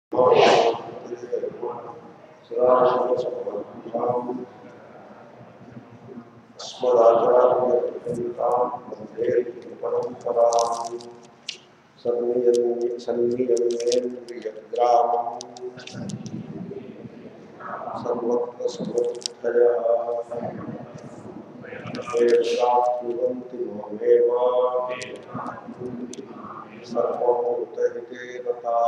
సన్నియమేంద్రియగ్రామం సర్వత్ర సమర్థయ ఏషాత్మంతి మమేవా సర్వభూతహితే రతా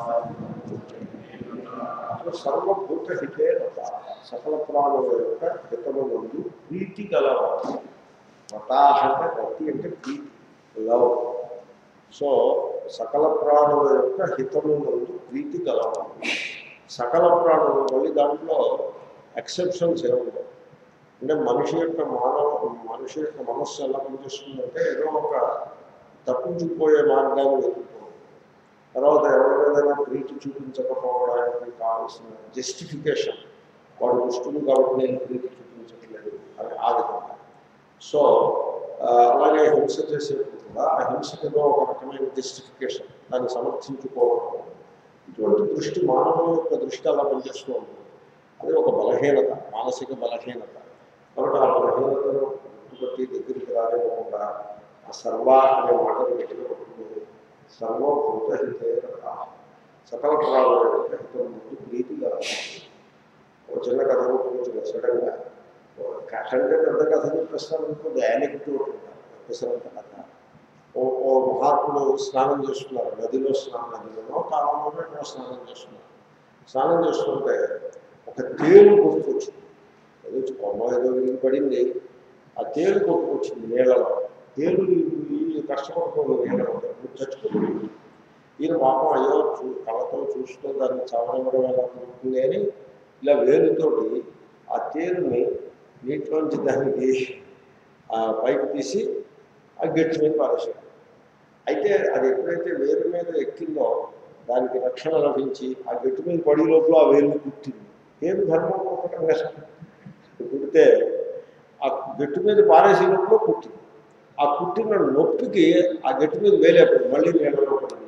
సర్వభూతహితే రత సకల ప్రాణుల యొక్క హితము నుండి ప్రీతి గలవాడు రతా అంటే రతి అంటే ప్రీతి లవ్ సో సకల ప్రాణుల యొక్క హితము నుండి ప్రీతి గలవాడు సకల ప్రాణులు మళ్ళీ దాంట్లో ఎక్సెప్షన్స్ ఏముండవు అంటే మనిషి యొక్క మానవ మనిషి యొక్క మనస్సు ఎలా పనిచేస్తుందంటే ఏదో ఒక తప్పించుకుపోయే మార్గాన్ని వెతుక్కోవడం తర్వాత ఎవరికైనా ప్రీతి చూపించకపోవడానికి కావాల్సిన జస్టిఫికేషన్ వాడు దుష్టుడు కాబట్టి నేను ప్రీతి చూపించట్లేదు అని ఆ విధంగా సో ఆ, అలాగే హింస చేసేప్పుడు కూడా ఆ హింసకి ఏదో ఒక రకమైన జస్టిఫికేషన్ దాన్ని సమర్థించుకోవడం ఇటువంటి దృష్టి మానవుల యొక్క దృష్టి అలా పనిచేస్తూ ఉంటుంది అది ఒక బలహీనత మానసిక బలహీనత కాబట్టి ఆ బలహీనతను బట్టి దగ్గరికి రానివ్వకుండా ఆ సర్వ అనే మాటను గట్టిగా పట్టుకుని సర్వభూత హితే రథ. సకల ప్రాణుల యొక్క హితం ముందు ప్రీతిగా ఒక చిన్న కథ కొంచెం సడన్గా కథ అంటే పెద్ద కథ చెప్పేస్తాను అనుకోండి యానిక్టోట్ పెసరంత కథ ఓ ఓ మహాత్ముడు స్నానం చేస్తున్నారు నదిలో స్నానం నదిలోనో కాలంలోనో ఎక్కడో స్నానం చేస్తున్నారు స్నానం చేస్తుంటే ఒక తేలు కొట్టుకొచ్చింది ఏదో వచ్చి కొమ్మ ఏదో విరిగి పడింది ఆ తేలు కొట్టుకొచ్చింది నీళ్ళలో తేలు ఈ కష్టపడుతుంది నీళ్ళలో ఇప్పుడు చచ్చిపోతుంది ఈయన పాపం అయ్యో చూ కళ్ళతో చూస్తూ దాన్ని చవడమడం ఎలా జరుగుతుంది అని ఇలా వేలుతోటి ఆ తేలుని నీటిలోంచి దానికి ఆ పైకి తీసి ఆ గట్టి మీద పారేసాడు అయితే అది ఎప్పుడైతే వేరు మీద ఎక్కిందో దానికి రక్షణ లభించి ఆ గట్టి మీద పడి లోపల ఆ వేలు కుట్టింది ఏమి ధర్మం ఒకటం కష్టం కుడితే ఆ గట్టి మీద పారేసే లోపల కుట్టింది ఆ కుట్టిన నొప్పికి ఆ గట్టి మీద వేలేప్పుడు మళ్ళీ నీళ్ళలో పడింది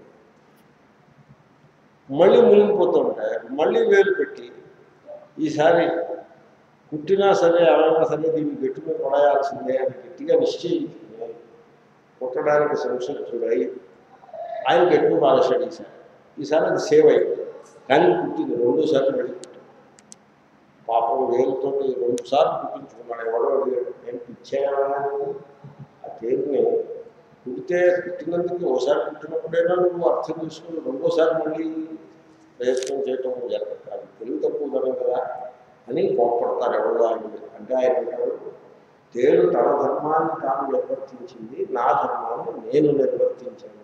మళ్ళీ మునిగిపోతుంటే మళ్ళీ వేలు పెట్టి ఈసారి కుట్టినా సరే ఏమైనా సరే దీన్ని గట్టి మీద పడేయాల్సిందే అని గట్టిగా నిశ్చయించుకుని కుట్టడానికి సంసిద్ధుడై ఆయన గట్టి పారేశాడు ఈసారి ఈసారి అది సేవ్ అయింది కానీ కుట్టింది రెండోసార్లు మళ్ళీ కుట్టింది పాపం వేలుతో రెండు సార్లు కుట్టించుకున్నాడు ఎవడో అడిగాడు నేను పిచ్చాయా ఆ తేరుని కుడితే కుట్టినందుకు ఒకసారి కుట్టినప్పుడైనా నువ్వు అర్థం చేసుకుని రెండోసారి మళ్ళీ ప్రయత్నం చేయటం జరగదు అది తెలివి తక్కువ జరగదు కదా అని కోప్పడతారు ఎవరో ఆయన మీద. అంటే ఆయన అంటాడు తేలు తన ధర్మాన్ని తాను నిర్వర్తించింది నా ధర్మాన్ని నేను నిర్వర్తించాను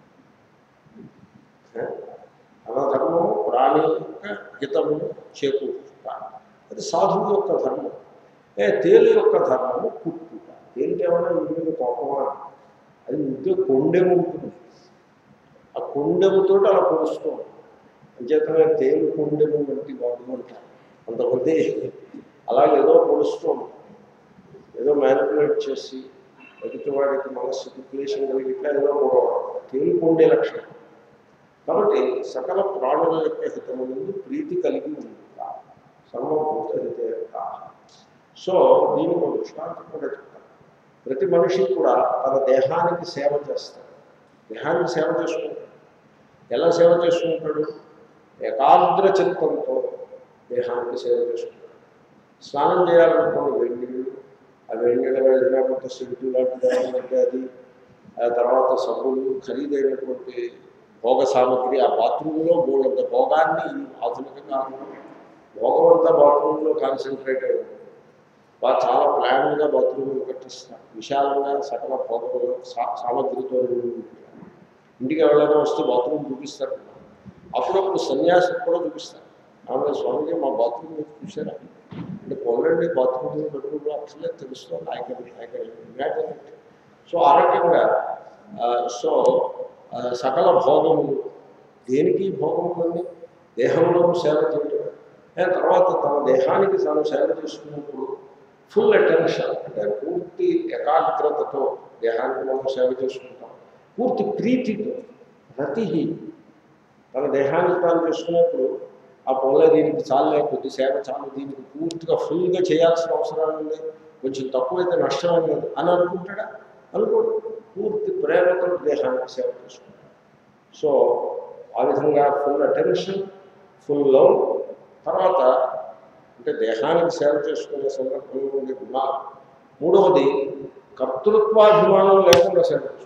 ఏ? తన ధర్మము ప్రాణి యొక్క హితమును చేకూర్చుట అది సాధువు యొక్క ధర్మం ఏ తేలు యొక్క ధర్మము పుట్టుట తేలికి ఏమైనా ఇంటి మీద కోపమా అది ఉంటే కొండెము ఉంటుంది ఆ కొండెముతో అలా పొడుస్తూ ఉంటుంది అంచేతనే తేలు కొండెము వంటి వాడు అంటారు కొంతమంది అలాగే ఏదో పొడుస్తూ ఉంటుంది ఏదో మ్యానిపులేట్ చేసి ఎదుటి వాడికి మనస్సుకి క్లేశం కలిగి ఇట్లా ఏదో కూడా తేలికొండే లక్షణం కాబట్టి సకల ప్రాణుల యొక్క హితము నుండి ప్రీతి కలిగి ఉందా సర్వభూత హిత సో దీనికి ఒక దృష్టాంతం కూడా చెప్తాను ప్రతి మనిషి కూడా తన దేహానికి సేవ చేస్తాడు దేహానికి సేవ చేసుకుంటాడు ఎలా సేవ చేసుకుంటాడు ఏకాగ్ర చిత్తంతో దేహానికి సేవ చేసుకుంటాడు స్నానం చేయాలనుకోండి వేడి నీళ్ళు ఆ వేడి నీళ్ళ ఏదైనా కొంత సెంటు లాంటిది ఏమైనా ఉంటే అది ఆ తర్వాత సబ్బులు ఖరీదైనటువంటి భోగ సామగ్రి ఆ బాత్రూంలో బోళ్ళంత భోగాన్ని ఈ ఆధునిక కాలంలో భోగం అంతా బాత్రూంలో కాన్సన్ట్రేట్ అయి ఉంటుంది వాళ్ళు చాలా ప్లాన్గా బాత్రూమ్లు కట్టిస్తారు విశాలంగా సకల భోగములు సా- సామగ్రితో నిండి ఉంటుంది. ఇంటికి ఎవరైనా వస్తే బాత్రూమ్ చూపిస్తారు కదా. అప్పుడప్పుడు సన్యాసం కూడా చూపిస్తారు ఆమె స్వామిజీ మా బాత్రూమ్ మీరు చూసారా అంటే పోలండి బాత్రూమ్ బెడ్రూమ్ అట్లే తెలుస్తుంది I can I can imagine it so ఆ రకంగా ఆ, సో ఆ, సకల భోగములు దేనికి భోగములన్నీ దేహంలో సేవ చేయటం ఆ తర్వాత తన దేహానికి తాను సేవ చేసుకున్నప్పుడు ఫుల్ అటెన్షన్ అంటే పూర్తి ఏకాగ్రతతో దేహానికి మనం సేవ చేసుకుంటాం పూర్తి ప్రీతితో రతి తన దేహాన్ని తాను చేసుకునేప్పుడు ఆ పొల దీనికి చాలే కొద్ది సేవ చాలు దీనికి పూర్తిగా ఫుల్గా చేయాల్సిన అవసరం ఉంది కొంచెం తక్కువైతే నష్టం లేదు అని అనుకుంటాడా అనుకోడు పూర్తి ప్రేమతో దేహానికి సేవ చేసుకుంటాడు సో ఆ విధంగా ఫుల్ అటెన్షన్ ఫుల్ లవ్ తర్వాత అంటే దేహానికి సేవ చేసుకునే సందర్భంలో ఉండే గుణాలు మూడవది కర్తృత్వాభిమానం లేకుండా సేవ చేసుకుంటాడు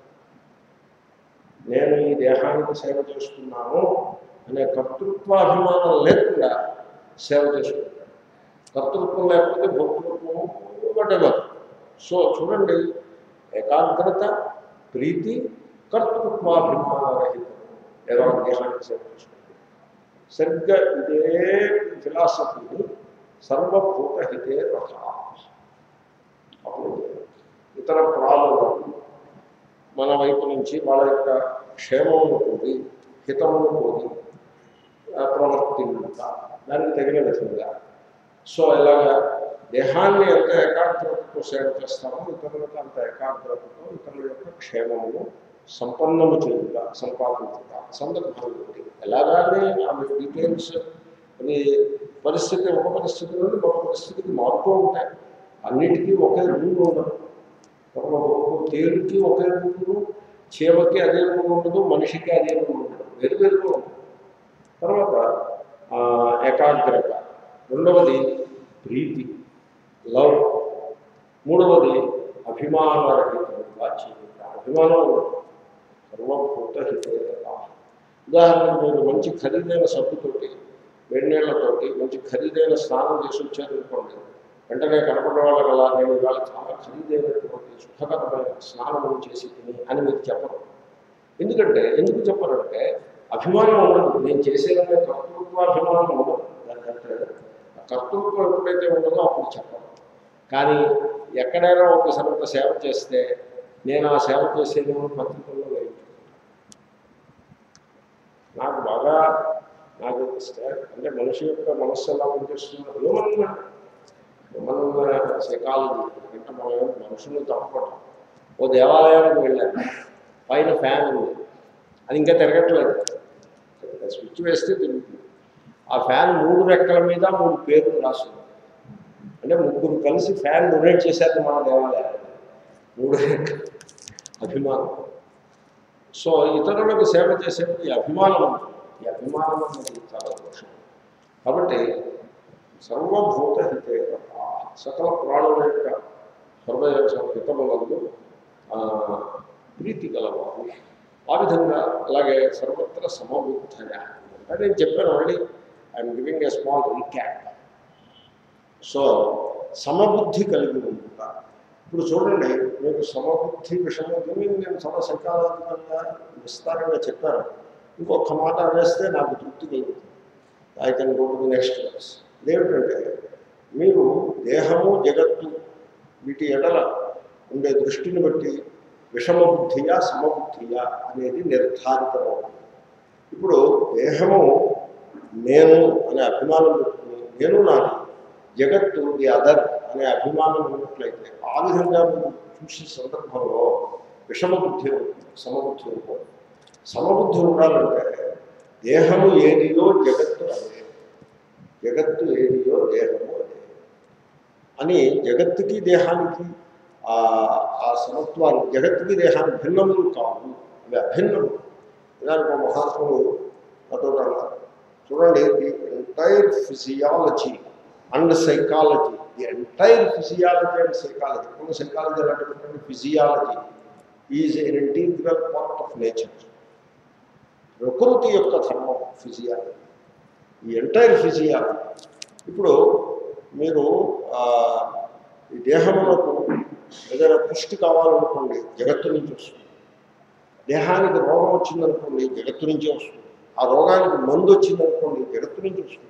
నేను ఈ దేహానికి సేవ చేస్తున్నాను అనే కర్తృత్వాభిమానం లేకుండా సేవ చేసుకుంటాడు కర్తృత్వం లేకపోతే భోక్తృత్వము వటెవర్ సో చూడండి ఏకాగ్రత ప్రీతి కర్తృత్వాభిమాన రహితం ఏదో దేహానికి సేవ చేసుకుంటాడు సరిగ్గా ఇదే ఫిలాసఫీని సర్వభూతహితే రథ అప్పుడు ఇతర ప్రాణులు మన వైపు నుంచి వాళ్ళ యొక్క క్షేమమును కోరి హితమును కోరి ఆ, ప్రవర్తించుట దానికి తగిన విధంగా సో ఇలాగా దేహాన్ని ఎంత ఏకాగ్రతతో సేవ చేస్తామో ఇతరులకు అంత ఏకాగ్రతతో ఇతరుల యొక్క క్షేమమును సంపన్నము చేయుట సంపాదించుట సందర్భాలు ఒకటి ఎలాగానే ఆమె డీటెయిల్స్ అవి పరిస్థితి ఒక పరిస్థితి నుండి మరొక పరిస్థితికి మారుతూ ఉంటాయి అన్నిటికీ ఒకే రూల్ ఉండదు ఒక ఒక తేలుకి ఒకే రూలు చీమకి అదే రూలు ఉండదు మనిషికి అదే రూలు ఉండదు వేరు వేరుగా ఉంటుంది తర్వాత ఆ, ఏకాగ్రత రెండవది ప్రీతి లవ్ మూడవది అభిమానరహితంగా చేయుట అభిమానం ఉండదు. సర్వభూత హితేత ఉదాహరణకు మీరు మంచి ఖరీదైన సబ్బుతోటి వేడి నీళ్లతోటి మంచి ఖరీదైన స్నానం చేసి వచ్చారనుకోండి వెంటనే కనపడే వాళ్ళకి అలా నేను ఇవాళ చాలా ఖరీదైనటువంటి సుఖకరమైన స్నానం చేసి తిని అని మీరు చెప్పరు ఎందుకంటే ఎందుకు చెప్పరంటే అభిమానం ఉండదు నేను చేసేదనే కర్తృత్వాభిమానం ఉండదు దానికంటే ఆ కర్తృత్వం ఎప్పుడైతే ఉండదో అప్పుడు చెప్పరు కానీ ఎక్కడైనా ఒకసారి సేవ చేస్తే నేను ఆ సేవ చేసేదేమో పత్రికల్లో వేయించు నాకు బాగా నాకు స్టే- అంటే మనిషి యొక్క మనస్సు ఎలా పనిచేస్తుందో హ్యూమన్ హ్యూమన్ సైకాలజీ అంటే మనం మనుషులు తప్పపడం ఓ దేవాలయానికి వెళ్ళాను పైన ఫ్యాన్ ఉంది అది ఇంకా తిరగట్లేదు స్విచ్ వేస్తే తిరుగుతుంది ఆ ఫ్యాన్ మూడు రెక్కల మీద మూడు పేర్లు రాస్తుంది అంటే ముగ్గురు కలిసి ఫ్యాన్ డొనేట్ చేశారు మన దేవాలయానికి మూడు రెక్కలు అభిమానం సో ఇతరులకు సేవ చేసేప్పుడు ఈ అభిమానం ఉంటుంది. ఈ అభిమానం అనేది చాలా దోషం కాబట్టి సర్వభూత హితే సకల ప్రాణుల యొక్క హృదయ హితములందు ఆ, ప్రీతి గలవారు ఆ విధంగా అలాగే సర్వత్ర సమబుద్ధయ అంటే నేను చెప్పాను already I'm giving a small recap so సమబుద్ధి కలిగి ఉంటుందా ఇప్పుడు చూడండి మీకు సమబుద్ధి విషయంలో దీన్ని నేను చాలా సకాలంగా విస్తారంగా చెప్పాను ఇంకొక మాట అనేస్తే నాకు తృప్తి కలుగుతుంది I can go to the next class ఇదేమిటంటే మీరు దేహము జగత్తు వీటి ఎడల ఉండే దృష్టిని బట్టి విషమ బుద్ధియా సమబుద్ధియా అనేది నిర్ధారితమవుతుంది ఇప్పుడు దేహము నేను అనే అభిమానం పెట్టుకుని నేను నాది జగత్తు ది అదర్ అనే అభిమానం ఉన్నట్లయితే ఆ విధంగా మీరు చూసే సందర్భంలో విషమ బుద్ధి ఉంటుంది సమబుద్ధి ఉంటుంది సమబుద్ధి ఉండాలంటే దేహము ఏదియో జగత్తు అదే జగత్తు ఏదియో దేహము అదే అని జగత్తుకి దేహానికి ఆ ఆ సమత్వాన్ని జగత్తుకి దేహానికి భిన్నములు కావు అవి అభిన్నము ఇలాంటి ఒక మహాత్ముడు నాతో అన్నారు చూడండి the entire physiology and psychology the entire physiology and psychology కొన్ని సైకాలజీ అలాంటి physiology is an integral part of nature ప్రకృతి యొక్క ధర్మం ఫిజియాలజీ ఈ ఎంటైర్ ఫిజియాలజీ ఇప్పుడు మీరు ఆ, ఈ దేహములకు ఏదైనా పుష్టి కావాలనుకోండి జగత్తు నుంచి వస్తుంది దేహానికి రోగం వచ్చిందనుకోండి జగత్తు నుంచే వస్తుంది ఆ రోగానికి మందు వచ్చిందనుకోండి జగత్తు నుంచి వస్తుంది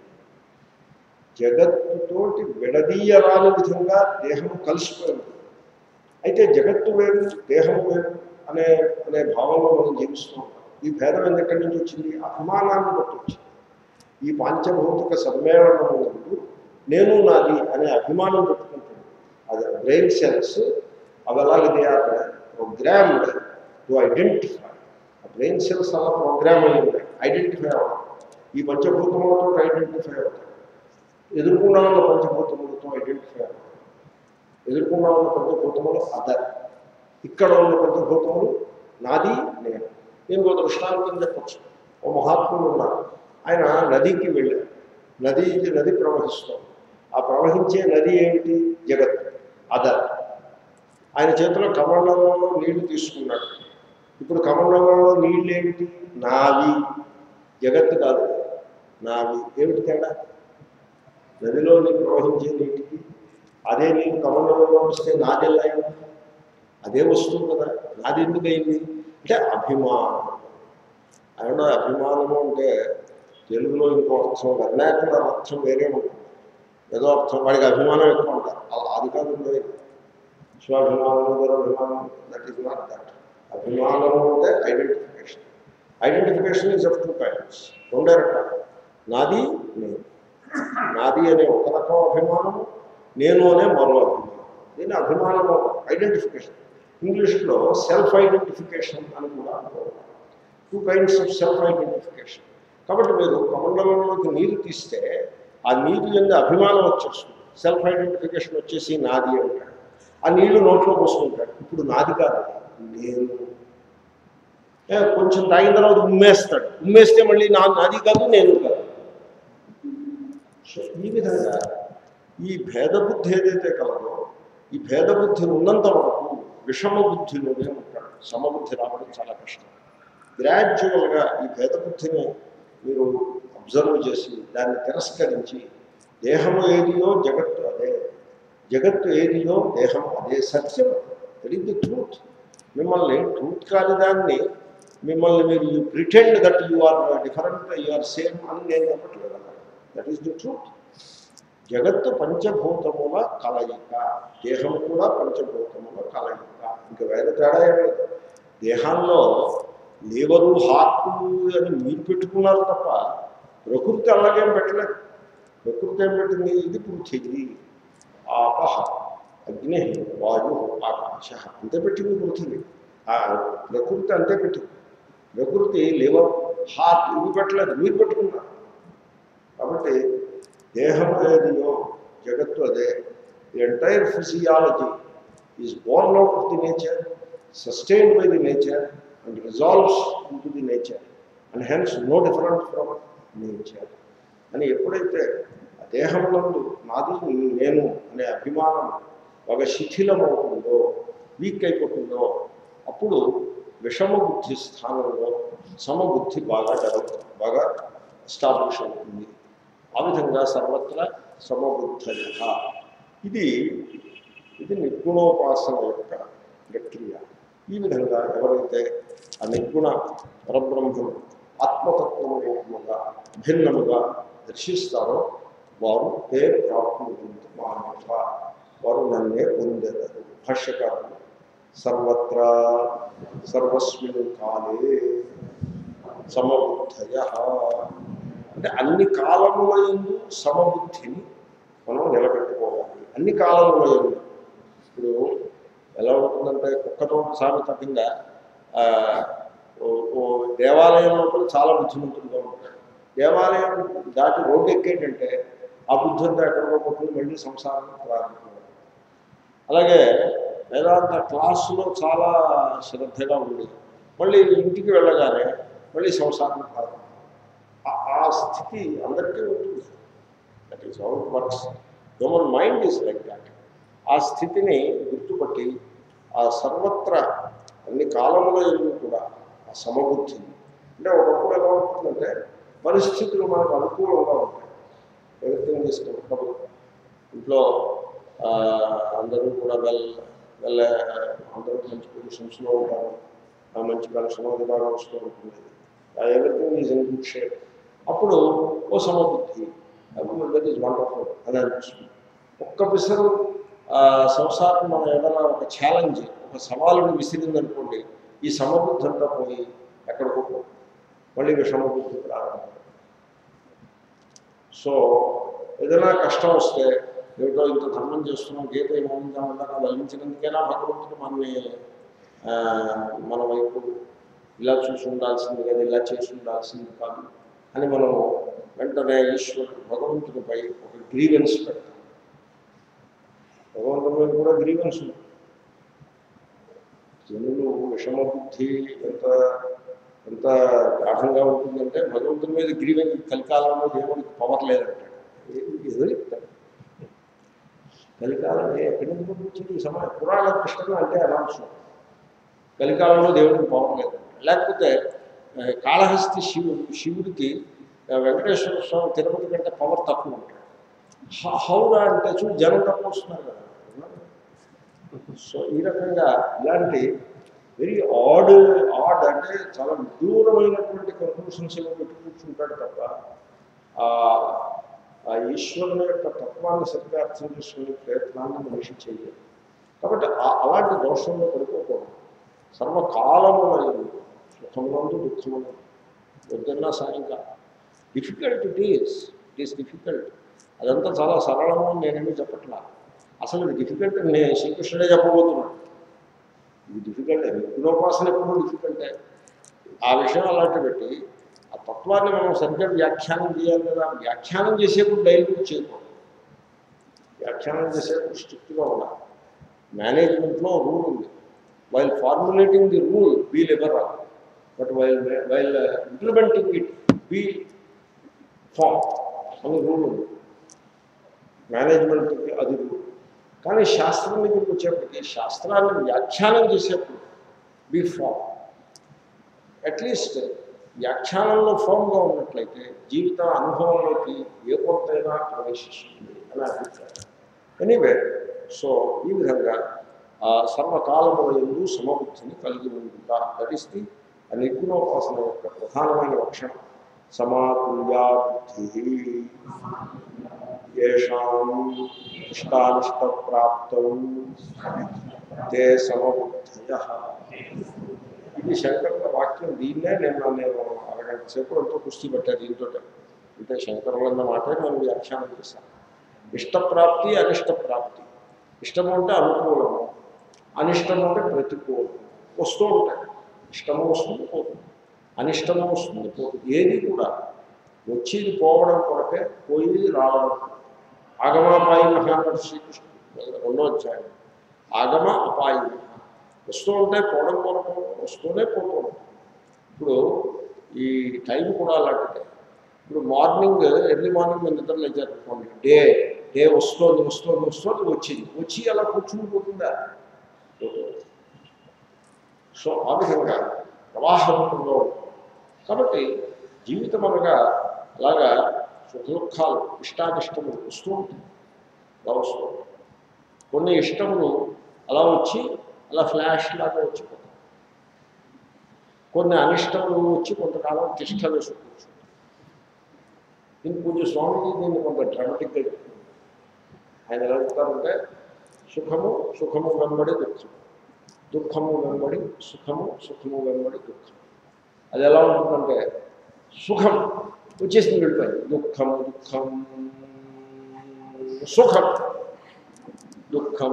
జగత్తుతోటి విడదీయరాని విధంగా దేహం కలిసిపోయింది అయితే జగత్తు వేరు దేహం వేరు అనే అనే భావంలో మనం జీవిస్తూ ఉంటాం ఈ భేదం ఎక్కడి నుంచి వచ్చింది అభిమానాన్ని బట్టి వచ్చింది ఈ పాంచభౌతిక సమ్మేళనము నందు నేను నాది అనే అభిమానం పెట్టుకుంటుంది అది బ్రెయిన్ సెల్స్ అవి అలాగే they are programmed to identify brain cells అలా ప్రోగ్రామ్ అయ్యి ఉంటాయి ఐడెంటిఫై అవ్వాలి ఈ పంచభూతములతో ఐడెంటిఫై అవుతాయి ఎదుర్కొన్న ఉన్న పంచభూతములతో ఐడెంటిఫై అవ్వాలి ఎదుర్కొన్న ఉన్న పంచభూతములు అదర్ ఇక్కడ ఉన్న పంచభూతములు నాది నేను నేను ఒక దృష్టాంతం చెప్పచ్చు ఓ మహాత్ముడు ఉన్నారు ఆయన నదికి వెళ్ళారు నది నది ప్రవహిస్తుంది ఆ ప్రవహించే నది ఏమిటి జగత్ అదర్ ఆయన చేతిలో కమండలంలో నీళ్లు తీసుకున్నాడు ఇప్పుడు కమండలంలో నీళ్ళు ఏమిటి నావి జగత్తు కాదు నావి ఏమిటి తేడా నదిలో నీరు ప్రవహించే నీటికి అదే నీరు కమండలంలో వస్తే నాదెల్లా అయింది అదే వస్తువు కదా నాది ఎందుకు అయింది అంటే అభిమానం ఆయన అభిమానము అంటే తెలుగులో ఇంకో అర్థం వర్ణాకుల అర్థం వేరే ఉంటుంది ఏదో అర్థం వాడికి అభిమానం ఎక్కువ ఉంటారు అలా అది కాదు ఉండేది. స్వాభిమానము దురభిమానం దట్ ఈస్ నాట్ దట్ అభిమానము అంటే identification identification is of two kinds రెండే రకాలు నాది నేను నాది అనే ఒక రకం అభిమానము నేను అనే మరో అభిమానం దీన్ని అభిమానము ఐడెంటిఫికేషన్ ఇంగ్లీష్లో సెల్ఫ్ ఐడెంటిఫికేషన్ అని కూడా అంటారు two kinds of self identification కాబట్టి మీరు కమండలంలోకి నీరు తీస్తే ఆ నీరు ఎందు అభిమానం వచ్చేస్తుంది సెల్ఫ్ ఐడెంటిఫికేషన్ వచ్చేసి నాది అంటాడు ఆ నీళ్లు నోట్లో పోసుకుంటాడు ఇప్పుడు నాది కాదు నేను ఏ, కొంచెం తాగిన తర్వాత ఉమ్మేస్తాడు ఉమ్మేస్తే మళ్ళీ నా నాది కాదు నేను కాదు సో ఈ విధంగా ఈ భేదబుద్ధి ఏదైతే కలదో ఈ భేదబుద్ధి ఉన్నంత వరకు విషమ బుద్ధిలోనే ఉంటాడు సమబుద్ధి రావడం చాలా కష్టం గ్రాడ్యువల్గా ఈ భేదబుద్ధిని మీరు అబ్జర్వ్ చేసి దాన్ని తిరస్కరించి దేహము ఏదియో జగత్తు అదే జగత్తు ఏదియో దేహం అదే సత్యం దట్ ఈస్ ది ట్రూత్ మిమ్మల్ని ట్రూత్ కాని దాన్ని మిమ్మల్ని మీరు you pretend that you are different you are same అని నేను చెప్పట్లేదు దట్ ఈస్ ది ట్రూత్ జగత్తు పంచభూతముల కలయిక దేహం కూడా పంచభూతముల కలయిక ఇంకా వేరే తేడా ఏం లేదు దేహాల్లో లివరు హార్ట్ అని మీరు పెట్టుకున్నారు తప్ప ప్రకృతి అలాగేం పెట్టలేదు ప్రకృతి ఏం పెట్టింది ఇది పృథివీ ఆపహ అగ్ని వాయు ఆకాశ అంతే పెట్టింది పృథివీ ఆ ప్రకృతి అంతే పెట్టింది ప్రకృతి లివర్ హార్ట్ ఇవి పెట్టలేదు మీరు పెట్టుకున్నారు కాబట్టి దేహం ఏదియో జగత్తు అదే the entire physiology is born out of the nature sustained by the nature and resolves into the nature and hence no different from nature అని ఎప్పుడైతే ఆ దేహమునందు నాది నేను అనే అభిమానం ఒక శిథిలమవుతుందో వీక్ అయిపోతుందో అప్పుడు విషమ బుద్ధి స్థానంలో సమబుద్ధి బాగా డెవలప్ బాగా ఎస్టాబ్లిష్ అవుతుంది ఆ విధంగా సర్వత్ర సమబుద్ధయ ఇది ఇది నిర్గుణోపాసన యొక్క ప్రక్రియ ఈ విధంగా ఎవరైతే ఆ నిర్గుణ పరబ్రహ్మను ఆత్మతత్వము రూపముగా భిన్నముగా దర్శిస్తారో వారు ఏ ప్రాప్తి మానవ వారు నన్నే పొందెదరు భాష్యకారులు సర్వత్రా సర్వస్మిన్ కాలే సమబుద్ధయ అంటే అన్ని కాలముల ఎందు సమబుద్ధిని మనం నిలబెట్టుకోవాలి అన్ని కాలముల ఎందు ఇప్పుడు ఎలా ఉంటుందంటే కుక్కతో సామెత కింద ఆ, ఓ- ఓ దేవాలయం లోపల చాలా బుద్ధిమంతుడుగా ఉంటాడు దేవాలయం దాటి రోడ్డు ఎక్కేటంటే ఆ బుద్ధి అంతా ఎక్కడికో పోతుంది మళ్ళీ సంసారం ప్రారంభం అలాగే వేదాంత క్లాసులో చాలా శ్రద్ధగా ఉంది మళ్ళీ ఇంటికి వెళ్ళగానే మళ్ళీ సంసారం ప్రారంభం ఆ- ఆ స్థితి అందరికీ ఉంటుంది that is how it works human mind is like that ఆ స్థితిని గుర్తుపట్టి ఆ సర్వత్ర అన్ని కాలముల ఎందు కూడా ఆ సమబుద్ధి అంటే ఒకప్పుడు ఎలా ఉంటుందంటే పరిస్థితులు మనకు అనుకూలంగా ఉంటాయి ఎవ్రీథింగ్ ఈస్ కంఫర్టబుల్ ఇంట్లో ఆ, అందరూ కూడా వెల్ వెళ్ళ అందరూ మంచి పొజిషన్స్లో ఉంటారు ఆ మంచి పెన్షన్ అది బాగా వస్తూ ఉంటుంది everything is in good shape అప్పుడు ఓ సమబుద్ధి దట్ ఈజ్ వండర్ఫుల్ అని అనిపిస్తుంది ఒక్క పిసరు ఆ, సంసారం మన ఏదైనా ఒక ఛాలెంజ్ ఒక సవాలుని విసిరిందనుకోండి ఈ సమబుద్ధి అంతా పోయి ఎక్కడికో పోతుంది. మళ్ళీ విషమబుద్ధి ప్రారంభం సో ఏదైనా కష్టం వస్తే ఏమిటో ఇంత ధర్మం చేస్తున్నాం గీత ఏమవుతుందా వల్ల వల్లించినందుకైనా భగవంతుడు మనల్ని ఆ, మన వైపు ఇలా చూసి ఉండాల్సింది కదా ఇలా చేసి ఉండాల్సింది కాదు అని మనం వెంటనే ఈశ్వరుడు భగవంతుడిపై ఒక గ్రీవెన్స్ పెడతాం భగవంతుడి మీద కూడా గ్రీవెన్స్ ఉంది జనులు విషమ బుద్ధి ఎంత ఎంత గాఢంగా ఉంటుందంటే భగవంతుని మీద గ్రీవెన్స్ కలికాలంలో దేవుడికి పవర్ లేదంటాడు ఏదో చెప్తాడు కలికాలం ఎక్కడి నుంచి పంపించింది ఈ సమయం పురాణ కృష్ణుడు అంటే అనవసరం కలికాలంలో దేవుడికి పవర్ లేదు లేకపోతే ఆ, కాళహస్తి శివుడు శివుడికి ఆ, వెంకటేశ్వర స్వామి తిరుపతి కంటే పవర్ తక్కువ ఉంటాడు హ- హౌరా అంటే చూడు జనం తక్కువ వస్తున్నారు కదా సో ఈ రకంగా ఇలాంటి వెరీ ఆడ్ ఆడ్ అంటే చాలా దూరమైనటువంటి కన్క్లూషన్స్ ఏమో పెట్టి కూర్చుంటాడు తప్ప ఆ ఆ ఈశ్వరుని యొక్క తత్వాన్ని సరిగ్గా అర్థం చేసుకునే ప్రయత్నాన్ని మనిషి చేయలేదు కాబట్టి ఆ- అలాంటి దోషంలో పడిపోకూడదు సర్వకాలములందు సుఖములందు దుఃఖములందు వద్దన్నా సాయంకాలం difficult it is it is difficult అదంతా చాలా సరళము అని నేనేమి చెప్పట్లా అసలు ఇది డిఫికల్ట్ అని నేను శ్రీకృష్ణుడే చెప్పబోతున్నాడు ఇది డిఫికల్టే విఘ్నోపాసన ఎప్పుడు డిఫికల్టే ఆ విషయం అలాంటి పెట్టి ఆ తత్వాన్ని మనం సరిగ్గా వ్యాఖ్యానం చేయాలి కదా వ్యాఖ్యానం చేసేప్పుడు డైల్యూట్ చేయకూడదు వ్యాఖ్యానం చేసేప్పుడు స్ట్రిక్ట్గా ఉండాలి మేనేజ్మెంట్లో రూల్ ఉంది while formulating the rule be liberal but while while implementing it be firm అని రూల్ ఉంది మేనేజ్మెంట్కి అది రూల్ కానీ శాస్త్రం దగ్గరికి వచ్చేప్పటికి శాస్త్రాన్ని వ్యాఖ్యానం చేసేప్పుడు బీ ఫామ్ అట్లీస్ట్ వ్యాఖ్యానంలో ఫామ్గా ఉన్నట్లయితే జీవిత అనుభవంలోకి ఏ కొంతైనా ప్రవేశిస్తుంది అని అభిప్రాయం ఎనీవే సో ఈ విధంగా ఆ సర్వకాలముల ఎందు సమబుద్ధిని కలిగి ఉంటుందా దట్ ఈస్ ది నిర్గుణోపాసన యొక్క ప్రధానమైన లక్షణం సమాతుల్యా బుద్ధి ఏషాం ఇష్టానిష్ట ప్రాప్తం తే సమబుద్ధయ ఇది శంకరుల వాక్యం దీన్నే నేను నేను అరగంట సేపు ఎంతో కుస్తీ పట్టాను దీంతో అంటే శంకరులన్న మాటే నేను వ్యాఖ్యానం చేశాను ఇష్టప్రాప్తి అనిష్ట ప్రాప్తి ఇష్టము అంటే అనుకూలము అనిష్టము అంటే ప్రతికూలము వస్తూ ఉంటాయి ఇష్టము వస్తుంది పోతుంది అనిష్టము వస్తుంది పోతుంది ఏది కూడా వచ్చేది పోవడం కొరకే పోయి రావడం ఆగమాపాయి మహానడు శ్రీకృష్ణుడు రెండో అధ్యాయం ఆగమ అపాయి వస్తూ ఉంటే పోవడం కొరకు వస్తూనే పోతూ ఉంటాయి ఇప్పుడు ఈ టైం కూడా అలాంటిదే ఇప్పుడు మార్నింగ్ ఎర్లీ మార్నింగ్ మీరు నిద్ర లేచారనుకోండి డే డే వస్తుంది వస్తుంది వస్తుంది వచ్చింది వచ్చి అలా కూర్చుని పోతుందా సో ఆ విధంగా ప్రవాహంలో కాబట్టి జీవితం అనగా అలాగా సుఖ దుఃఖాలు ఇష్టానిష్టములు వస్తూ ఉంటాయి అలా వస్తూ ఉంటాయి కొన్ని ఇష్టములు అలా వచ్చి అలా ఫ్లాష్ లాగా వచ్చిపోతాయి కొన్ని అనిష్టములు వచ్చి కొంతకాలం తిష్ట వేసి కూర్చుంటాయి దీన్ని పూజ స్వామిజీ దీన్ని కొంత డ్రామాటిక్గా చెప్తున్నారు ఆయన ఎలా చెప్తారంటే సుఖము సుఖము వెంబడి దుఃఖము దుఃఖము వెంబడి సుఖము సుఖము వెంబడి దుఃఖం అది ఎలా ఉంటుందంటే సుఖం వచ్చేసింది వెళ్ళిపోయింది దుఃఖం దుఃఖం సుఖం దుఃఖం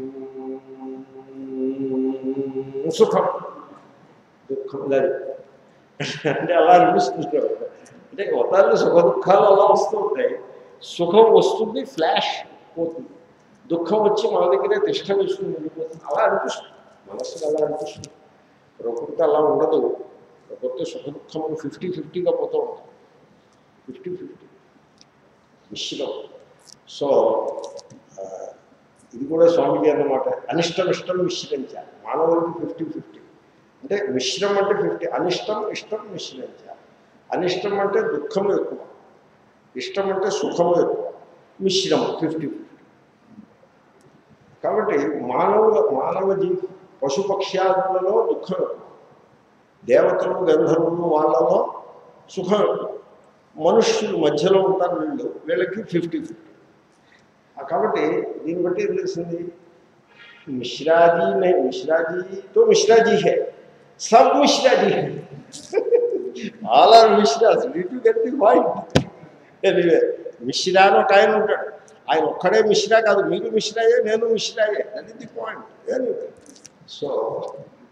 సుఖం దుఃఖం ఇలా అంటే అలా అనిపిస్తుంది అంటే మొత్తాన్ని సుఖ దుఃఖాలు అలా వస్తూ ఉంటాయి సుఖం వస్తుంది ఫ్లాష్ పోతుంది దుఃఖం వచ్చి మన దగ్గరే తిష్ట వేసుకుని వెళ్ళిపోతుంది అలా అనిపిస్తుంది మనస్సుకు అలా అనిపిస్తుంది ప్రకృతి అలా ఉండదు ప్రకృతి సుఖ దుఃఖములు ఫిఫ్టీ ఫిఫ్టీగా పోతూ ఉంటాయి ఫిఫ్టీ ఫిఫ్టీ మిశ్రం సో ఆ, ఇది కూడా స్వామిజీ అన్నమాట అనిష్టం ఇష్టం మిశ్రించాలి మానవులకి ఫిఫ్టీ ఫిఫ్టీ అంటే మిశ్రం అంటే ఫిఫ్టీ అనిష్టం ఇష్టం మిశ్రించాలి అనిష్టం అంటే దుఃఖము ఎక్కువ ఇష్టం అంటే సుఖము ఎక్కువ మిశ్రమం ఫిఫ్టీ ఫిఫ్టీ కాబట్టి మానవుల మానవ జీవి పశుపక్ష్యాదులలో దుఃఖం ఎక్కువ దేవతలు గంధర్వులు వాళ్ళలో సుఖం ఎక్కువ మనుష్యులు మధ్యలో ఉంటారు వీళ్ళు వీళ్ళకి ఫిఫ్టీ ఫిఫ్టీ కాబట్టి దీన్ని బట్టి ఏం తెలిసింది మిశ్రాజీ నే మిశ్రాజీతో మిశ్రాజీ హే సబ్ మిశ్రాజీ హే ఆల్ ఆర్ మిశ్రాస్ డి to get the point anyway Mishra అని ఒక ఆయన ఉంటాడు ఆయన ఒక్కడే మిశ్రా కాదు మీరు మిశ్రాయే నేను మిశ్రాయే that is the point anyway so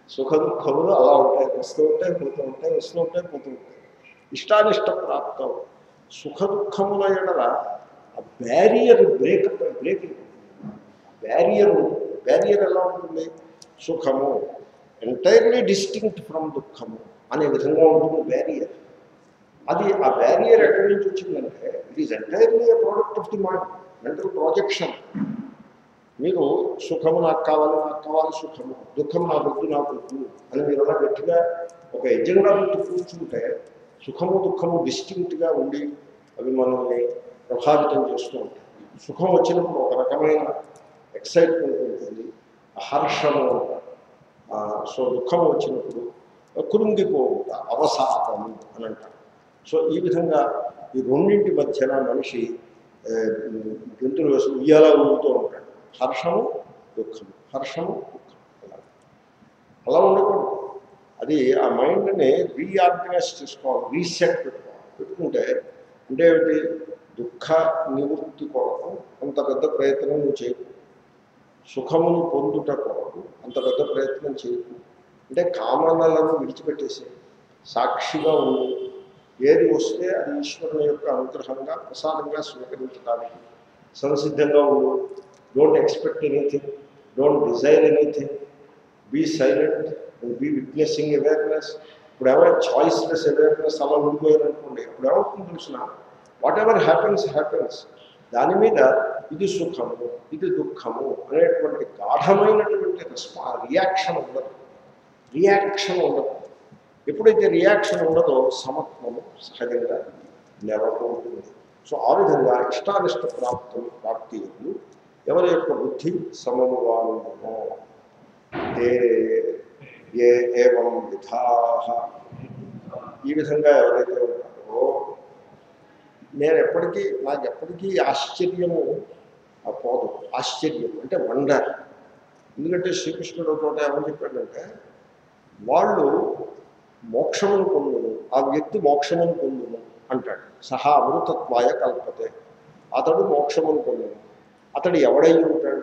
సుఖ దుఃఖములు అలా ఉంటాయి వస్తూ ఉంటాయి పోతూ ఉంటాయి వస్తూ ఉంటాయి పోతూ ఉంటాయి ఇష్టానిష్ట ప్రాప్తం సుఖ దుఃఖముల ఎడల ఆ barrier break break barrier barrier ఎలా ఉంటుంది సుఖము ఎంటైర్లీ డిస్టింక్ట్ ఫ్రమ్ దుఃఖము అనే విధంగా ఉంటుంది బ్యారియర్ అది ఆ బ్యారియర్ ఎక్కడి నుంచి వచ్చిందంటే it is entirely a product of the mind mental projection మీరు సుఖము నాకు కావాలి నాకు కావాలి సుఖము దుఃఖం నా వద్దు నాకు వద్దు అని మీరు అలా గట్టిగా ఒక ఎజెండా పెట్టి కూర్చుంటే సుఖము దుఃఖము డిస్టింక్ట్గా ఉండి అవి మనల్ని ప్రభావితం చేస్తూ ఉంటాయి సుఖం వచ్చినప్పుడు ఒక రకమైన ఎక్సైట్మెంట్ ఉంటుంది హర్షము ఆ, సో దుఃఖం వచ్చినప్పుడు కృంగిపోవుట అవసాదము అని అంటారు సో ఈ విధంగా ఈ రెండింటి మధ్యన మనిషి ఆ, గెంతులు వేసి ఉయ్యాల ఊగుతూ ఉంటాడు హర్షము దుఃఖము హర్షము దుఃఖం అలా అలా ఉండకూడదు అది ఆ మైండ్ని రీఆర్గనైజ్ చేసుకోవాలి రీసెట్ పెట్టుకోవాలి పెట్టుకుంటే అంటే ఏమిటి దుఃఖ నివృత్తి కొరకు అంత పెద్ద ప్రయత్నం నువ్వు చేయకు సుఖమును పొందుట కొరకు అంత పెద్ద ప్రయత్నం చేయకు అంటే కామనలను విడిచిపెట్టేసే సాక్షిగా ఉండు ఏది వస్తే అది ఈశ్వరుని యొక్క అనుగ్రహంగా ప్రసాదంగా స్వీకరించడానికి సంసిద్ధంగా ఉండు don't expect anything don't desire anything be silent and be witnessing awareness ఇప్పుడు ఎవరైనా చాయిస్లెస్ అవేర్నెస్ అలా ఉండిపోయారు అనుకోండి ఇప్పుడు ఏమవుతుంది తెలిసిన వాట్ ఎవర్ హ్యాపెన్స్ హ్యాపెన్స్ దాని మీద ఇది సుఖము ఇది దుఃఖము అనేటువంటి గాఢమైనటువంటి రెస్పా రియాక్షన్ ఉండదు రియాక్షన్ ఉండదు ఎప్పుడైతే రియాక్షన్ ఉండదో సమత్వము సహజంగా నెలకొంటుంది సో ఆ విధంగా ఇష్టానిష్ట ప్రాప్తం ప్రాప్తి ఎందు ఎవరి యొక్క బుద్ధి సమముగా ఉండునో ఏ ఏ ఏవం విధా ఈ విధంగా ఎవరైతే ఉంటారో నేను ఎప్పటికీ నాకు ఎప్పటికీ ఆశ్చర్యము ఆ పోదు ఆశ్చర్యం అంటే వండర్ ఎందుకంటే శ్రీకృష్ణుడు ఒక చోట ఏమని చెప్పాడంటే వాళ్ళు మోక్షమును పొందును ఆ వ్యక్తి మోక్షమును పొందును అంటాడు సహా అమృతత్వాయ కల్పతే అతడు మోక్షమును పొందును అతడు ఎవడై ఉంటాడు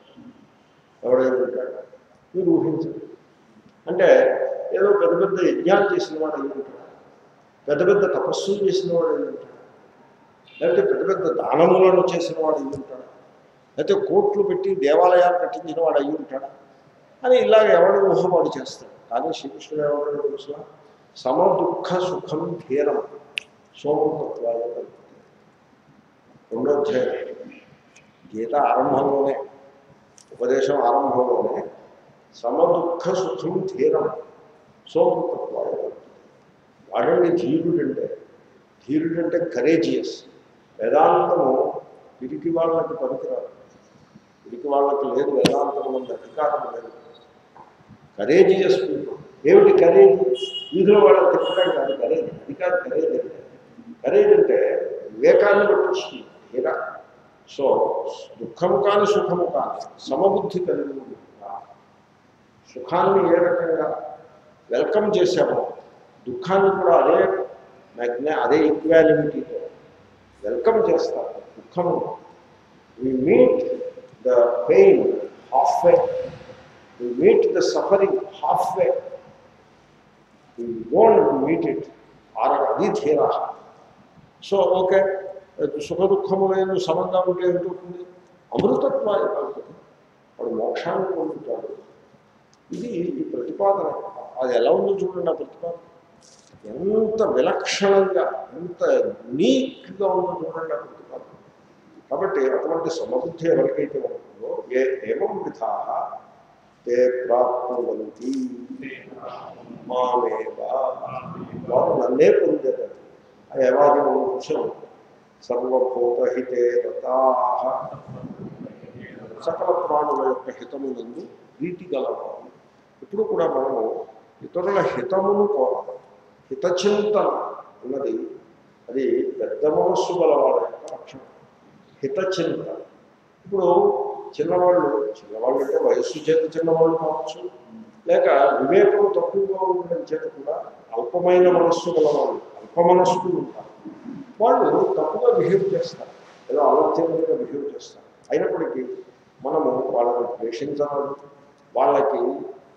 ఎవడై ఉంటాడు మీరు ఊహించండి అంటే ఏదో పెద్ద పెద్ద యజ్ఞాలు చేసిన వాడు అయి ఉంటాడు పెద్ద పెద్ద తపస్సులు చేసిన వాడు అయి ఉంటాడు లేకపోతే పెద్ద పెద్ద దానములను చేసిన వాడు అయి ఉంటాడు లేకపోతే కోట్లు పెట్టి దేవాలయాలు కట్టించిన వాడు అయి ఉంటాడా అని ఇలాగ ఎవడు ఊహపాటు చేస్తాడు కానీ శ్రీకృష్ణుడు ఎవరు తెలుసిన సమ దుఃఖ సుఖం ధీరం సోమతత్వాయ కల్పతే. రెండో అధ్యాయం గీత ఆరంభంలోనే ఉపదేశం ఆరంభంలోనే సమ దుఃఖ సుఖం ధీరం సోమతత్వాయ కల్పతే. వాడండి ధీరుడంటే ధీరుడంటే కరేజియస్ వేదాంతము పిరికి వాళ్ళకి పనికిరాదు పిరికి వాళ్ళకి లేదు వేదాంతం మంది అధికారం లేదు కరేజియస్ పీపుల్ ఏమిటి కరేజ్ వీధిలో వాళ్ళని తిప్పడం కాదు కరేజ్ అది కాదు కరేజ్ అంటే కరేజ్ అంటే వివేకాన్ని బట్టి వస్తుంది హీరా సో దుఃఖము కాని సుఖము కాని సమబుద్ధి కలిగి ఉండుట. సుఖాన్ని ఏ రకంగా వెల్కమ్ చేశామో దుఃఖాన్ని కూడా అదే మ్యాగ్నా అదే ఈక్వాలిటీతో వెల్కమ్ చేస్తారు దుఃఖము we meet the pain halfway we meet the suffering halfway we don't meet it or అది ధీరా సో ఓకే సుఖ దుఃఖములైన సమంగా ఉంటే ఏంటవుతుంది అమృతత్వాయ కలుగుతుంది వాడు మోక్షాన్ని పొందుతాడు ఇది ఈ ప్రతిపాదన అది ఎలా ఉందో చూడండి ఆ ప్రతిపాదన ఎంత విలక్షణంగా ఎంత యూనిక్గా ఉందో చూడండి ఆ ప్రతిపాదన కాబట్టి అటువంటి సమబుద్ధి ఎవరికైతే ఉంటుందో ఏ ఏమం విధా తే ప్రాప్నువంతి మామేవ వారు నన్నే పొందేదారు ఆ ఏవాది వంశం సర్వభూతహితే రతా సకల ప్రాణుల యొక్క హితమునందు ప్రీతి గలవారు ఇప్పుడు కూడా మనము ఇతరుల హితమును కోరాలి హితచింతన అన్నది అది పెద్ద మనస్సు గలవాళ్ళ యొక్క లక్షణం హితచింతన ఇప్పుడు చిన్నవాళ్ళు చిన్నవాళ్ళు అంటే వయస్సు చేత చిన్నవాళ్ళు కావచ్చు లేక వివేకం తక్కువగా ఉండడం చేత కూడా అల్పమైన మనస్సు గలవాళ్ళు అల్ప మనస్సులు ఉంటారు వాళ్ళు తప్పుగా బిహేవ్ చేస్తారు ఏదో ఆలోచనగా బిహేవ్ చేస్తారు అయినప్పటికీ మనము వాళ్ళని ద్వేషించాలి వాళ్ళకి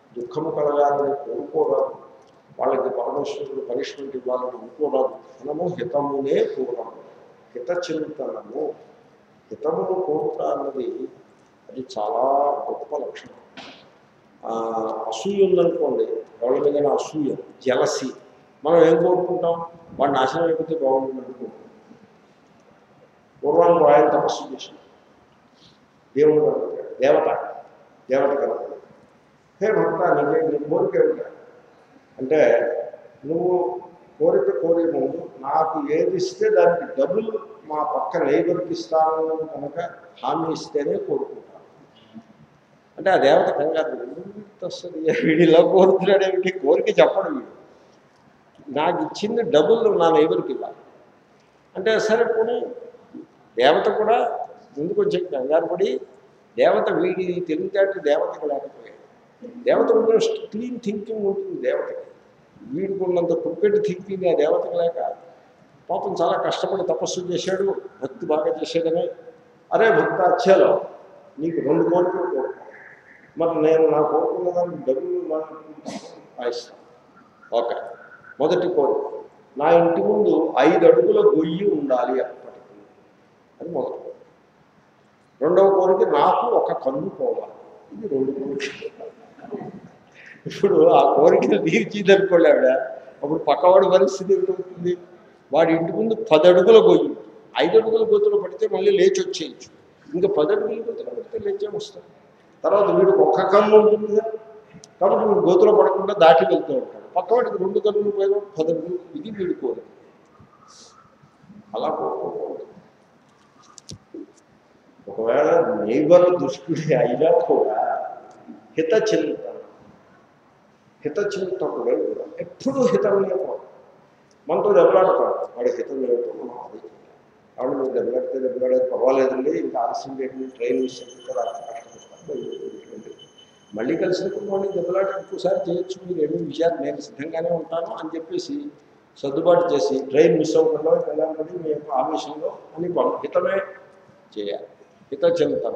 దుఃఖము కలగాలని కోరుకోరాదు వాళ్ళకి పరమేశ్వరుడు పనిష్మెంట్ ఇవ్వాలని అనుకోరాదు మనము హితమునే కోరము హిత చింతనము హితమును కోరుట అన్నది అది చాలా గొప్ప లక్షణం ఆ, అసూయ ఉందనుకోండి ఎవరి మీద అసూయ జలసి మనం ఏం కోరుకుంటాం వాడు నాశనం అయిపోతే బాగుంటుంది అనుకుంటాం పూర్వానికి ఆయన తపస్సు చేసింది దేవుడు కనుక దేవత దేవత కనుక హే భక్త నీకే నీ కోరిక ఏమిటా అంటే నువ్వు కోరిక కోరే ముందు నాకు ఏది ఇస్తే దానికి డబుల్ మా పక్క లేబర్కి ఇస్తాను కనుక హామీ ఇస్తేనే కోరుకుంటాను అంటే ఆ దేవత కంగారు వస్తుంది వీడు ఇలా కోరుతున్నాడు ఏమిటి కోరిక చెప్పడం వీడు నాకు ఇచ్చింది డబుల్ నా నైబర్కి ఇవ్వాలి అంటే సరే పోనీ దేవత కూడా ముందుకు వచ్చే కంగారు పడి దేవత వీడి తెలివితేట దేవతకి లేకపోయాడు దేవత ఉన్న క్లీన్ థింకింగ్ ఉంటుంది దేవతకి వీడికి ఉన్నంత క్రికెట్ థింకింగ్ ఆ దేవతకి లేక పాపం చాలా కష్టపడి తపస్సు చేశాడు భక్తి బాగా చేశాడని అరే భక్త అచ్చేలో నీకు రెండు కోరికలు కోరుకో మరి నేను నా కోరుకున్న దానికి డబ్బులు వాయిస్తాను ఓకే మొదటి కోరిక నా ఇంటి ముందు ఐదు అడుగుల గొయ్యి ఉండాలి అప్పటికి అది మొదటి కోరిక రెండవ కోరిక నాకు ఒక కన్ను పోవాలి ఇది రెండు కోరికలు ఇప్పుడు ఆ కోరికలు తీర్చిందనుకోండి ఆవిడ అప్పుడు పక్కవాడి పరిస్థితి ఏమిటవుతుంది వాడి ఇంటి ముందు పది అడుగుల గొయ్యి ఐదు అడుగుల గొంతులు పడితే మళ్ళీ లేచి వచ్చేయచ్చు ఇంకా పది అడుగుల గొంతులు పడితే లేచే వస్తాడు తర్వాత వీడికి ఒక్క కన్ను ఉంటుంది కదా కాబట్టి వీడు గోతులో పడకుండా దాటి వెళ్తూ ఉంటాడు పక్కవాడికి రెండు కన్నులు పోయిన పది అడుగులు ఇది వీడి కోరిక అలా కోరుకోకూడదు ఒకవేళ నైబర్ దుష్టుడి అయినా కూడా హిత చింతన హిత చింతకుడే కూడా ఎప్పుడూ హితం లేకపోవడం మనతో దెబ్బలాడతాడు వాడి హితం లేకపోతే మనం అది కాబట్టి మీరు దెబ్బలాడితే దెబ్బలాడేది పర్వాలేదండి ఇంకా ఆలస్యం చేయకుండా ట్రైన్ విషయం కదా కష్టపడతారు మళ్ళీ కలిసినప్పుడు మళ్ళీ దెబ్బలాట ఇంకోసారి చేయొచ్చు మీరు ఏమీ విషయాలు నేను సిద్ధంగానే ఉంటాను అని చెప్పేసి సర్దుబాటు చేసి ట్రైన్ మిస్ అవ్వకుండా వెళ్ళాలని మీ యొక్క ఆవేశంలో అని పం- హితమే చేయాలి హిత చింతన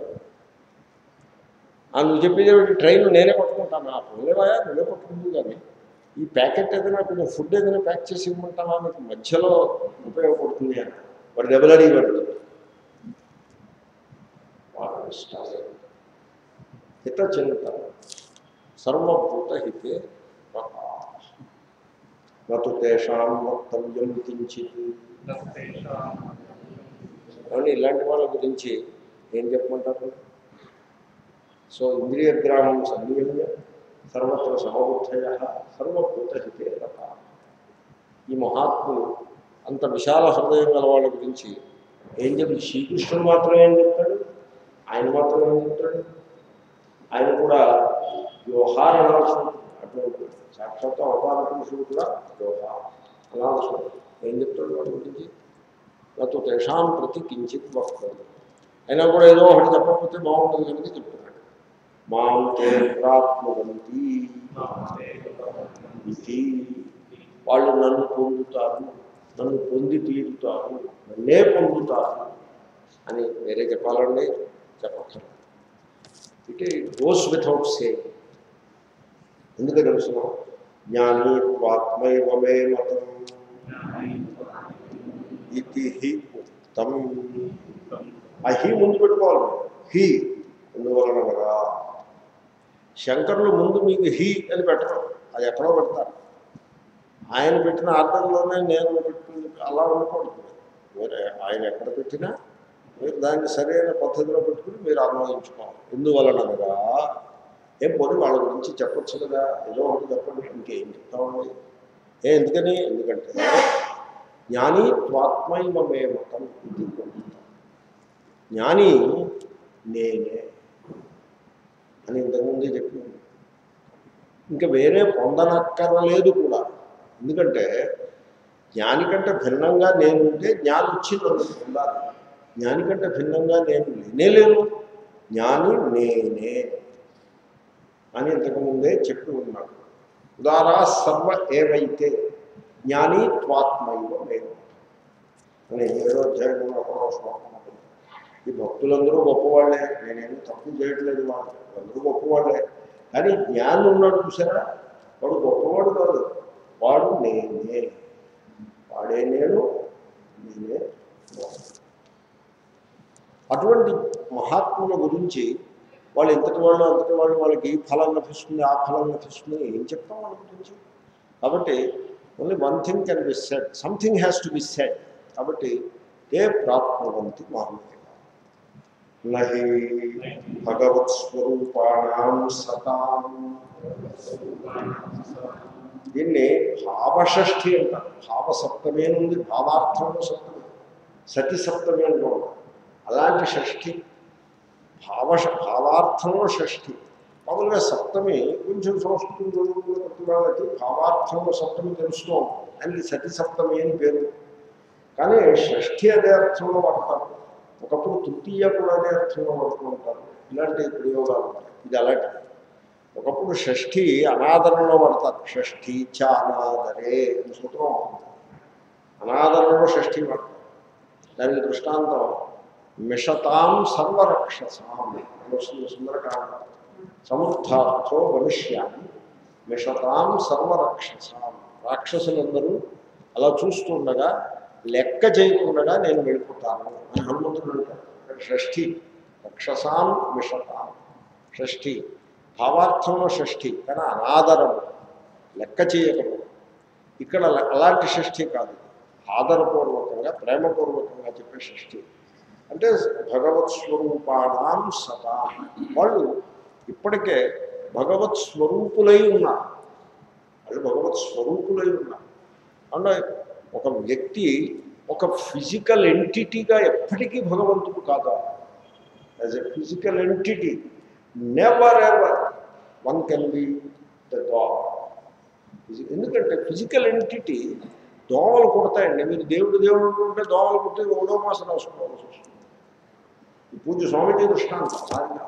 ఆ నువ్వు చెప్పేది ట్రైన్ నేనే పట్టుకుంటాను ఆ పోలేవాయా నువ్వే పట్టుకుంటు కానీ ఈ ప్యాకెట్ ఏదైనా కొంచెం ఫుడ్ ఏదైనా ప్యాక్ చేసి ఇవ్వమంటావా మీకు మధ్యలో ఉపయోగపడుతుంది అని వాడు దెబ్బలాడి వాడు హిత చింతన సర్వభూత హితే నటు తేషాం వక్తవ్యం కించిత్ కానీ ఇలాంటి వాళ్ళ గురించి ఏం చెప్పమంటారు సో ఇంద్రియ గ్రామం సంయమ్య సర్వత్ర సమబుద్ధయ సర్వభూతహితే రథ ఈ మహాత్ములు అంత విశాల హృదయం గల వాళ్ళ గురించి ఏం చెప్పి శ్రీకృష్ణుడు మాత్రం ఏం చెప్తాడు ఆయన మాత్రం ఏం చెప్తాడు ఆయన కూడా వ్యవహార అనాల్సి ఉంటుంది అటువంటి సాక్షాత్ అవతార పురుషుడు కూడా వ్యవహార అనాల్సి ఉంటుంది ఏం చెప్తాడు వాడి గురించి నాతో తేషాం ప్రతి కించిత్ వక్తవ్యం అయినా కూడా ఏదో ఒకటి చెప్పకపోతే బాగుంటుంది కనుక చెప్తున్నాడు మాం తే ప్రాప్నువంతి ఇది వాళ్ళు నన్ను పొందుతారు నన్ను పొంది తీరుతారు నన్నే పొందుతారు అని వేరే చెప్పాలండి చెప్పక్కర్లేదు ఇట్ గోస్ వితౌట్ సేయింగ్ ఎందుకు తెలుసిన జ్ఞాని ఆత్మైవ మే మతం ఇది హి ఉత్తం ఆ హి ముందు పెట్టుకోవాలి హి ఎందువలన కదా శంకరులు ముందు మీకు హి అని పెట్టడం అది ఎక్కడో పెడతారు ఆయన పెట్టిన ఆర్డర్లోనే నేను పెట్టుకుని అలా ఉండకూడదు వేరే ఆయన ఎక్కడ పెట్టినా మీరు దాన్ని సరైన పద్ధతిలో పెట్టుకుని మీరు అన్వయించుకోవాలి ఎందువలన కదా ఏం పోనీ వాళ్ళ గురించి చెప్పొచ్చు కదా ఏదో ఒకటి చెప్పండి ఇంకేం చెప్తామండి ఏ ఎందుకని ఎందుకంటే జ్ఞాని త్వాత్మైవ మే మతం ఇది పొందుతాం జ్ఞాని నేనే అని ఇంతకుముందే చెప్పినాను ఇంకా వేరే పొందనక్కర్లేదు కూడా ఎందుకంటే జ్ఞాని కంటే భిన్నంగా నేను ఉంటే జ్ఞాని వచ్చి నన్ను పొందాలి జ్ఞాని కంటే భిన్నంగా నేను లేనే లేను జ్ఞాని నేనే అని ఇంతకుముందే చెప్పి ఉన్నాడు ఉదారా సర్వ ఏవైతే జ్ఞాని త్వాత్మైవ మేము అని ఏడో అధ్యాయంలో ఒకరో శ్లోకం ఉంటుంది. ఈ భక్తులందరూ గొప్పవాళ్లే నేనేమి తప్పు చేయట్లేదు వాళ్ళు అందరూ గొప్పవాళ్లే కానీ జ్ఞానం ఉన్నాడు చూసారా వాడు గొప్పవాడు కాదు వాడు నేనే వాడే నేను నేనే వాడు. అటువంటి మహాత్ముల గురించి వాళ్ళు ఇంతటి వాళ్ళు అంతటి వాళ్ళు వాళ్ళకి ఈ ఫలం లభిస్తుంది ఆ ఫలం లభిస్తుంది ఏం చెప్తాం వాళ్ళ గురించి కాబట్టి only one thing can be said something has to be said కాబట్టి ఏ ప్రాప్నువంతి మామూలుగా నహి భగవత్ స్వరూపాణం సతాం దీన్ని భావషష్ఠి అంటారు భావసప్తమే ఉంది భావార్థంలో సప్తమి సతి సప్తమి అంటూ ఉంటారు అలాంటి షష్ఠి భావ భావార్థంలో షష్ఠి మామూలుగా సప్తమి కొంచెం సంస్కృతం చదువుకున్న వాళ్ళకి భావార్థంలో సప్తమి తెలుస్తూ ఉంటుంది దానికి సతి సప్తమి అని పేరు కానీ షష్ఠి అదే అర్థంలో వాడతారు ఒకప్పుడు తృతీయ కూడా అదే అర్థంలో వాడుతూ ఉంటారు ఇలాంటి ప్రయోగాలు ఉంటాయి ఇది అలాంటిది ఒకప్పుడు షష్ఠి అనాదరణలో పడతారు షష్ఠి చ అనాదరే అని సూత్రం ఉంటుంది అనాదరణలో షష్ఠి పడతారు దానికి దృష్టాంతం మిషతాం సర్వరక్షసాం అని వస్తుంది సుందరకాండ సముత్థార్థో భవిష్యాన్ని మిషతాం సర్వరక్షసాం రాక్షసులందరూ అలా చూస్తుండగా లెక్క చేయకుండా నేను వెళ్ళిపోతాను అని హనుమంతుడు అంటారు ఇక్కడ షష్ఠి రక్షసాం మిషతాం షష్ఠి భావార్థంలో షష్ఠి కానీ అనాదరము లెక్క చేయకపోవడం ఇక్కడ అలా- అలాంటి షష్ఠి కాదు ఆదరపూర్వకంగా ప్రేమపూర్వకంగా చెప్పే షష్ఠి అంటే భగవత్ స్వరూపాణం సదా వాళ్ళు ఇప్పటికే భగవత్ స్వరూపులై ఉన్నారు వాళ్ళు భగవత్ స్వరూపులై ఉన్నారు అంటే ఒక వ్యక్తి ఒక ఫిజికల్ ఎంటిటీగా ఎప్పటికీ భగవంతుడు కాదు as a physical entity never ever one can be the God ఎందుకంటే ఫిజికల్ ఎంటిటీ దోమలు కుడతాయండి మీరు దేవుడు దేవుడు అనుకుంటే దోమలు కుట్టి ఓడో మాసం రాసుకోవాల్సి వస్తుంది ఈ పూజ స్వామిజీ దృష్టాంతం అలాగే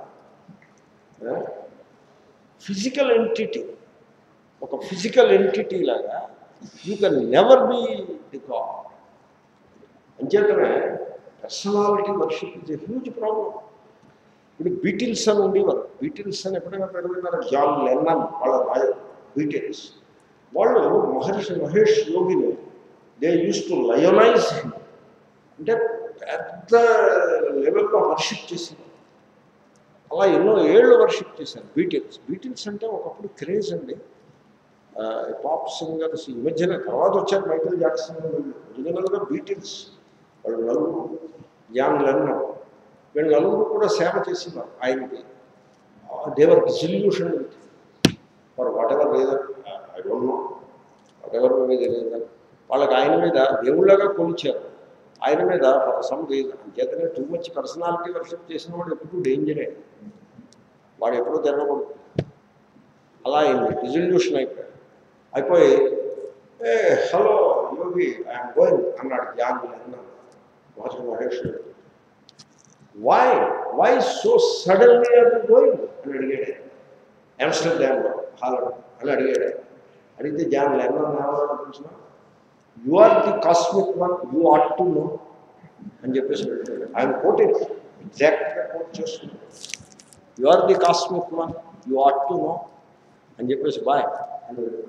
ఫిజికల్ ఎంటిటీ ఒక ఫిజికల్ ఎంటిటీ లాగా you can never be the God అంచేతనే personality worship is a huge problem ఇప్పుడు బీటిల్స్ అని ఉండేవారు బీటిల్స్ అని ఎప్పుడైనా పెరుగుతున్నారు జాన్ లెన్నన్ వాళ్ళ రాయ బీటిల్స్ వాళ్ళు మహర్షి మహేష్ యోగిని దే యూస్ టు లయోనైజ్ అంటే పెద్ద లెవెల్లో వర్షిప్ చేసింది అలా ఎన్నో ఏళ్ళు వర్షిప్ చేశారు బీటిల్స్ బీటిల్స్ అంటే ఒకప్పుడు క్రేజ్ అండి పాప్ సింగర్స్ ఈ మధ్యన తర్వాత వచ్చారు మైకేల్ జాక్సన్ ఒరిజినల్గా బీటిల్స్ వాళ్ళు నలుగురు జాన్ లెన్నన్ వీళ్ళు నలుగురు కూడా సేవ చేసేవారు ఆయనకి దేవర్ disillusion for whatever reason I don't know whatever మీద రీజన్ వాళ్ళకి ఆయన మీద దేవుళ్ళగా కొలిచారు ఆయన మీద ఫర్ సమ్ రీజన్ అంచేతనే టూ మచ్ పర్సనాలిటీ వర్షిప్ చేసిన వాడు ఎప్పుడు డేంజరే వాడు ఎప్పుడూ తిరగకూడదు అలా అయింది డిజల్యూషన్ అయిపోయాడు అయిపోయి ఏ హలో యోగి ఐఎమ్ గోయింగ్ అన్నాడు జాన్ అన్నాడు watch Mahesh why why so suddenly are going అని అడిగాడు ఆమ్స్టర్డామ్లో హాలండ్ అని అడిగాడు అడిగితే జాన్ లెన్నన్ ఏమన్నా తెలిసిన you are the cosmic one you ought to know అని చెప్పేసి ఆయన కోటింగ్ ఎగ్జాక్ట్గా కోట్ చేస్తున్నాడు you are the cosmic one you ought to know అని చెప్పేసి బాయ్ అని వెళ్ళిపోయాడు.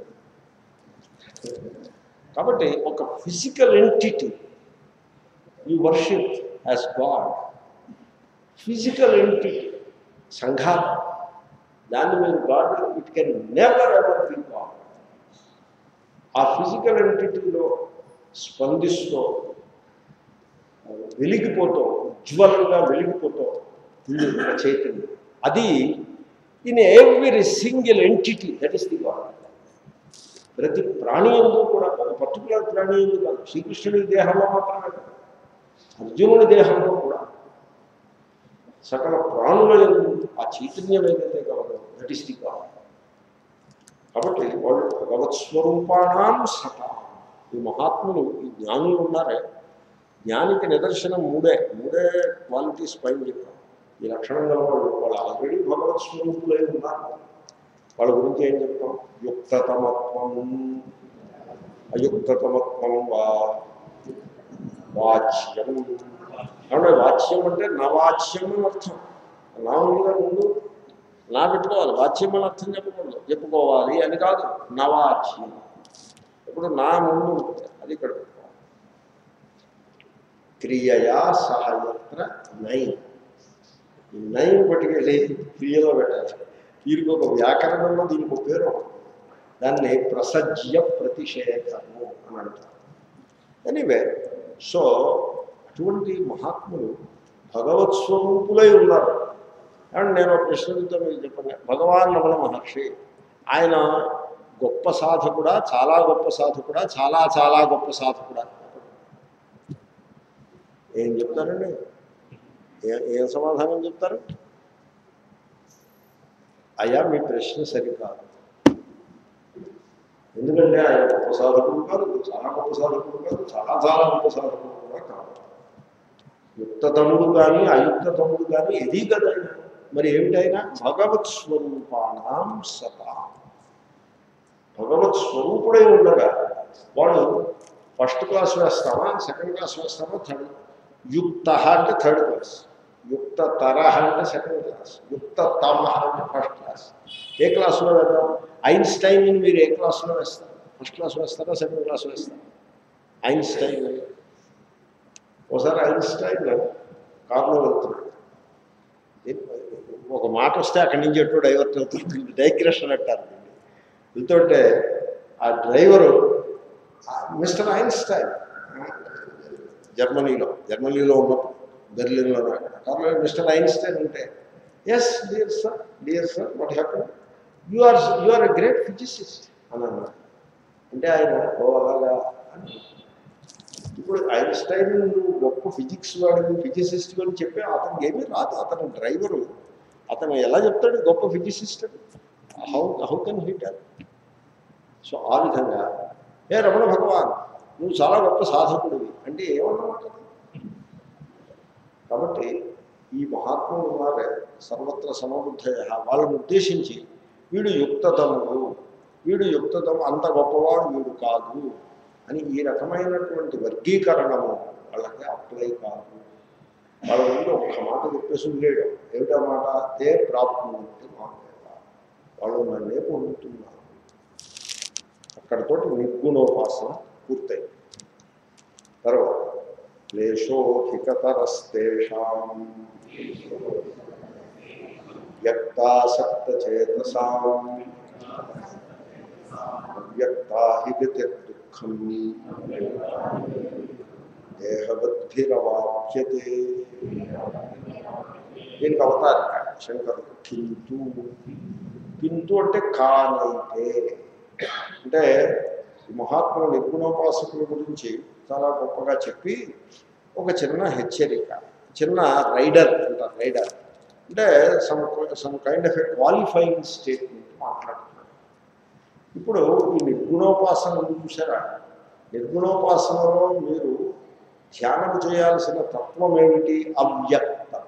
కాబట్టి ఒక physical entity you worship as God physical entity సంఘాతం దాన్ని మీరు God it can never ever be God ఆ ఫిజికల్ ఎంటిటీలో స్పందిస్తూ వెలిగిపోతూ ఉజ్వలంగా వెలిగిపోతూ ఉంది ఒక చైతన్యం అది in every single entity that is the God ప్రతి ప్రాణి ఎందు కూడా ఒక పర్టికులర్ ప్రాణి ఎందు కాదు శ్రీకృష్ణుడి దేహంలో మాత్రమే కాదు అర్జునుడి దేహంలో కూడా సకల ప్రాణుల ఎందు ఆ చైతన్యం ఏదైతే కలదో దట్ ఇస్ ది గాడ్ కాబట్టి వాళ్ళు భగవత్ స్వరూపాణం సత ఈ మహాత్ములు ఈ జ్ఞానులు ఉన్నారే జ్ఞానికి నిదర్శనం మూడే మూడే క్వాలిటీస్ పైన చెప్పారు ఈ లక్షణం గల వాళ్ళు వాళ్ళు ఆల్రెడీ భగవత్ స్వరూపులై ఉన్నారు వాళ్ళ గురించి ఏం చెప్తాం యుక్తతమత్వం అయుక్తతమత్వం వా వాచ్యం కాబట్టి వాచ్యం అంటే నవాచ్యం అని అర్థం నా ఉందిగా ముందు నా పెట్టుకోవాలి వాచ్యం అని అర్థం చెప్పకూడదు చెప్పుకోవాలి అని కాదు నవాచ్యం ఇప్పుడు నా ముందు ఉంటుంది అది ఇక్కడ పెట్టుకోవాలి క్రియయా సహయత్ర నై ఈ నైన్ పట్టుకెళ్ళి క్రియలో పెట్టాలి దీనికి ఒక వ్యాకరణంలో దీనికి ఒక పేరు ఉంది. దాన్ని ప్రసజ్య ప్రతిషేధము అని అంటారు ఎనీవే సో అటువంటి మహాత్ములు భగవత్ స్వరూపులై ఉన్నారు అండ్ నేను ఒక ప్రశ్నతో మీకు చెప్పండి భగవాన్ రమణ మహర్షి ఆయన గొప్ప సాధకుడా చాలా గొప్ప సాధకుడా చాలా చాలా గొప్ప సాధకుడా ఏం చెప్తారండి ఏ ఏం సమాధానం చెప్తారు అయ్యా మీ ప్రశ్న సరికాదు ఎందుకంటే ఆయన గొప్ప సాధకుడు కాదు చాలా గొప్ప సాధకుడు కాదు చాలా చాలా గొప్ప సాధకుడు కూడా కాదు యుక్తతముడు కానీ అయుక్తతముడు కానీ ఎది కదా ఆయన మరి ఏమిటైనా భగవత్ స్వరూపాణం సత భగవత్ స్వరూపుడై ఉండగా వాడు ఫస్ట్ క్లాస్ వేస్తామా సెకండ్ క్లాస్ వేస్తామా థర్డ్ యుక్త అంటే థర్డ్ క్లాస్ యుక్త తర అంటే సెకండ్ క్లాస్ యుక్త తమ అంటే ఫస్ట్ క్లాస్ ఏ క్లాసులో వేద్దాం ఐన్స్టైన్ మీరు ఏ క్లాసులో వేస్తారు ఫస్ట్ క్లాస్ వేస్తారా సెకండ్ క్లాస్ వేస్తారా ఐన్స్టైన్ ఒకసారి ఐన్స్టైన్ కారులో వెళ్తున్నాడు ఒక మాట వస్తే అక్కడి నుంచి ఎటు డైవర్ట్ అవుతుంది డైగ్రెషన్ అంటారు దీన్ని. వెళ్తుంటే ఆ డ్రైవరు మిస్టర్ ఐన్స్టైన్ జర్మనీలో జర్మనీలో ఉన్నప్పుడు బెర్లిన్లో కార్లో మిస్టర్ ఐన్స్టైన్ ఉంటే yes dear sir dear sir what happy you are you are a great physicist అని అన్నారు అంటే ఆయన ఓ అలాగా అని ఇప్పుడు ఐన్స్టైన్ నువ్వు గొప్ప ఫిజిక్స్ వాడిని ఫిజిసిస్ట్ అని చెప్పి అతనికి ఏమీ రాదు అతను డ్రైవరు అతను ఎలా చెప్తాడు గొప్ప ఫిజిసిస్ట్ అని how how can he tell so ఆ విధంగా ఏ రమణ భగవాన్ నువ్వు చాలా గొప్ప సాధకుడివి అంటే ఏమన్నమాట కాబట్టి ఈ మహాత్ములు ఉన్నారే సర్వత్ర సమబుద్ధయ వాళ్ళని ఉద్దేశించి వీడు యుక్తతముడు వీడు యుక్తతము అంత గొప్పవాడు వీడు కాదు అని ఈ రకమైనటువంటి వర్గీకరణము వాళ్ళకి అప్లై కాదు వాళ్ళ ముందు ఒక్క మాట చెప్పేసి లేడు ఏమిటా మాట తే ప్రాప్తి మాట వాళ్ళు నన్నే పొందుతున్నారు అక్కడతోటి నిర్గుణోపాసన పూర్తయింది తర్వాత క్లేశోధికతరస్తేషాం వ్యక్తాసక్తచేతసాం అవ్యక్తా హి దుఃఖం దేహవద్భిరవాప్యతే దీనికి అవతారిక శంకరుడు కింతు కింతు అంటే కానైతే అంటే ఈ మహాత్ముల నిర్గుణోపాసకుల గురించి చాలా గొప్పగా చెప్పి ఒక చిన్న హెచ్చరిక చిన్న రైడర్ అంటారు రైడర్ అంటే some some kind of a qualifying statement మాట్లాడుతున్నాడు ఇప్పుడు ఈ నిర్గుణోపాసన ఉంది చూసారా నిర్గుణోపాసనలో మీరు ధ్యానం చేయాల్సిన తత్వం ఏమిటి అవ్యక్తం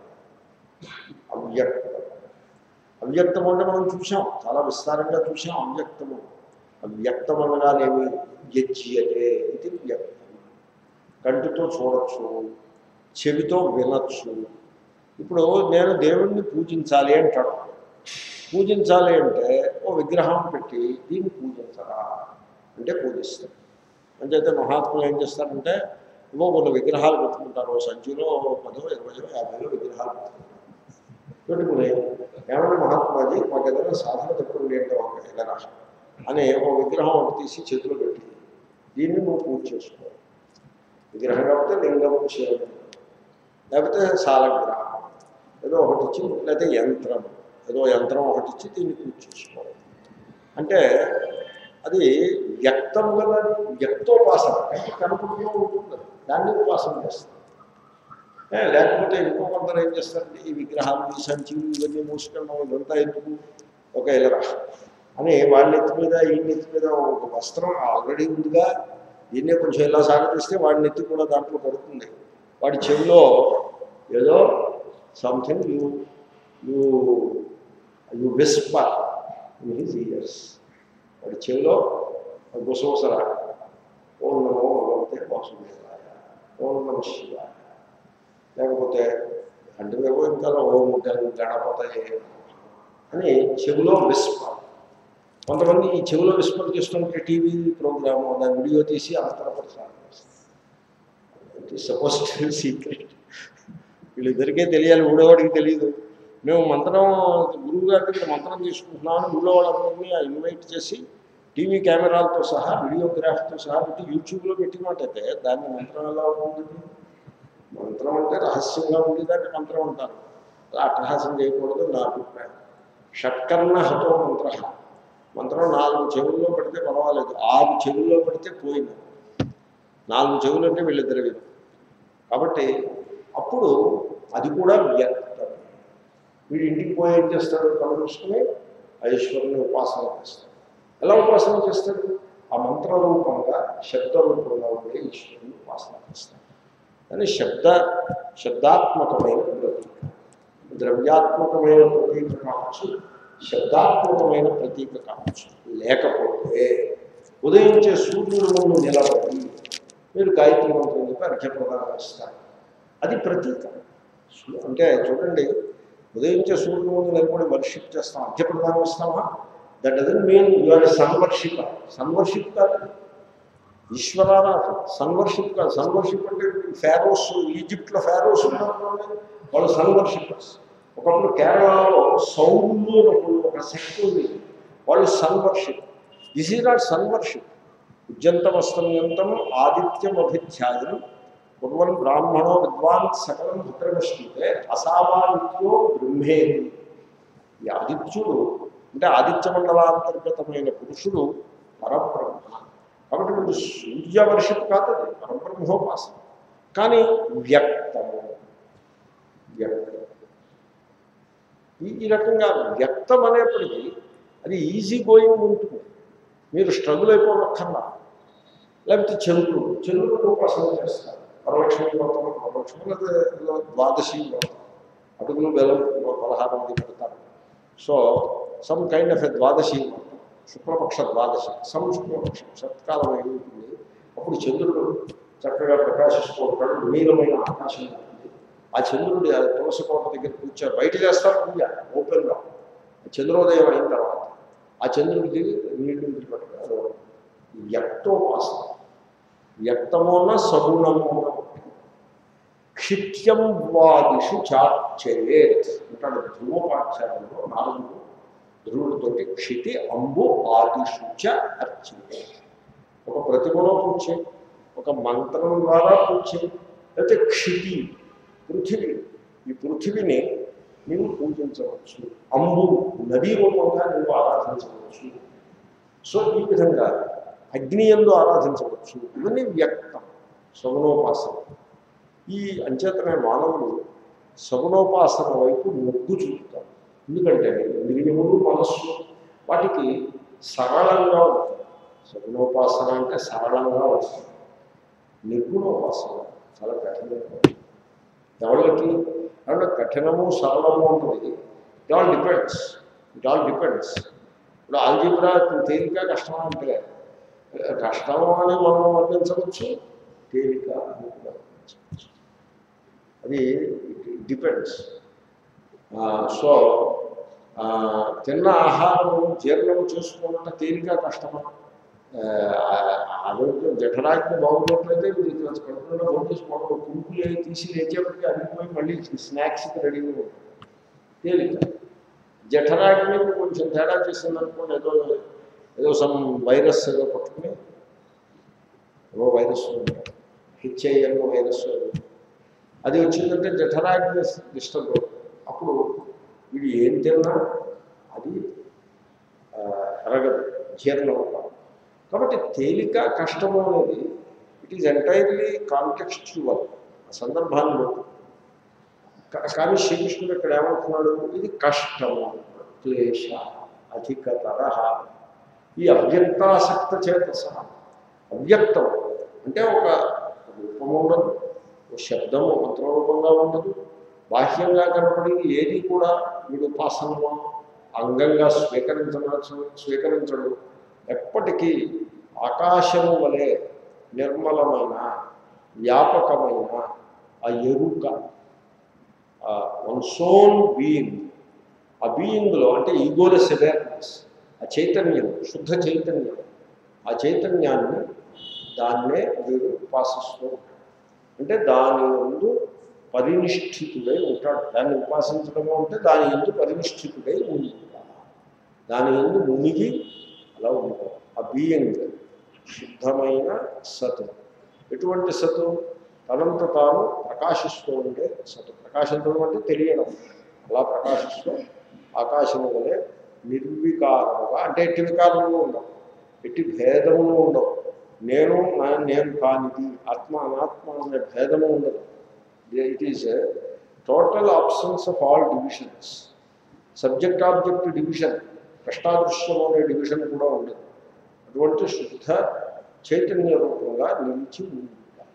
అవ్యక్తం అవ్యక్తం అంటే మనం చూసాం చాలా విస్తారంగా చూసాం అవ్యక్తము అవ్యక్తం అనగానేమి యజ్యతే ఇది వ్యక్తం కంటితో చూడొచ్చు చెవితో వినొచ్చు ఇప్పుడు నేను దేవుణ్ణి పూజించాలి అంటాడు పూజించాలి అంటే ఓ విగ్రహం పెట్టి దీన్ని పూజించరా అంటే పూజిస్తాం అంచేతే మహాత్ములు ఏం చేస్తారంటే ఏవో కొన్ని విగ్రహాలు పెట్టుకుంటారు ఓ సంచిలో పదో ఇరవయో యాభైలో విగ్రహాలు పెట్టుకుంటారు పెట్టుకుని ఏమన్నా మహాత్మాజీ మాకు ఏదైనా సాధన చెప్పండి అంటే ఒక ఎలా అని ఒక విగ్రహం ఒకటి తీసి చేతిలో పెట్టి దీన్ని నువ్వు పూజ చేసుకో విగ్రహం కాకపోతే లింగం శివం లేకపోతే సాల విగ్రహం ఏదో ఒకటి ఇచ్చి లేకపోతే యంత్రం ఏదో యంత్రం ఒకటి ఇచ్చి దీన్ని పూజ చేసుకోవాలి అంటే అది వ్యక్తం కదా వ్యక్తోపాసన అంటే కనుకుంటూ ఉంటుంది అది. దాన్ని ఉపాసన చేస్తారు ఏ, లేకపోతే ఇంకో కొందరు ఏం చేస్తారంటే ఈ విగ్రహాలు ఈ సంచులు ఇవన్నీ మూసుకెళ్ళడం ఇదంతా ఎందుకు ఒక ఇలరా అని వాళ్ళ నెత్తి మీద ఈ నెత్తి మీద ఒక వస్త్రం ఆల్రెడీ ఉందిగా దీన్నే కొంచెం ఇలా సాగతిస్తే వాడి నెత్తి కూడా దాంట్లో పడుతుంది వాడి చెవిలో ఏదో something you you you whisper in his ears వాడి చెవిలో గుసగుసరా ఓం నమో భగవతే వాసుదేవాయ ఓం నమ శివాయ లేకపోతే అంటే ఏవో ఇంకా ఓం గణ గణపతయే అని చెవిలో విస్పర్ కొంతమంది ఈ చెవిలో విస్పర్ చేస్తుంటే టీవీ ప్రోగ్రామ్ దాని వీడియో తీసి అంతర ప్రసారం సపోజ్ సీక్రెట్ వీళ్ళిద్దరికే తెలియాలి ఊడోవాడికి తెలియదు మేము మంత్రం గురువు గారి దగ్గర మంత్రం తీసుకుంటున్నామని ఊళ్ళో వాళ్ళందరినీ ఇన్వైట్ చేసి టీవీ కెమెరాలతో సహా వీడియోగ్రాఫ్తో సహా పెట్టి యూట్యూబ్లో పెట్టినట్టయితే దాన్ని మంత్రం ఎలా ఉంటుంది మంత్రం అంటే రహస్యంగా ఉండేదాన్ని మంత్రం అంటారు అలా అట్టహాసం చేయకూడదు నా అభిప్రాయం షట్కర్ణ హతో మంత్ర మంత్రం నాలుగు చెవుల్లో పెడితే పర్వాలేదు ఆరు చెవుల్లో పెడితే పోయింది నాలుగు చెవులు అంటే వీళ్ళిద్దరు విధం కాబట్టి అప్పుడు అది కూడా వ్యక్తం వీడి ఇంటికి పోయి ఏం చేస్తాడు కళ్ళు చూసుకుని ఆ ఈశ్వరుని ఉపాసన చేస్తాడు ఎలా ఉపాసన చేస్తాడు ఆ మంత్ర రూపంగా శబ్ద రూపంగా ఉండే ఈశ్వరుని ఉపాసన చేస్తాడు అని శబ్ద శబ్దాత్మకమైన ప్రతీక ద్రవ్యాత్మకమైన ప్రతీక కావచ్చు శబ్దాత్మకమైన ప్రతీక కావచ్చు లేకపోతే ఉదయించే సూర్యుడు ముందు నిలబడి మీరు గాయత్రి మంత్రం చెప్పి అర్ఘ్యప్రదానం ఇస్తారు అది ప్రతీక సు- అంటే చూడండి ఉదయించే సూర్యుడు ముందు నిలబడి వర్షిప్ చేస్తాం అర్ఘ్యప్రదానం ఇస్తామా that doesn't mean your sun worship sun worship కాదు ఈశ్వరారాధన సన్వర్షిప్ కాదు సన్వర్షిప్ అంటే ఫారోస్ ఈజిప్ట్లో ఫారోస్ ఉన్నారు చూడండి, వాళ్ళు సన్వర్షిపర్స్ ఒకప్పుడు కేరళలో సౌండ్ ఒక శక్తి ఉంది వాళ్ళు sun worship this is not sun worship ఉజ్జంతమస్తమ్యంతం ఆదిత్యం అభిధ్యాయం కుర్వన్ బ్రాహ్మణో విద్వాన్ సకలం భద్రమశ్నుతే అసామాదిత్యో బ్రహ్మేది ఈ ఆదిత్యుడు అంటే ఆదిత్య మండలాంతర్గతమైన పురుషుడు పరబ్రహ్మ కాబట్టి మీరు సూర్యవర్షిప్ కాదు అది పరబ్రహ్మోపాసన కానీ వ్యక్తము వ్యక్తం ఈ ఈ రకంగా వ్యక్తం అనేప్పటికీ అది ఈజీ గోయింగ్ ఉంటుంది మీరు స్ట్రగుల్ అయిపోవక్కర్లా లేకపోతే చంద్రుడు చంద్రుడు ఉపాసన చేస్తారు వరలక్ష్మి వ్రతం వరలక్ష్మి లేదా ఏదో ద్వాదశి వ్రతం అటుకులు బెల్లం పదహారు మంది పెడతారు so some kind of a ద్వాదశి వ్రతం శుక్లపక్ష ద్వాదశి సమ్ శుక్లపక్షం శతకాలం అయి ఉంటుంది అప్పుడు చంద్రుడు చక్కగా ప్రకాశిస్తూ ఉంటాడు నీలమైన ఆకాశం ఉంటుంది ఆ చంద్రుడి ఆ తులసి కోట దగ్గర కూర్చొని బయట చేస్తారు పూజ ఓపెన్గా చంద్రోదయం అయిన తర్వాత ఆ చంద్రుడికి నీళ్లు విడిచిపెట్టడం అదో వ్యక్తోపాసన వ్యక్తమున సగుణమున క్షిత్యం వాదిషు చార్చేత్ అంటాడు ధ్రువోపాఖ్యానంలో నాలుగు ధ్రువుడితోటి క్షితి అంబు ఆదిషు చ అర్చే ఒక ప్రతిమలో పూడ్చే ఒక మంత్రం ద్వారా పూడ్చే లేకపోతే క్షితి పృథివీ ఈ పృథివిని నీవు పూజించవచ్చు అంబు నదీ రూపంగా నీవు ఆరాధించవచ్చు సో ఈ విధంగా అగ్ని ఎందు ఆరాధించవచ్చు ఇవన్నీ వ్యక్తం సగుణోపాసన ఈ అంచేతనే మానవులు సగుణోపాసన వైపు మొగ్గు చూపుతారు ఎందుకంటే ఇంద్రియములు మనస్సు వాటికి సరళంగా ఉంటాయి సగుణోపాసన అంటే సరళంగా ఉంటుంది నిర్గుణోపాసన చాలా కఠినంగా ఉంటుంది ఎవరికి అంటే కఠినము సరళము ఉంటుంది it all depends it all depends ఇప్పుడు ఆల్జీబ్రా తేలిక కష్టమా అంటే కష్టము అని మనం వర్ణించవచ్చు తేలిక అని కూడా వర్ణించవచ్చు అది డిపెండ్స్ సో తిన్న ఆహారం జీర్ణం చేసుకోవాలంటే తేలిక కష్టమా ఆ, ఆరోగ్యం జఠరాగ్ని బాగున్నట్లయితే మీరు కడుపులో భోజనం చేసుకోవడం కుంకులు అవి తీసి లేచేపటికి అరిగిపోయి మళ్ళీ స్నాక్స్కి రెడీగా ఉంటుంది తేలిక జఠరాగ్నికి కొంచెం తేడా చేసిందనుకోండి ఏదో ఏదో సమ్ వైరస్ ఏదో పట్టుకుని ఏదో వైరస్ హెచ్ఐఎన్ వైరస్ ఏదో. అది వచ్చిందంటే జఠరాగ్ని డిస్టర్బ్ అవుతుంది అప్పుడు వీడు ఏం తిన్నా అది ఆ, అరగదు జీర్ణం కాదు కాబట్టి తేలిక కష్టము అనేది ఇట్ ఈజ్ ఎంటైర్లీ కాంటెక్స్చువల్ సందర్భాన్ని బట్టి కా- కానీ శ్రీకృష్ణుడు ఇక్కడ ఏమంటున్నాడు ఇది కష్టము క్లేశ అధికతర ఈ అవ్యక్తాసక్త చేతస అవ్యక్తం అంటే ఒక రూపము ఉండదు ఒక శబ్దము మంత్రరూపంగా ఉండదు బాహ్యంగా కనపడేది ఏది కూడా వీడు ఉపాసనలో అంగంగా స్వీకరించవచ్చు స్వీకరించడు ఎప్పటికీ ఆకాశము వలె నిర్మలమైన వ్యాపకమైన ఆ ఎరుక వన్ సోన్ బీయింగ్ ఆ బీయింగ్లో అంటే ఈగోలెస్ అవేర్నెస్ ఆ చైతన్యం శుద్ధ చైతన్యం ఆ చైతన్యాన్ని దాన్నే వీడు ఉపాసిస్తూ ఉంటాడు అంటే దాని ముందు పరినిష్ఠితుడై ఉంటాడు దాన్ని ఉపాసించడము అంటే దాని ఎందు పరినిష్ఠితుడై ఉంటాడు దాని ఎందు మునిగి అలా ఉంటాడు ఆ బీయింగ్ శుద్ధమైన సత్ ఎటువంటి సత్ తనంత తాను ప్రకాశిస్తూ ఉండే సత్ ప్రకాశించడం అంటే తెలియడం అలా ప్రకాశిస్తూ ఆకాశము వలె నిర్వికారముగా అంటే ఎట్టి వికారములు ఉండవు ఎట్టి భేదములు ఉండవు నేను నా- నేను కానిది ఆత్మ అనాత్మ అనే భేదము ఉండదు it is total options of all divisions subject object division కష్టాదృశ్యం అనే డివిజన్ కూడా ఉండదు అటువంటి శుద్ధ చైతన్య రూపంగా నిలిచి ఉంది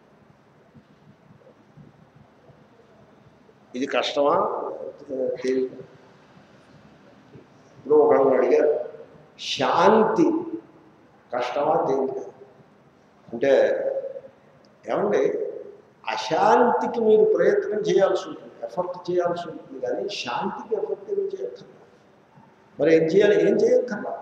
ఇది కష్టమా తేలిక ఇప్పుడు ఒకళ్ళు అడిగారు శాంతి కష్టమా తేలిక అంటే ఏమండి అశాంతికి మీరు ప్రయత్నం చేయాల్సి ఉంటుంది ఎఫర్ట్ చేయాల్సి ఉంటుంది కానీ శాంతికి ఎఫర్ట్ ఏమి చేయక్కర్లా మరి ఏం చేయాలి ఏం చేయక్కర్లా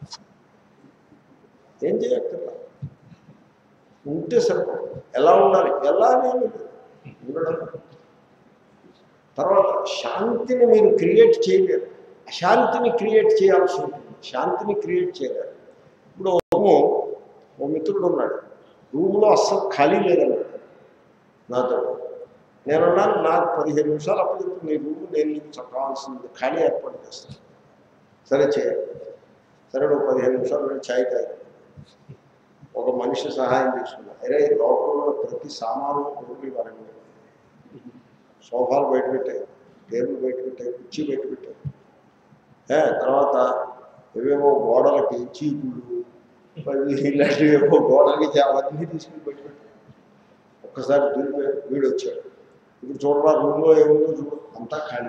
ఏం చేయక్కర్లా ఉంటే సరిపడు ఎలా ఉండాలి ఎలా అనేది ఉండడం తర్వాత శాంతిని మీరు క్రియేట్ చేయలేరు అశాంతిని క్రియేట్ చేయాల్సి ఉంటుంది శాంతిని క్రియేట్ చేయలేరు ఇప్పుడు ఓ రూము ఓ మిత్రుడు ఉన్నాడు రూమ్లో అస్సలు ఖాళీ లేదన్నాడు నాతో నేను అన్నాను నాకు పదిహేను నిమిషాలు అప్పుడు నీ రూమ్ నేను నీకు చెప్పాల్సింది ఖాళీ ఏర్పాటు చేస్తాను సరే చేయాలి సరే నువ్వు పదిహేను నిమిషాలు నేను ఛాయ్ తాగి ఒక మనిషి సహాయం తీసుకున్నా అరే లోపల ప్రతి సామాను రూమ్కి వరండి సోఫాలు బయట పెట్టాయి టేబుల్ బయట పెట్టాయి కుర్చీ బయట పెట్టాయి ఏ, తర్వాత ఏవేవో గోడలకి చీపుళ్ళు మరి ఇలాంటివి ఏవో గోడలకి చే- అవన్నీ తీసుకుని బయట పెట్టాయి ఒక్కసారి దూరిపోయి వీడు వచ్చాడు ఇప్పుడు చూడరా రూమ్లో ఏముందో చూడు అంతా ఖాళీ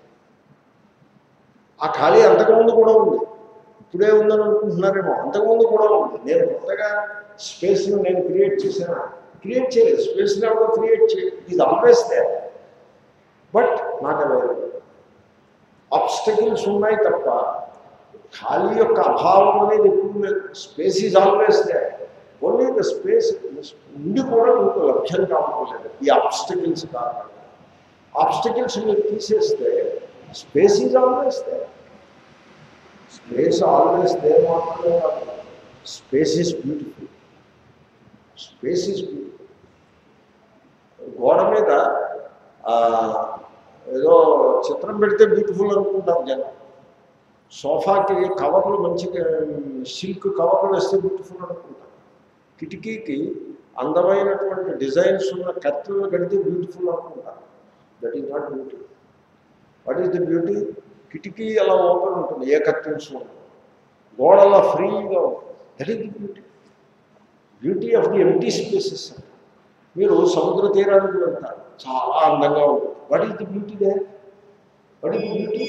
ఆ ఖాళీ అంతకుముందు కూడా ఉంది ఇప్పుడే ఉందని అనుకుంటున్నారేమో అంతకుముందు కూడా ఉంది నేను కొత్తగా స్పేస్ను నేను క్రియేట్ చేశాను క్రియేట్ చేయలేదు స్పేస్ని ఎవరో క్రియేట్ చేయలేదు ఇది always there but not available obstacles ఉన్నాయి తప్ప ఖాళీ యొక్క అభావం అనేది ఎప్పుడు లేదు space is always there only the space ఉండి కూడా మీకు లభ్యం కావట్లేదు ఈ ఆబ్స్టకిల్స్ కారణంగా ఆబ్స్టకిల్స్ మీరు తీసేస్తే space is always there space always there మాత్రమే కాదు space is beautiful space is beautiful గోడ మీద ఆ, ఏదో చిత్రం పెడితే బ్యూటిఫుల్ అనుకుంటారు జనం సోఫాకి కవర్లు మంచిగా సిల్క్ కవర్లు వేస్తే బ్యూటిఫుల్ అనుకుంటారు కిటికీకి అందమైనటువంటి డిజైన్స్ ఉన్న కత్తులు కడితే బ్యూటిఫుల్ అనుకుంటారు that is not beauty what is the beauty కిటికీ అలా ఓపెన్ ఉంటుంది ఏ కర్టెన్స్ ఉండవు గోడ అలా ఫ్రీగా ఉంటుంది that is the beauty beauty of the empty spaces మీరు సముద్ర తీరానికి వెళ్తారు చాలా అందంగా ఉంటుంది what is the beauty there what is the beauty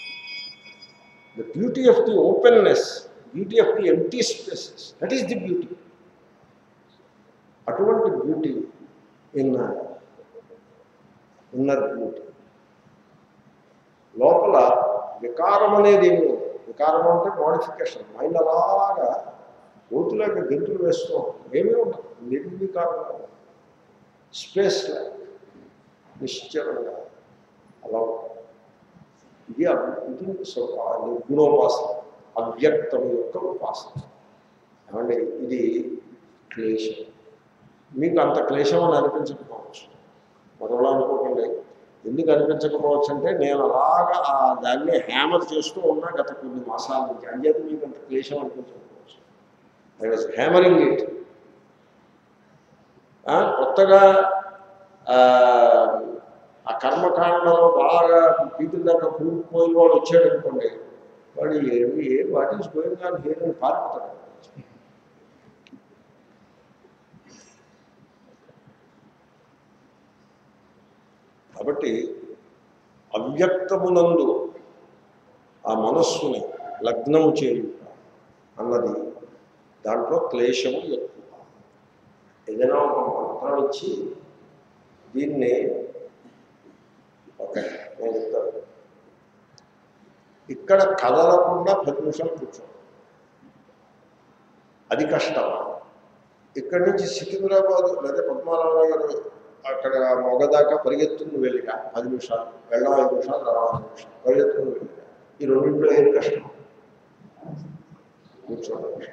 the beauty of the openness beauty of the empty spaces that is the beauty అటువంటి beauty in inner beauty లోపల వికారం అనేది ఏమి లేదు. వికారం అంటే మోడిఫికేషన్ మైండ్ అలాగా కోతులేక గెంతులు వేస్తూ ఉంటుంది. ఏమీ ఉండదు నిర్వికారంగా ఉంటుంది. స్పేస్ నిశ్చలంగా అలా ఉంటుంది. ఇది అవ్- ఇది సో- ఆ నిర్గుణోపాసన అవ్యక్తం యొక్క ఉపాసన ఏమంటే ఇది క్లేశం మీకు అంత క్లేశం అని అనిపించకపోవచ్చు మరోలా అనుకోకండి ఎందుకు అనిపించకపోవచ్చు అంటే నేను అలాగా ఆ దాన్ని హ్యామర్ చేస్తూ ఉన్నా గత కొన్ని మాసాల నుంచి అంచేత మీకు అంత క్లేశం అనిపించకపోవచ్చు ఐ వాజ్ హ్యామరింగ్ ఇట్ కొత్తగా ఆ, ఆ కర్మకాండలో బాగా పీతుల దాకా కూలిపోయిన వాడు వచ్చాడు అనుకోండి వాడు ఏమి ఏ what is going on here అని పారిపోతాడు కాబట్టి అవ్యక్తమునందు ఆ మనస్సుని లగ్నము చేయుట అన్నది దాంట్లో క్లేశము ఎక్కువ ఏదైనా ఒక మంత్రం ఇచ్చి దీన్ని ఓకే నేను చెప్తాను ఇక్కడ కదలకుండా పది నిమిషాలు కూర్చోవాలి అది కష్టం ఇక్కడి నుంచి సికింద్రాబాద్ లేదా పద్మారావు గారు అక్కడ మొగదాకా పరిగెత్తుకుని వెళ్ళిగా పది నిమిషాలు వెళ్ళడం ఐదు నిమిషాలు రావడం ఐదు నిమిషాలు పరిగెత్తుకుని వెళ్ళిగా ఈ రెండింటిలో ఏది కష్టం కూర్చోవడం కష్టం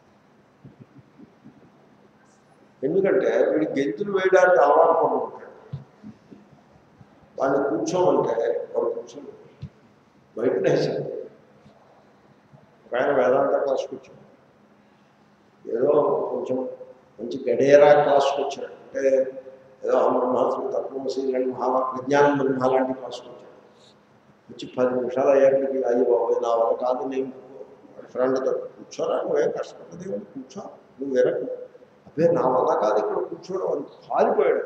ఎందుకంటే వీడి గెంతులు వేయడానికి అలవాటు పడి ఉంటాడు వాడిని కూర్చోమంటే వాడు కూర్చోలేదు బయటనే వేసాడు ఒక ఆయన వేదాంత క్లాస్కి వచ్చాడు ఏదో కొంచెం మంచి గడేరా క్లాస్కి వచ్చాడు అంటే ఏదో బ్రహ్మాస్మి తత్వమసి ఇలాంటి మహా విజ్ఞానం బ్రహ్మ లాంటి క్లాస్కి వచ్చాడు వచ్చి పది నిమిషాలు అయ్యేప్పటికి అయ్యి బాబోయ్ నా వల్ల కాదు నేను ఫ్రెండ్తో కూర్చోరా నువ్వేం కష్టపడ్డది ఏమిటి? కూర్చో నువ్వు వెనక్కు అదే నా వల్ల కాదు ఇక్కడ కూర్చోవడం అని పారిపోయాడు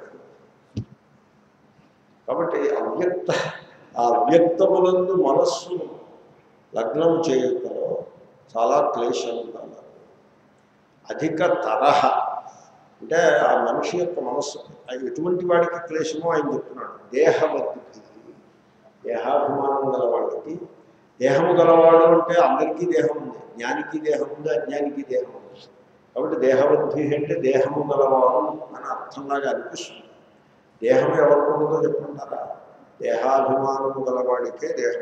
కాబట్టి అవ్యక్త ఆ అవ్యక్తములందు మనస్సు లగ్నం చేయుటలో చాలా క్లేశం ఉండాలి అధిక తరహ అంటే ఆ మనిషి యొక్క మనస్సు అది ఎటువంటి వాడికి క్లేశమో ఆయన చెప్తున్నాడు దేహవద్ధికి దేహాభిమానం గల వాళ్ళకి దేహము గలవాడు అంటే అందరికీ దేహం ఉంది జ్ఞానికి దేహం ఉంది అజ్ఞానికి దేహం ఉంది కాబట్టి దేహవద్ధి అంటే దేహము గలవాడు అని అర్థంలాగా అనిపిస్తుంది దేహం ఎవరికి ఉందో చెప్పుకుంటారా దేహాభిమానము గలవాడికే దేహం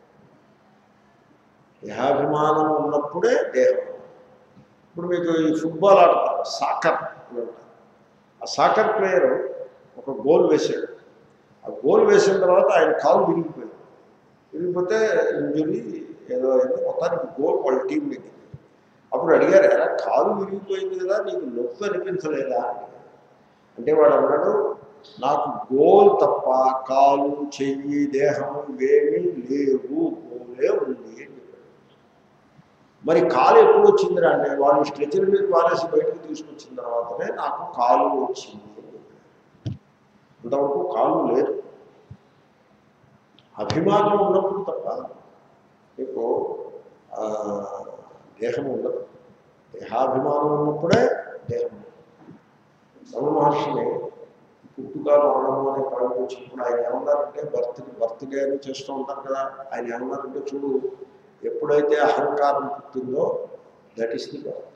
దేహాభిమానం ఉన్నప్పుడే దేహం ఇప్పుడు మీకు ఈ ఫుట్బాల్ ఆడతారు సాకర్ అని అంటారు ఆ సాకర్ ప్లేయర్ ఒక గోల్ వేసాడు ఆ గోల్ వేసిన తర్వాత ఆయన కాలు విరిగిపోయింది విరిగిపోతే ఇంజురీ ఏదో అయింది మొత్తానికి గోల్ వాళ్ళ టీం నెగ్గింది అప్పుడు అడిగారు ఎలా కాలు విరిగిపోయింది కదా నీకు నొప్పి అనిపించలేదా అని అడిగారు. అంటే వాడు అన్నాడు నాకు గోల్ తప్ప కాలు చెయ్యి దేహం ఇవేమీ లేవు గోలే ఉంది అని చెప్పాడు మరి కాలు ఎప్పుడు వచ్చిందిరా అంటే వాళ్ళు స్ట్రెచర్ మీద పారేసి బయటకు తీసుకొచ్చిన తర్వాతనే నాకు కాలు వచ్చింది అని చెప్పాడు. అంతవరకు కాలు లేదు అభిమానం ఉన్నప్పుడు తప్ప మీకు ఆ, దేహం ఉండదు దేహాభిమానం ఉన్నప్పుడే దేహం రమణ మహర్షిని పుట్టుక మరణము అనే పాయింట్ వచ్చినప్పుడు ఆయన ఏమన్నారంటే బర్త్ బర్త్డే అని చేస్తూ ఉంటారు కదా ఆయన ఏమన్నారంటే చూడు ఎప్పుడైతే అహంకారం పుట్టిందో దట్ ఈస్ ది బర్త్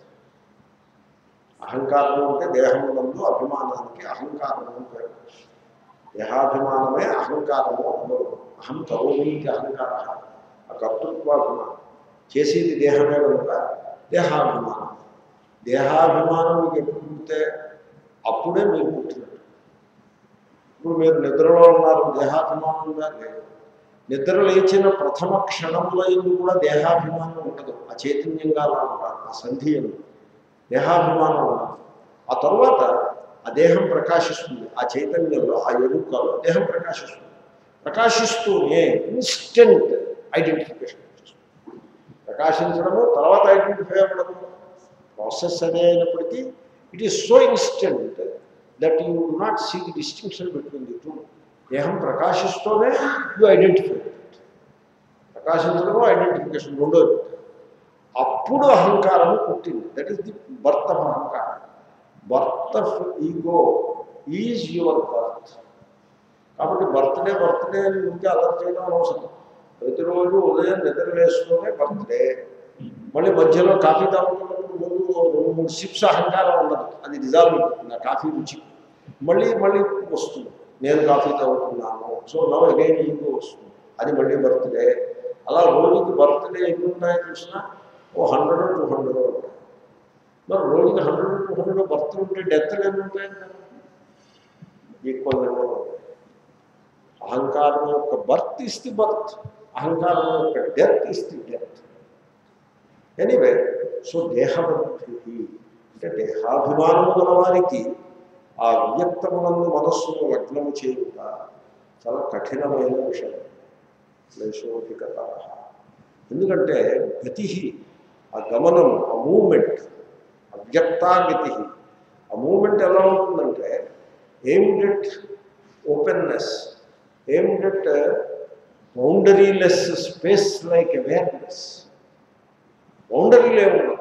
అహంకారం అంటే దేహం నందు అభిమానానికి అహంకారం అని పేరు దేహాభిమానమే అహంకారము అందరూ అహం కరోమి ఇది అహంకార ఆ కర్తృత్వాభిమానం చేసేది దేహమే కనుక దేహాభిమానం దేహాభిమానం మీకు ఎప్పుడు పుడితే అప్పుడే మీరు పుట్టినట్టు ఇప్పుడు మీరు నిద్రలో ఉన్నారు దేహాభిమానం ఉందా లేదు నిద్ర లేచిన ప్రథమ క్షణముల ఎందు కూడా దేహాభిమానం ఉండదు ఆ చైతన్యంగా అలా ఉంటారు ఆ సంధి ఎందు దేహాభిమానం ఉండదు ఆ తర్వాత ఆ దేహం ప్రకాశిస్తుంది ఆ చైతన్యంలో ఆ ఎరుకలో దేహం ప్రకాశిస్తుంది ప్రకాశిస్తూనే ఇన్స్టెంట్ ఐడెంటిఫికేషన్ వచ్చేస్తుంది ప్రకాశించడము తర్వాత ఐడెంటిఫై అవ్వడము ప్రాసెస్ అదే అయినప్పటికీ it is so instant that you do not see the distinction between the two దేహం ప్రకాశిస్తూనే యూ ఐడెంటిఫై ప్రకాశించడము ఐడెంటిఫికేషన్ రెండోది అప్పుడు అహంకారము పుట్టింది that is the birth of అహంకారం birth of ego is your birth కాబట్టి బర్త్డే బర్త్డే అని ఉంటే అలర్ట్ చేయడం అవసరం ప్రతిరోజు ఉదయం నిద్ర వేసుకునే బర్త్డే మళ్ళీ మధ్యలో కాఫీ తాగుతున్నప్పుడు ముందు రెండు మూడు సిప్స్ అహంకారం ఉండదు అది డిజాల్వ్ అయిపోతుంది ఆ కాఫీ రుచి మళ్ళీ మళ్ళీ వస్తుంది నేను కాఫీ తాగుతున్నాను సో నవ్ అగైన్ ఈగో వస్తుంది అది మళ్ళీ బర్త్డే అలా రోజుకి బర్త్డే ఎన్ని ఉన్నాయో చూసినా ఓ హండ్రెడ్ టూ హండ్రెడ్ ఉంటాయి మరి రోజుకి హండ్రెడ్ టూ హండ్రెడ్ బర్త్ ఉంటే డెత్ ఎన్ని ఉంటాయి ఈక్వల్ నెంబర్ ఉంటాయి అహంకారం యొక్క బర్త్ ఇస్ ది బర్త్ అహంకారం యొక్క death is the death anyway so దేహబద్ధి అంటే దేహాభిమానము గల వారికి ఆ వ్యక్తమునందు మనస్సును లగ్నము చేయుట చాలా కఠినమైన విషయం క్లేశోధికత ఎందుకంటే గతి ఆ గమనం ఆ మూమెంట్ అవ్యక్తాగతి ఆ మూమెంట్ ఎలా ఉంటుందంటే aimed at openness aimed at boundaryless space like awareness boundary లేవు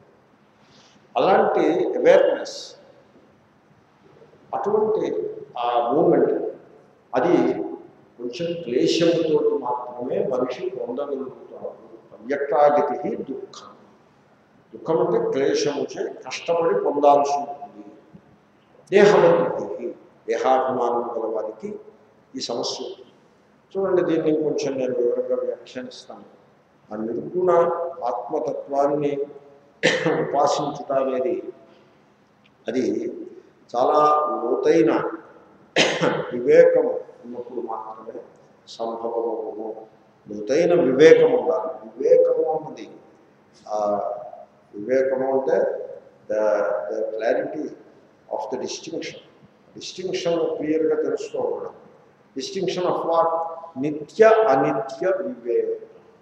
అలాంటి అవేర్నెస్ అటువంటి ఆ మూమెంట్ అది కొంచెం క్లేశముతో మాత్రమే మనిషి పొందగలుగుతాడు అవ్యక్తాగతి దుఃఖం దుఃఖం అంటే క్లేశముచే కష్టపడి పొందాల్సి ఉంటుంది దేహవృద్ధి దేహాభిమానం గల వారికి ఈ సమస్య ఉంటుంది. చూడండి దీన్ని కొంచెం నేను వివరంగా వ్యాఖ్యానిస్తాను ఆ నిర్గుణ ఆత్మతత్వాన్ని ఉపాసించుట అనేది అది చాలా లోతైన వివేకము ఉన్నప్పుడు మాత్రమే సంభవము లోతైన వివేకం ఉండాలి వివేకము అన్నది ఆ వివేకము అంటే the the clarity of the distinction distinction క్లియర్గా తెలుసుకోవడం డిస్టింక్షన్ ఆఫ్ వాట్ నిత్య అనిత్య వివేకం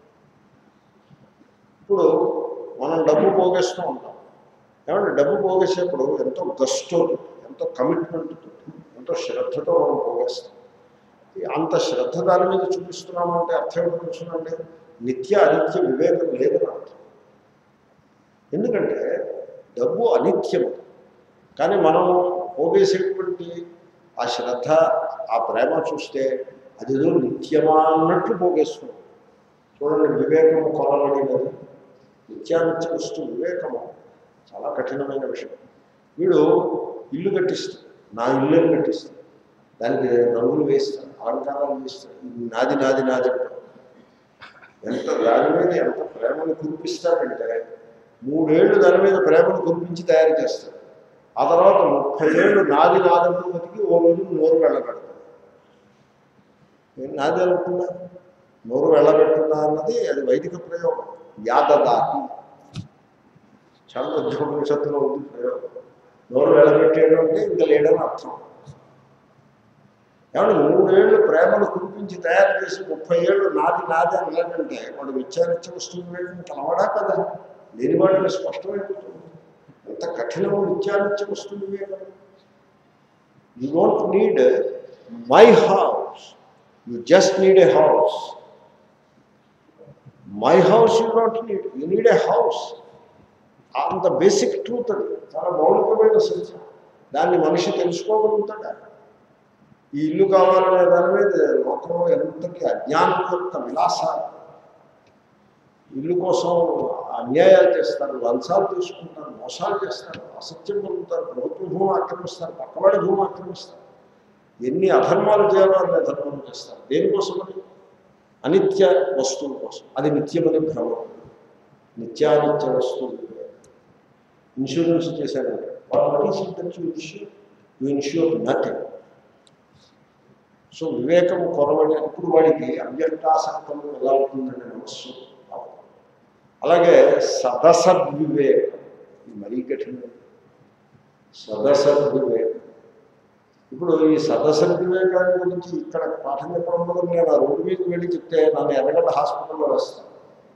ఇప్పుడు మనం డబ్బు పోగేస్తూ ఉంటాం ఏమంటే డబ్బు పోగేసేప్పుడు ఎంతో గస్తో ఎంతో కమిట్మెంట్ ఎంతో శ్రద్ధతో మనం పోగేస్తాం ఈ అంత శ్రద్ధ దాని మీద చూపిస్తున్నామంటే అర్థం ఏంటో తెలుసునండి నిత్య అనిత్య వివేకం లేదని అర్థం ఎందుకంటే డబ్బు అనిత్యము కానీ మనం పోగేసేటువంటి ఆ శ్రద్ధ ఆ ప్రేమ చూస్తే అదేదో నిత్యమా అన్నట్లు పోగేస్తున్నాం చూడండి వివేకము కొలబడినది నిత్యానిత్య వస్తు వివేకము చాలా కఠినమైన విషయం వీడు ఇల్లు కట్టిస్తాడు నా ఇల్లు కట్టిస్తాడు దానికి రంగులు వేస్తాడు అలంకారాలు వేస్తాడు ఇది నాది నాది నాది అంటాడు ఎంత దాని మీద ఎంత ప్రేమను కురిపిస్తాడంటే మూడేళ్లు దాని మీద ప్రేమను కురిపించి తయారు చేస్తాడు ఆ తర్వాత ముప్పై ఏళ్ళు నాది నాదంటూ బతికి ఓ రోజు నోరు వెళ్ళగడతాడు నేను నాది అనుకున్నా నోరు వెళ్ళబెట్టున్నా అన్నది అది వైదిక ప్రయోగం యాదదాతి చాంద్రోపనిషత్తులో ఉంది ప్రయోగం నోరు వెళ్ళబెట్టేయడం అంటే ఇంకా లేడని అర్థం ఏమంటే మూడేళ్ళు ప్రేమను కురిపించి తయారు చేసి ముప్పై ఏళ్ళు నాది నాది అనలేదంటే వాడు విచారించే వస్తువు వేయడం కలవడా కదా లేని వాడిని స్పష్టమైపోతుంది ఎంత కఠినము విచారించే వస్తువు వివేకం you don't need my house you just need a house my house you don't need you need a house అంత బేసిక్ ట్రూత్ అది చాలా మౌలికమైన సత్యం దాన్ని మనిషి తెలుసుకోగలుగుతాడా ఈ ఇల్లు కావాలనే దాని మీద లోకంలో ఎంతటి అజ్ఞానం యొక్క విలాస ఇల్లు కోసం అన్యాయాలు చేస్తారు లంచాలు తీసుకుంటారు మోసాలు చేస్తారు అసత్యం పొందుతారు ప్రభుత్వ భూమి ఆక్రమిస్తారు పక్కవాడి భూమి ఆక్రమిస్తారు ఎన్ని అధర్మాలు చేయాలో అన్ని అధర్మాలు చేస్తారు దేనికోసమని అనిత్య వస్తువుల కోసం అది నిత్యమని భ్రమం నిత్యానిత్య వస్తువులు ఇన్సూరెన్స్ చేశారంటే వాళ్ళు నటించి insure you insure nothing so వివేకము కొరవడి ఇప్పుడు వాడికి అవ్యక్తాసక్తము ఎలా అవుతుందంటే మనస్సు అలాగే సదసద్వివేకం ఇది మరీ కఠినం సదసద్వివేకం ఇప్పుడు ఈ సదసద్వివేకాన్ని గురించి ఇక్కడ పాఠం చెప్పడం వల్ల నేను ఆ రోడ్డు మీదకి వెళ్ళి చెప్తే నన్ను ఎర్రగడ్డ హాస్పిటల్లో వేస్తాను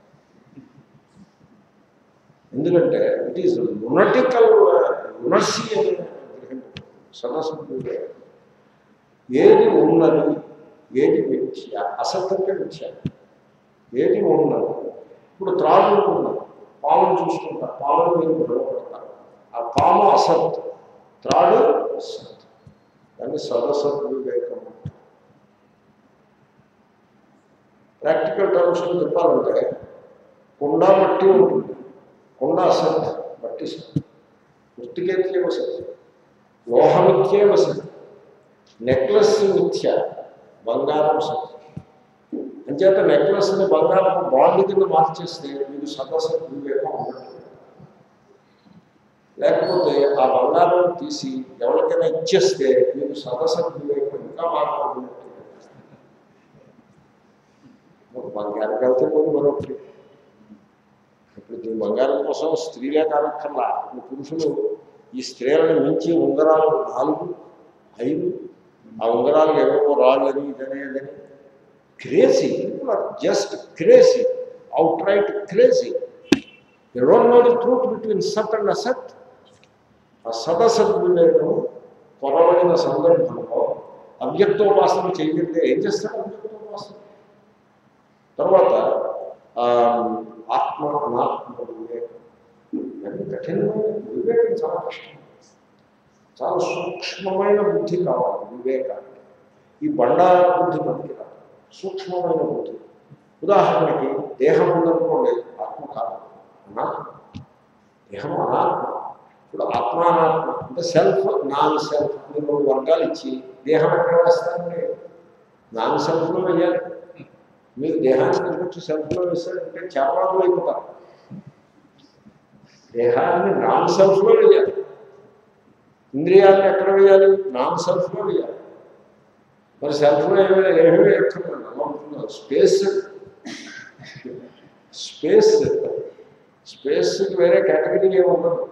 ఎందుకంటే ఇట్ ఈస్ లునటికల్ లునర్సీ అని సదసద్వివేకం ఏది ఉన్నది ఏది మిథ్య అసత్యంగా మిథ్య ఏది ఉన్నది ఇప్పుడు త్రాళ్ళు ఉన్నది పామును చూసుకుంటారు పామును మీరు భ్రమపడతారు ఆ పాము అసత్ త్రాడు సత్ దాన్ని సదసత్ వివేకం ప్రాక్టికల్ టర్మ్స్లో చెప్పాలంటే కుండ మట్టి ఉంటుంది కుండ అసత్ మట్టి సత్ మృతికేత్యేవ సత్ లోహమిత్యేవ సత్ నెక్లెస్ మిథ్య బంగారం సత్యం అంచేత నెక్లెస్ని బంగారం బాండ్ కింద మార్చేస్తే మీకు సదసత్ వివేకం ఉన్నట్టు లేకపోతే ఆ బంగారం తీసి ఎవరికైనా ఇచ్చేస్తే మీకు సదసత్ వివేకం ఇంకా మాట్లాడుతున్నట్టు బంగారం కలితే కొన్ని మరొకటి ఇప్పుడు ఈ బంగారం కోసం స్త్రీలే కానక్కర్లా ఇప్పుడు పురుషులు ఈ స్త్రీలను మించి ఉంగరాలు నాలుగు ఐదు ఆ ఉంగరాలు ఏవేవో రాళ్ళని ఇదని ఇదని crazy people are just crazy outright crazy you don't know the truth between సత్ అండ్ అసత్ ఆ సదసత్ వివేకం పొరబడిన సందర్భంలో అవ్యక్తోపాసన చేయగలిగితే ఏం చేస్తాడు అవ్యక్తోపాసన తర్వాత ఆ, ఆత్మ అనాత్మ వివేకం ఇవన్నీ కఠినమైన వివేకం చాలా కష్టం చాలా సూక్ష్మమైన బుద్ధి కావాలి వివేకానికి ఈ బండ బుద్ధి పనికి రాదు సూక్ష్మమైన బుద్ధి ఉదాహరణకి దేహం ఉందనుకోండి ఆత్మ కాదు అనాత్మ దేహం అనాత్మ ఇప్పుడు ఆత్మానాత్మ అంటే సెల్ఫ్ నాన్ సెల్ఫ్ అని రెండు వర్గాలు ఇచ్చి దేహం ఎక్కడ వేస్తారండి నాన్ సెల్ఫ్లో వేయాలి మీరు దేహాన్ని తీసుకొచ్చి సెల్ఫ్లో వేస్తారంటే చేపలు అయిపోతారు దేహాన్ని నాన్ సెల్ఫ్లో వేయాలి ఇంద్రియాలను ఎక్కడ వేయాలి నాన్ సెల్ఫ్లో వేయాలి మరి సెల్ఫ్లో ఏమైనా ఏమీ ఎక్కడ స్పేస్ స్పేస్ స్పేస్కి వేరే కేటగిరీ ఏమి ఉండదు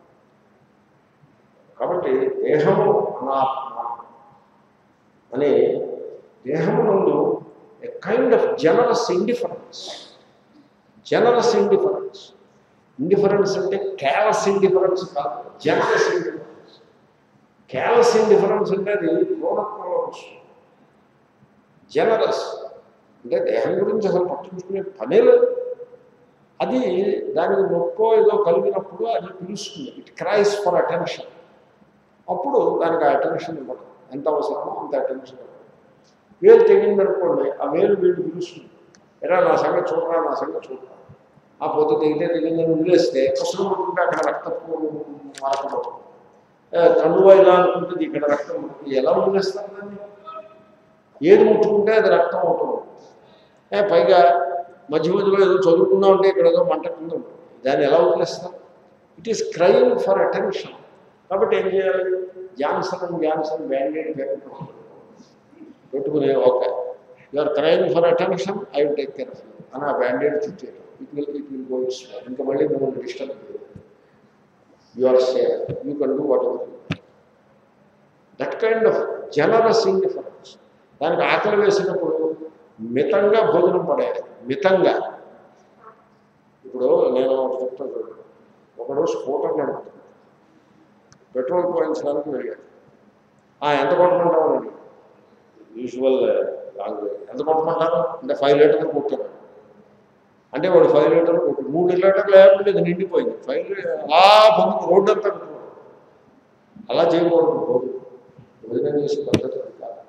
కాబట్టి దేహము అనాత్మ అనే దేహము నందు a kind of generous indifference generous indifference indifference అంటే కేలస్ ఇండిఫరెన్స్ కాదు జనరస్ ఇండిఫరెన్స్ కేలస్ ఇండిఫరెన్స్ అంటే అది పూర్వత్వంలో వస్తుంది జనరస్ అంటే దేహం గురించి అసలు పట్టించుకునే పనే లేదు అది దానికి నొక్కో ఏదో కలిగినప్పుడు అది పిలుస్తుంది ఇట్ క్రైస్ ఫర్ అటెన్షన్ అప్పుడు దానికి ఆ అటెన్షన్ ఇవ్వడం ఎంత అవసరమో అంత అటెన్షన్ ఇవ్వడం వేలు తెగిందనుకోండి ఆ వేలు వీళ్ళు పిలుస్తుంది ఎరా నా సంగతి చూడరా నా సంగతి చూడరా ఆ పొద్దు తెగితే తెగిందని వదిలేస్తే పుస్తకం పట్టుకుంటే అక్కడ రక్తపు మరకడం కన్నువ ఇలా అనుకుంటుంది ఇక్కడ రక్తం ఉంటుంది. ఎలా వదిలేస్తారు దాన్ని ఏది ముట్టుకుంటే అది రక్తం అవుతుంది ఏ పైగా మధ్య మధ్యలో ఏదో చదువుకున్నా ఉంటే ఇక్కడ ఏదో మంట కింద ఉంటుంది దాన్ని ఎలా వదిలేస్తారు it is crime for attention కాబట్టి ఏం చేయాలి Johnson and Johnson band aid paper పెట్టుకుని okay you're crime for attention I will take care of you అని ఆ బ్యాండేడ్ చుట్టారు it will it will go it's ఇంకా మళ్ళీ మిమ్మల్ని డిస్టర్బ్ చేయదు you are safe you can do whatever that kind of generous indifference దానికి ఆకలి వేసినప్పుడు మితంగా భోజనం పడేయాలి మితంగా ఇప్పుడు నేను ఒకటి చెప్తాను చూడండి ఒకడు స్కూటర్ నడుపుతాడు పెట్రోల్ పోయించడానికి వెళ్ళాడు "ఆ, ఎంత కొట్టమంటావు అని అడిగాడు. యూజువల్ లాంగ్వేజ్ ఎంత కొట్టమంటారు అంటే ఫైవ్ లీటర్లు కొట్టాను అంటే వాడు ఫైవ్ లీటర్లు కొట్టి మూడు లీటర్లు లేకపోతే ఇది నిండిపోయింది ఫైవ్ లీటర్ అలా పొందుకు రోడ్డు అంతా పెట్టుకోవడం అలా చేయకూడదు భోజనం భోజనం చేసే పద్ధతి అది కాదు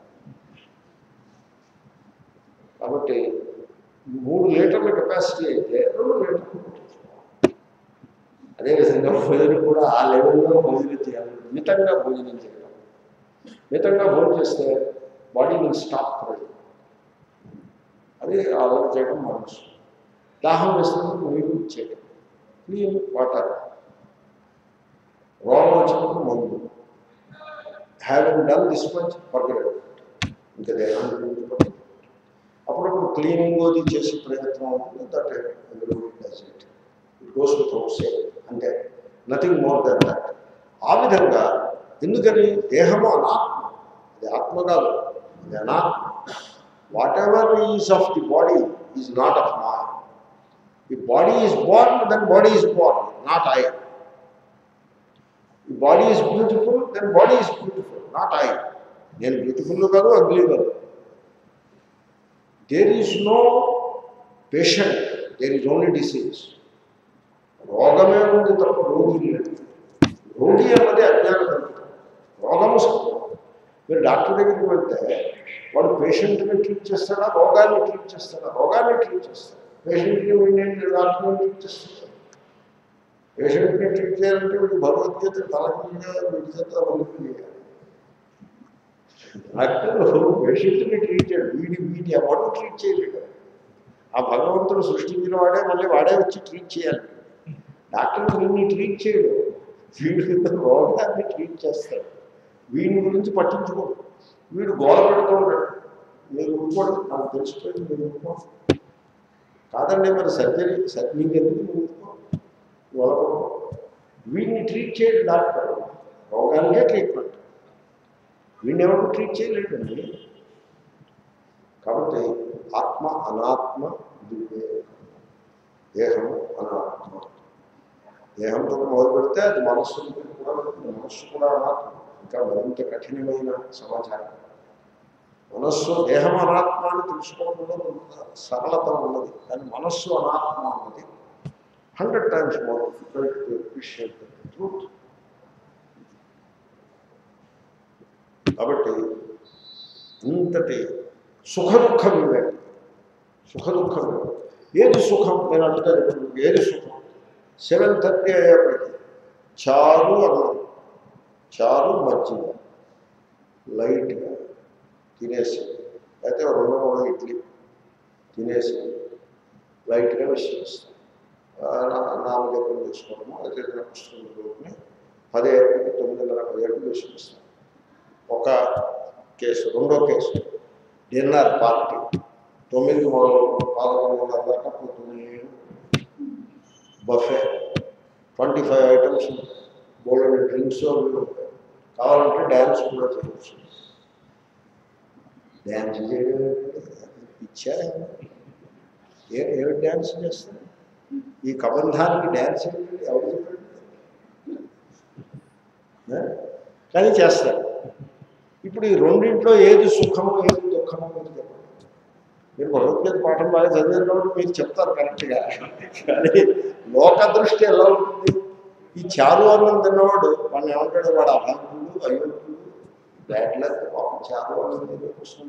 కాబట్టి మూడు లీటర్ల కెపాసిటీ అయితే రెండు లీటర్లు కొట్టించుకోవాలి అదేవిధంగా భోజనం కూడా ఆ లెవెల్లో భోజనం చేయాలి మితంగా భోజనం చేయడం మితంగా భోజనం చేస్తే బాడీ విల్ స్టాప్ అది అలవాటు చేయడం మనసు దాహం వేసినప్పుడు నీరు ఇచ్చేయడం క్లీన్ వాటర్ రోగం వచ్చినప్పుడు మందు హ్యావింగ్ డన్ దిస్ మచ్ పర్గలేదు ఇంకా దేహాన్ని గురించి పట్టించుకోవద్దు. అప్పుడప్పుడు క్లీనింగ్ అది చేసే ప్రయత్నం ఉంటుంది that does it it goes with same అంటే నథింగ్ మోర్ దెన్ దట్ ఆ విధంగా ఎందుకని దేహము అనాత్మ అది ఆత్మ కాదు అది అనాత్మ whatever is of the body is not of my ఈ body is born then body is born not I ఈ body is beautiful then body is beautiful not I నేను బ్యూటిఫుల్ కాదు అగ్లీ కాదు there is no patient there is only disease రోగమే ఉంది తప్ప రోగి లేదు రోగి అన్నది అజ్ఞాన కల్పితం రోగము సత్యం మీరు డాక్టర్ దగ్గరికి వెళ్తే వాడు పేషెంట్ని ట్రీట్ చేస్తాడా రోగాన్ని ట్రీట్ చేస్తాడా రోగాన్ని ట్రీట్ చేస్తాడు పేషెంట్ని వీడిని డాక్టర్ని ట్రీట్ చేస్తాడు పేషెంట్ని ట్రీట్ చేయాలంటే వీడు భగవద్గీత తలకిగా వీడి చేత వదిలి చేయాలి డాక్టర్ పేషెంట్ని ట్రీట్ చేయడు వీడి వీడి ఎవరు ట్రీట్ చేయలేడు ఆ భగవంతుడు సృష్టించిన వాడే మళ్ళీ వాడే వచ్చి ట్రీట్ చేయాలి డాక్టర్ వీడిని ట్రీట్ చేయడు వీడు రోగాన్ని ట్రీట్ చేస్తాడు వీడి గురించి పట్టించుకోడు వీడు గోల పెడుతూ ఉంటాడు మీరు ఊరుకోడు నాకు తెలిసిపోయింది మీరు ఊరుకో కాదండి మరి సర్జరీ సర్ నీకు ఎందుకు నువ్వు ఊరుకో గోల పడుకో వీడిని ట్రీట్ చేయడు డాక్టర్ రోగానికే ట్రీట్మెంట్ వీడిని ఎవరు ట్రీట్ చేయలేదండి కాబట్టి ఆత్మ అనాత్మ వివేకం. దేహము అనాత్మ దేహంతో మొదలు పెడితే అది మనస్సు దగ్గరికి కూడా వెళ్తుంది. మనస్సు కూడా అనాత్మ ఇంకా మరింత కఠినమైన సమాచారం మనస్సు దేహం అనాత్మ అని తెలుసుకోవడంలో కొంత సరళత ఉన్నది కానీ మనస్సు అనాత్మ అన్నది hundred times more difficult to appreciate truth కాబట్టి ఇంతటి సుఖ దుఃఖ వివేకం సుఖ దుఃఖ వివేకం ఏది సుఖం నేను అడుగుతాను ఇప్పుడు మీకు ఏది సుఖం సెవెన్ థర్టీ అయ్యేప్పటికి చారు అన్నం చారు మజ్జిగ లైట్గా తినేసి అయితే ఓ రెండు మూడు ఇడ్లీ తినేసి లైట్గా విశ్రమిస్తాం నామజపం చేసుకోవడము అయితే ఏదైనా పుస్తకం చదువుకుని పదేళ్ళకి తొమ్మిదిన్నర పదేళ్ళకి విశ్రమిస్తాం ఒక కేసు రెండో కేసు డిన్నర్ పార్టీ తొమ్మిది మొదలు పదకొండున్నర దాకా పోతుంది బఫే ట్వంటీ ఫైవ్ ఐటమ్స్ బోల్డ్ డ్రింక్స్ అవి ఉంటాయి కావాలంటే డ్యాన్స్ కూడా చేయవచ్చు డ్యాన్స్ చేయడం ఇచ్చా ఏ ఏ డ్యాన్స్ చేస్తారు ఈ కబంధానికి డ్యాన్స్ ఏంటి ఎవరు చెప్పండి ఏ? కానీ చేస్తారు ఇప్పుడు ఈ రెండింట్లో ఏది సుఖమో ఏది దుఃఖమో మీరు చెప్పండి మీరు భగవద్గీత పాఠం బాగా చదివిన కాబట్టి మీరు చెప్తారు కరెక్ట్గా కానీ లోక దృష్టి ఎలా ఉంటుంది ఈ చాలు అన్నం తిన్నవాడు వాడిని ఏమంటాడు వాడు అభాగ్యుడు అయోగ్యుడు బ్యాడ్ లక్ పాపం చాలు అన్నం తినే కోసం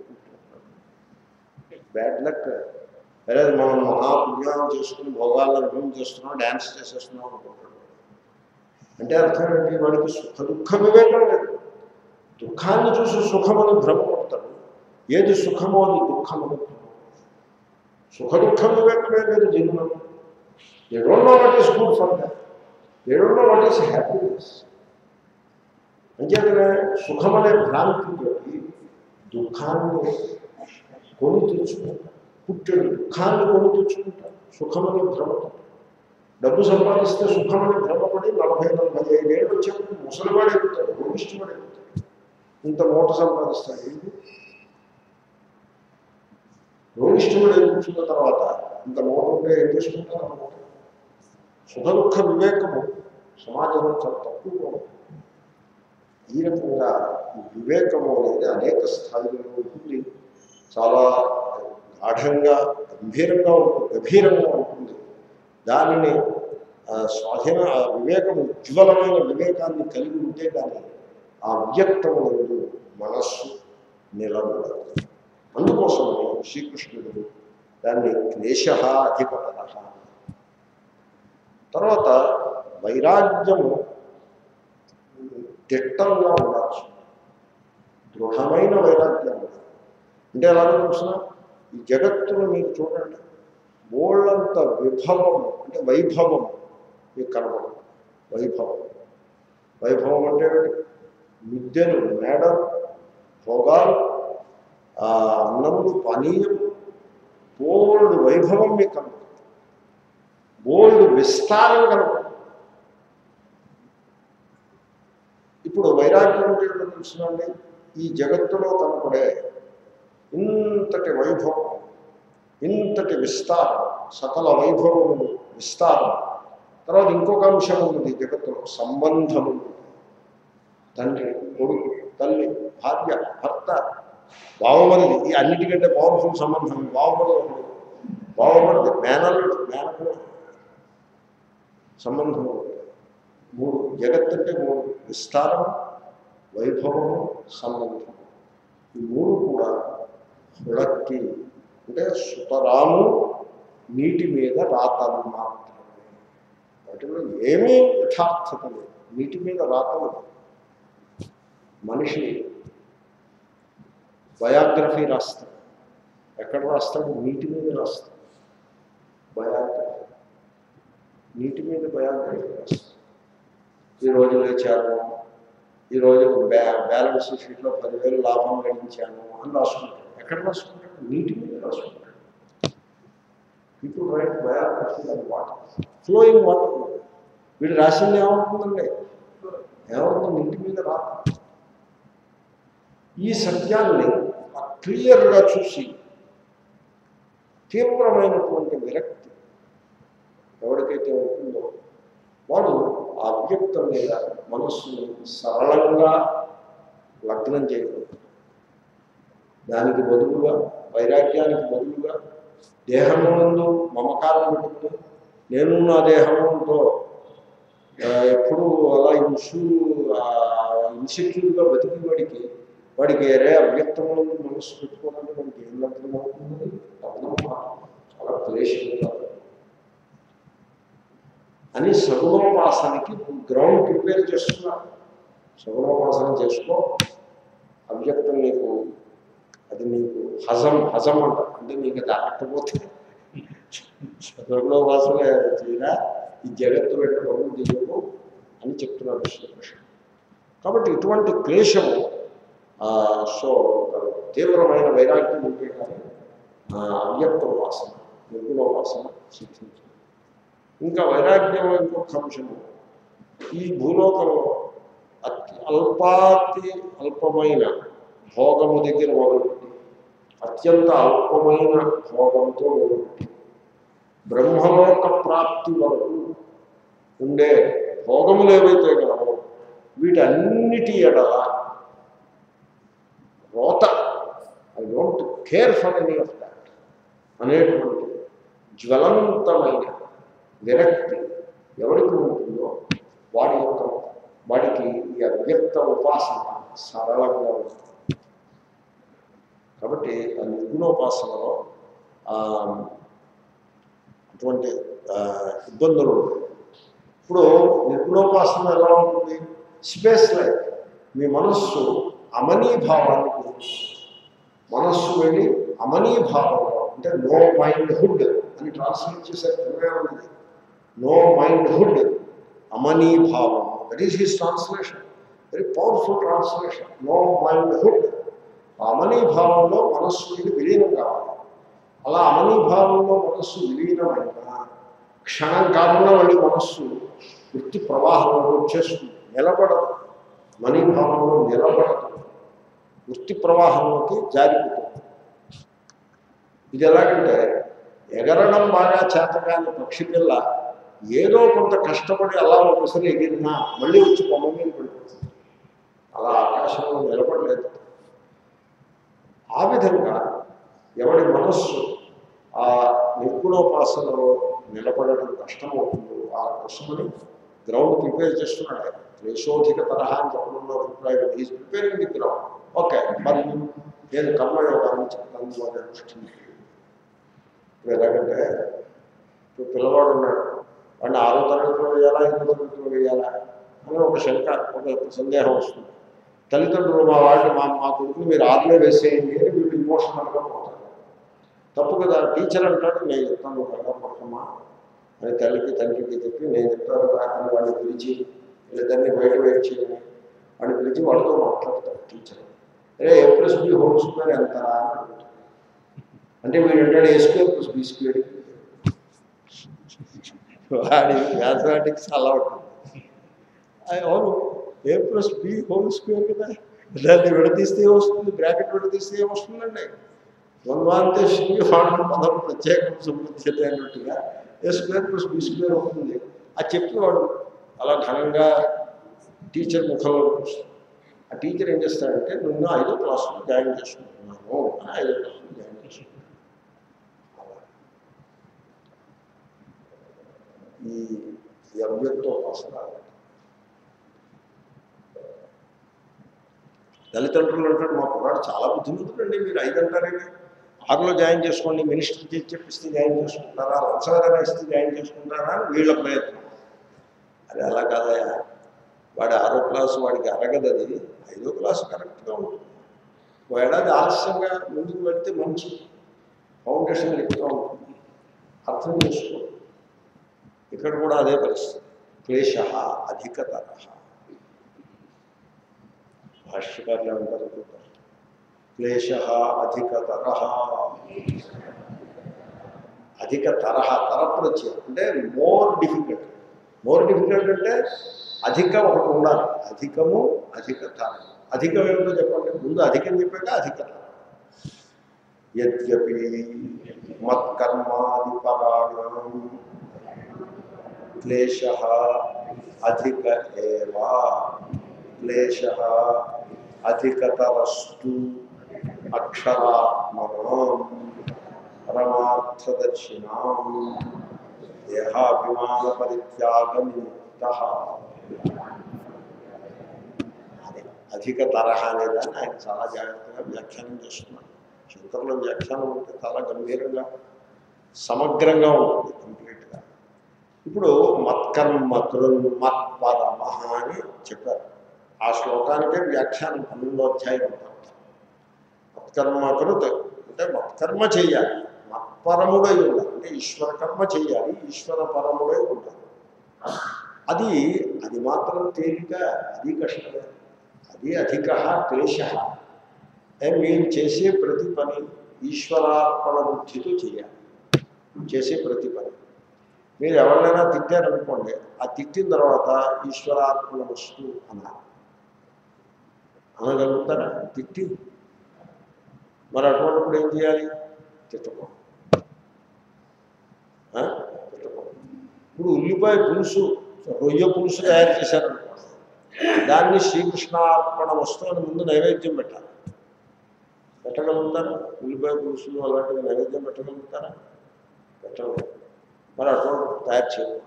బ్యాడ్ లక్ అదే మనం మహాపుణ్యాలు చేసుకుని భోగాలను అనుభవం చేస్తున్నాం డ్యాన్స్ చేసేస్తున్నాం అనుకుంటాడు అంటే అర్థం ఏంటి వాడికి సుఖ దుఃఖ వివేకం లేదు దుఃఖాన్ని చూసి సుఖమని భ్రమపడతాడు ఏది సుఖమో అది దుఃఖమని సుఖ దుఃఖ వివేకమే లేదు జన్మం I don't know what is good for that I don't know what is happiness అంచేతనే సుఖమనే భ్రాంతితోటి దుఃఖాన్ని కొని తెచ్చుకుంటాడు పుట్టాడు దుఃఖాన్ని కొని తెచ్చుకుంటాడు సుఖమనే భ్రమతో డబ్బు సంపాదిస్తే సుఖమని భ్రమపడి నలభై నలభై ఐదేళ్ళు వచ్చేప్పుడు ముసలివాడు ఎక్కుతాడు భూమిష్ఠువాడు ఎక్కుతాడు ఇంత మూట సంపాదిస్తాడు ఏంటి రోగిష్ఠుడు కూర్చున్న తర్వాత ఇంత మూట ఉంటే ఏం చేసుకుంటారు ఆ మూట సుఖ దుఃఖ వివేకము సమాజంలో చాలా తక్కువగా ఉంటుంది ఈ రకంగా ఈ వివేకము అనేది అనేక స్థాయిలో ఉంటుంది చాలా గాఢంగా గంభీరంగా ఉంటుంది గభీరంగా ఉంటుంది దానిని ఆ, స్వాధీన ఆ వివేకం ఉజ్వలమైన వివేకాన్ని కలిగి ఉంటే కానీ ఆ వ్యక్తమునందు మనస్సు నిలబడదు అందుకోసమని శ్రీకృష్ణుడు దాన్ని క్లేశ అధిపతన తర్వాత వైరాగ్యము దిట్టంగా ఉండొచ్చు దృఢమైన వైరాగ్యం ఉండాలి. అంటే ఎలాగో చూసిన ఈ జగత్తును మీరు చూడండి బోళ్ళంత విభవం అంటే వైభవం మీకు కనబడదు వైభవం వైభవం అంటే ఏమిటి? మిద్దెలు మేడలు భోగాలు ఆ అన్నములు పానీయములు బోల్డ్ వైభవం మీకు కనబడుతుంది బోల్డ్ విస్తారం కనబడుతుంది ఇప్పుడు వైరాగ్యం అంటే ఏంటో తెలుసునండి ఈ జగత్తులో కనపడే ఇంతటి వైభవం ఇంతటి విస్తారం సకల వైభవములు విస్తారం తర్వాత ఇంకొక అంశం ఉంది జగత్తులో సంబంధములు తండ్రి కొడుకు తల్లి భార్య భర్త బావమరిది ఈ అన్నిటికంటే పవర్ఫుల్ సంబంధం బావమరిది ఒకడు బావమరిది మేనల్లుడు మేనకుడు సంబంధము మూడు జగత్ అంటే మూడు విస్తారం వైభవము సంబంధం ఈ మూడు కూడా హుళక్కి అంటే సుతరాము నీటి మీద రాతలు మాత్రమే వాటిలో ఏమీ యథార్థత లేదు నీటి మీద రాతలు మనిషి బయోగ్రఫీ రాస్తాడు ఎక్కడ రాస్తాడు నీటి మీద రాస్తాడు బయోగ్రఫీ నీటి మీద బయోగ్రఫీ రాస్తాడు ఈరోజు లేచాను ఈరోజు బ్యా బ్యాలెన్స్ షీట్లో పదివేలు లాభం గడించాను అని రాసుకుంటాడు ఎక్కడ రాసుకుంటాడు నీటి మీద రాసుకుంటాడు ఇప్పుడు write biography and water flowing water వీడు రాసింది ఏమవుతుందండి ఏమవుతుంది నీటి మీద రాదు ఈ సత్యాన్ని క్లియర్గా చూసి తీవ్రమైనటువంటి విరక్తి ఎవరికైతే ఉంటుందో వాడు ఆ అవ్యక్తం మీద మనస్సుని సరళంగా లగ్నం చేయగలరు దానికి బదులుగా వైరాగ్యానికి బదులుగా దేహమునందు మమకారం పెట్టుకుని నేను నా దేహంతో ఎప్పుడు అలా ఇన్సూ ఇన్సెక్యూర్గా బతికి వాడికి వాడికి ఏరే అవ్యక్తమునందు మనస్సు పెట్టుకోవడానికి వాడికి అని సగుణోపాసనకి గ్రౌండ్ ప్రిపేర్ చేస్తున్నారు సగుణోపాసన చేసుకో అవ్యక్తం నీకు అది నీకు హజం హజం అంట అంటే నీకు దాటకపోతే సగుణోపాసన చేయరా ఈ జగత్తు పెట్టు బరువు దిగువు అని చెప్తున్నాడు శ్రీకృష్ణ కాబట్టి ఇటువంటి క్లేశము ఆ, సో తీవ్రమైన వైరాగ్యం ఉంటే కానీ ఆ, అవ్యక్తోపాసన నిర్గుణోపాసన సిద్ధించింది ఇంకా వైరాగ్యం ఇంకొక అంశము ఈ భూలోకంలో అతి అల్పాతి అల్పమైన భోగము దగ్గర మొదలుపెట్టి అత్యంత అల్పమైన భోగంతో మొదలుపెట్టి బ్రహ్మలోక ప్రాప్తి వరకు ఉండే భోగములు ఏవైతే గలవో వీటన్నిటి ఎడల రోత I don't care for any of that అనేటువంటి జ్వలంతమైన విరక్తి ఎవరికి ఉంటుందో వాడి యొక్క వాడికి ఈ అవ్యక్త ఉపాసన సరళంగా ఉంటుంది కాబట్టి ఆ నిర్గుణోపాసనలో ఆ, అటువంటి ఆ, ఇబ్బందులు ఉంటాయి ఇప్పుడు నిర్గుణోపాసన ఎలా ఉంటుంది స్పేస్ లైక్ మీ మనస్సు అమనీభావానికి పోతుంది. మనస్సు వెళ్ళి అమనీభావంలో అంటే నో మైండ్ హుడ్ అని ట్రాన్స్లేట్ చేసే ఉంది నో మైండ్ హుడ్ అమనీభావం that is his translation very powerful translation no mindhood అమనీభావంలో మనస్సు వెళ్ళి విలీనం కావాలి అలా అమనీభావంలో మనస్సు విలీనమైన క్షణం కాకుండా మళ్ళీ మనస్సు వృత్తి ప్రవాహంలో వచ్చేస్తుంది నిలబడదు మనీభావంలో నిలబడదు వృత్తి ప్రవాహంలోకి జారిపోతుంది ఇది ఎలాగంటే ఎగరడం బాగా చేతకాని పక్షి పిల్ల ఏదో కొంత కష్టపడి అలా ఒకసారి ఎగిరినా మళ్ళీ వచ్చి కొమ్మ మీద పడిపోతుంది అలా ఆకాశంలో నిలబడలేదు ఆ విధంగా ఎవడి మనస్సు ఆ నిర్గుణోపాసనలో నిలబడడం కష్టమవుతుందో ఆ కోసమని గ్రౌండ్ ప్రిపేర్ చేస్తున్నాడు ఆయన క్లేశోధిక తరహా అని చెప్పడంలో అభిప్రాయం is preparing the ground okay మరి నేను కర్మయోగాన్ని చెప్తాను వారి అనుష్ఠించి ఇప్పుడు ఎలాగంటే ఇప్పుడు పిల్లవాడు ఉన్నాడు వాడిని ఆరో తరగతిలో వేయాలా ఎనిమిదో తరగతిలో వేయాలా అని ఒక శంక ఒక సందేహం వస్తుంది తల్లిదండ్రులు మా వాడిని మా మా కొడుకుని మీరు ఆరులో వేసేయండి అని వీళ్ళు ఇమోషనల్గా పోతారు తప్పు కదా టీచర్ అంటాడు నేను చెప్తాను నువ్వు కంగారు పడకమ్మా అని తల్లికి తండ్రికి చెప్పి నేను చెప్తాను కదా అని వాడిని పిలిచి వీళ్ళిద్దరిని బయట వెయిట్ చేయని వాడిని పిలిచి వాడితో మాట్లాడతాడు టీచర్ అరే A plus B whole square ఎంతరా అని అడుగుతాడు అంటే వీడు అంటాడు A square plus B square వాడి మ్యాథమెటిక్స్ అలా ఉంటుంది అది అవును A plus B whole square కదా దాన్ని విడదీస్తే వస్తుంది బ్రాకెట్ విడదీస్తే ఏమొస్తుందండి ద్వంద్వాంతే శ్రీ వాడు పదం ప్రత్యేకం సంబంధించే అన్నట్టుగా A square plus B square అవుతుంది అది చెప్పేవాడు అలా ఘనంగా టీచర్ ముఖంలో చూస్తాడు ఆ టీచర్ ఏం చేస్తాడంటే నిన్ను ఐదో క్లాసులో జాయిన్ చేసుకుంటున్నాను అని ఐదో క్లాసులో జాయిన్ చేసుకుంటున్నాను ఈ ఈ అవ్యక్తోపాసన తల్లిదండ్రులు అంటాడు మా కుర్రాడు చాలా బుద్ధిమంతుడండి మీరు ఐదు అంటారేమి ఆరులో జాయిన్ చేసుకోండి మినిస్టర్ చేసి చెప్పిస్తే జాయిన్ చేసుకుంటారా లంచగదన ఇస్తే జాయిన్ చేసుకుంటారా అని వీళ్ళ ప్రయత్నం అది అలా కాదయా వాడి ఆరో క్లాసు వాడికి అరగదు అది ఐదో క్లాసు కరెక్ట్గా ఉంటుంది ఓ ఏడాది ఆలస్యంగా ముందుకు వెళ్తే మంచి ఫౌండేషన్ ఎక్కువ ఉంటుంది అర్థం చేసుకో ఇక్కడ కూడా అదే పరిస్థితి క్లేశ అధికతర భాష్యకారులు ఏమంటారు చూద్దాం. క్లేశ అధికతర అధిక తరహ తరప్రత్యయం అంటే మోర్ డిఫికల్ట్ మోర్ డిఫికల్ట్ అంటే అధికం ఒకటి ఉండాలి అధికము అధిక తర అధికం ఏమిటో చెప్పండి ముందు అధికం చెప్పాక అధిక తర యద్యపి మత్కర్మాది పరాణం క్లేశ అధిక ఏవా క్లేశ అధికతరస్తు అక్షరాత్మనాం పరమార్థదక్షిణాం దేహాభిమాన పరిత్యాగ నిమిత్త అదే అధిక తరహా అనేదాన్ని ఆయన చాలా జాగ్రత్తగా వ్యాఖ్యానం చేస్తున్నారు శంకరుల వ్యాఖ్యానం అంటే చాలా గంభీరంగా సమగ్రంగా ఉంటుంది కంప్లీట్గా ఇప్పుడు మత్కర్మ మత్పరమ అని చెప్పారు ఆ శ్లోకానికే వ్యాఖ్యానం పన్నెండో అధ్యాయం అంటారు మత్కర్మ కృత్ అంటే మత్కర్మ చేయాలి మత్పరముడై ఉండాలి అంటే ఈశ్వర కర్మ చేయాలి ఈశ్వర పరముడై ఉండాలి అది అది మాత్రం తేలిక అది కష్టమే అది అధిక క్లేశ ఏ మీరు చేసే ప్రతి పని ఈశ్వరార్పణ బుద్ధితో చేయాలి చేసే ప్రతి పని మీరు ఎవరినైనా తిట్టారనుకోండి ఆ తిట్టిన తర్వాత ఈశ్వరార్పణ వస్తు అన్నారు అనగలుగుతారా తిట్టి మరి అటువంటిప్పుడు ఏం చేయాలి తిట్టకూడదు ఆ? తిట్టకూడదు ఇప్పుడు ఉల్లిపాయ పులుసు రొయ్య పులుసు తయారు చేశారనుకోండి దాన్ని శ్రీకృష్ణార్పణ వస్తు అని ముందు నైవేద్యం పెట్టాలి పెట్టగలుగుతారా ఉల్లిపాయ పులుసులు అలాంటివి నైవేద్యం పెట్టగలుగుతారా పెట్టలేదు మరి అటువంటి తయారు చేయకూడదు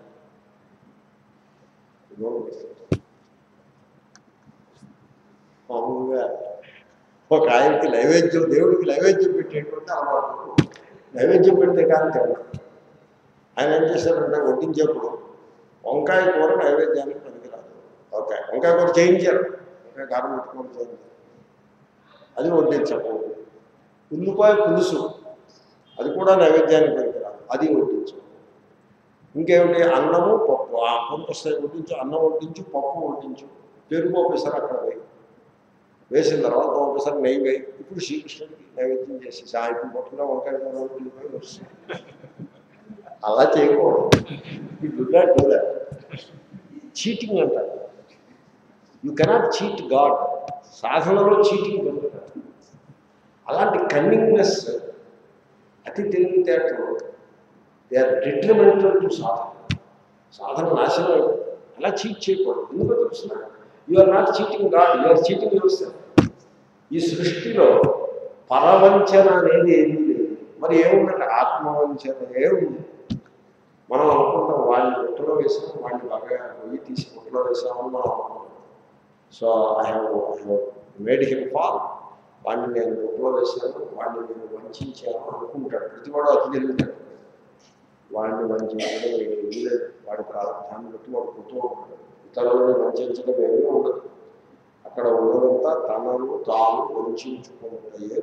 మామూలుగా ఒక ఆయనకి నైవేద్యం దేవుడికి నైవేద్యం పెట్టేటువంటి అలవాటు నైవేద్యం పెడితే కానీ తినడు ఆయన ఏం చేశారంటే వడ్డించేప్పుడు వంకాయ కూర నైవేద్యానికి పనికిరాదు ఓకే వంకాయ కూర చేయించారు వంకాయ కారం పెట్టుకొని చేయించారు అది వడ్డించకు ఉల్లిపాయ పులుసు అది కూడా నైవేద్యానికి పనికిరాదు అది వడ్డించు ఇంకేమిటి అన్నము పప్పు ఆ కొంత స్థాయి వడ్డించు అన్నం వడ్డించు పప్పు వడ్డించు పెరుగు ఒకసారి అక్కడ వేయి వేసిన తర్వాత ఒకసారి నెయ్యి వేయి ఇప్పుడు శ్రీకృష్ణుడికి నైవేద్యం చేసి సాయంత్రం పట్టుకున్న వంకాయ కూర ఉల్లిపాయ వస్తుంది అలా చేయకూడదు you do not do that cheating అంటారు యూ కెనాట్ చీట్ గాడ్ సాధనలో చీటింగ్ దొరుకుతుంది అలాంటి కన్నింగ్నెస్ అతి తెలివితేటలు they are detrimental to sadhana సాధన నాశనం అయిపోతుంది. అలా చీట్ చేయకూడదు ఎందుకో తెలుసిన you are not cheating God you are cheating your ఈ సృష్టిలో పరవంచన అనేది ఏమీ లేదు మరి ఏముందంటే ఆత్మవంచన ఏముంది మనం అనుకుంటాం వాడిని గుట్టలో వేసాం వాడిని బాగా పొయ్యి తీసి గుట్టలో వేసామని మనం అనుకుంటాం so I have I have made him fall వాడిని నేను గుట్టలో వేసాను వాడిని నేను వంచాను అనుకుంటాడు ప్రతివాడు అతి తెలివితేటలు వాడిని వంచడం ఏమీ లేదు వాడి ప్రారంభాన్ని బట్టి వాడు పుట్టు ఉంటాడు ఇతరులను వంచడం ఏమీ ఉండదు అక్కడ ఉన్నదంతా తనను తాను వంచుకుంటాయే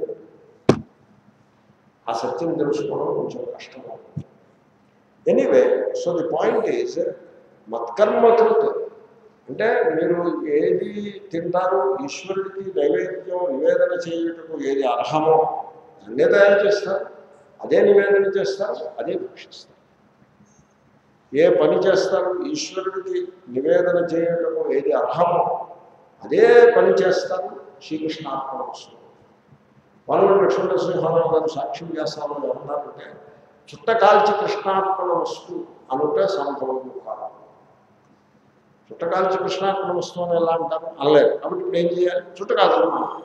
ఆ సత్యం తెలుసుకోవడం కొంచెం కష్టం anyway so the point is మత్కర్మకృత్ అంటే మీరు ఏది తింటారు ఈశ్వరుడికి నైవేద్యం నివేదన చేయుటకు ఏది అర్హమో అన్నే తయారు చేస్తారు అదే నివేదన చేస్తారు అదే భక్షిస్తారు ఏ పని చేస్తారు ఈశ్వరుడికి నివేదన చేయటము ఏది అర్హమో అదే పని చేస్తారు శ్రీకృష్ణార్పణ వస్తుంది వాళ్ళు లక్ష్మణ సింహారావు గారు సాక్షి వ్యాసాలు ఏమన్నారంటే చుట్ట కాల్చి కృష్ణార్పణ వస్తు అనుంటే సంభవం కాదు చుట్ట కాల్చి కృష్ణార్పణ వస్తువు అని ఎలా అంటారు అనలేదు కాబట్టి ఇప్పుడు ఏం చేయాలి చుట్ట కాల్చడం మానాలి.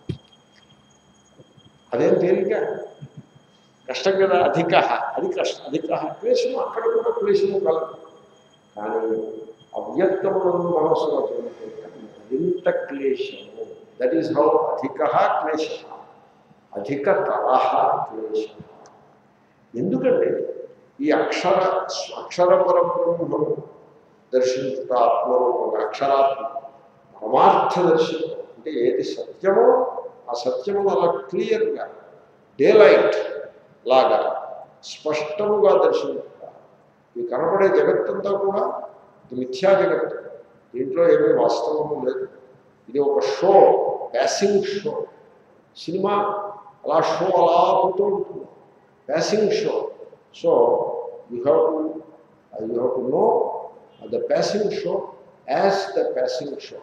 అదేం తేలిక కష్టం కదా అధిక అది కష్టం అధిక క్లేశము అక్కడ కూడా క్లేశము కలదు కానీ అవ్యక్తములను మనసులో మరింత క్లేశము దట్ ఈస్ హౌ అధిక క్లేశ అధిక తరహ క్లేశ ఎందుకంటే ఈ అక్షర అక్షర పరబ్రహ్మను దర్శించుట ఆత్మరూపంగా అక్షరాత్మ పరమార్థ దర్శనం అంటే ఏది సత్యమో ఆ సత్యము అలా క్లియర్గా డే లైట్ లాగా స్పష్టముగా దర్శించుట ఈ కనపడే జగత్తంతా కూడా ఇది మిథ్యా జగత్తు దీంట్లో ఏమీ వాస్తవము లేదు ఇది ఒక షో ప్యాసింగ్ షో సినిమా అలా షో అలా పోతూ ఉంటుంది passing show so you have to you have to know the passing show as the passing show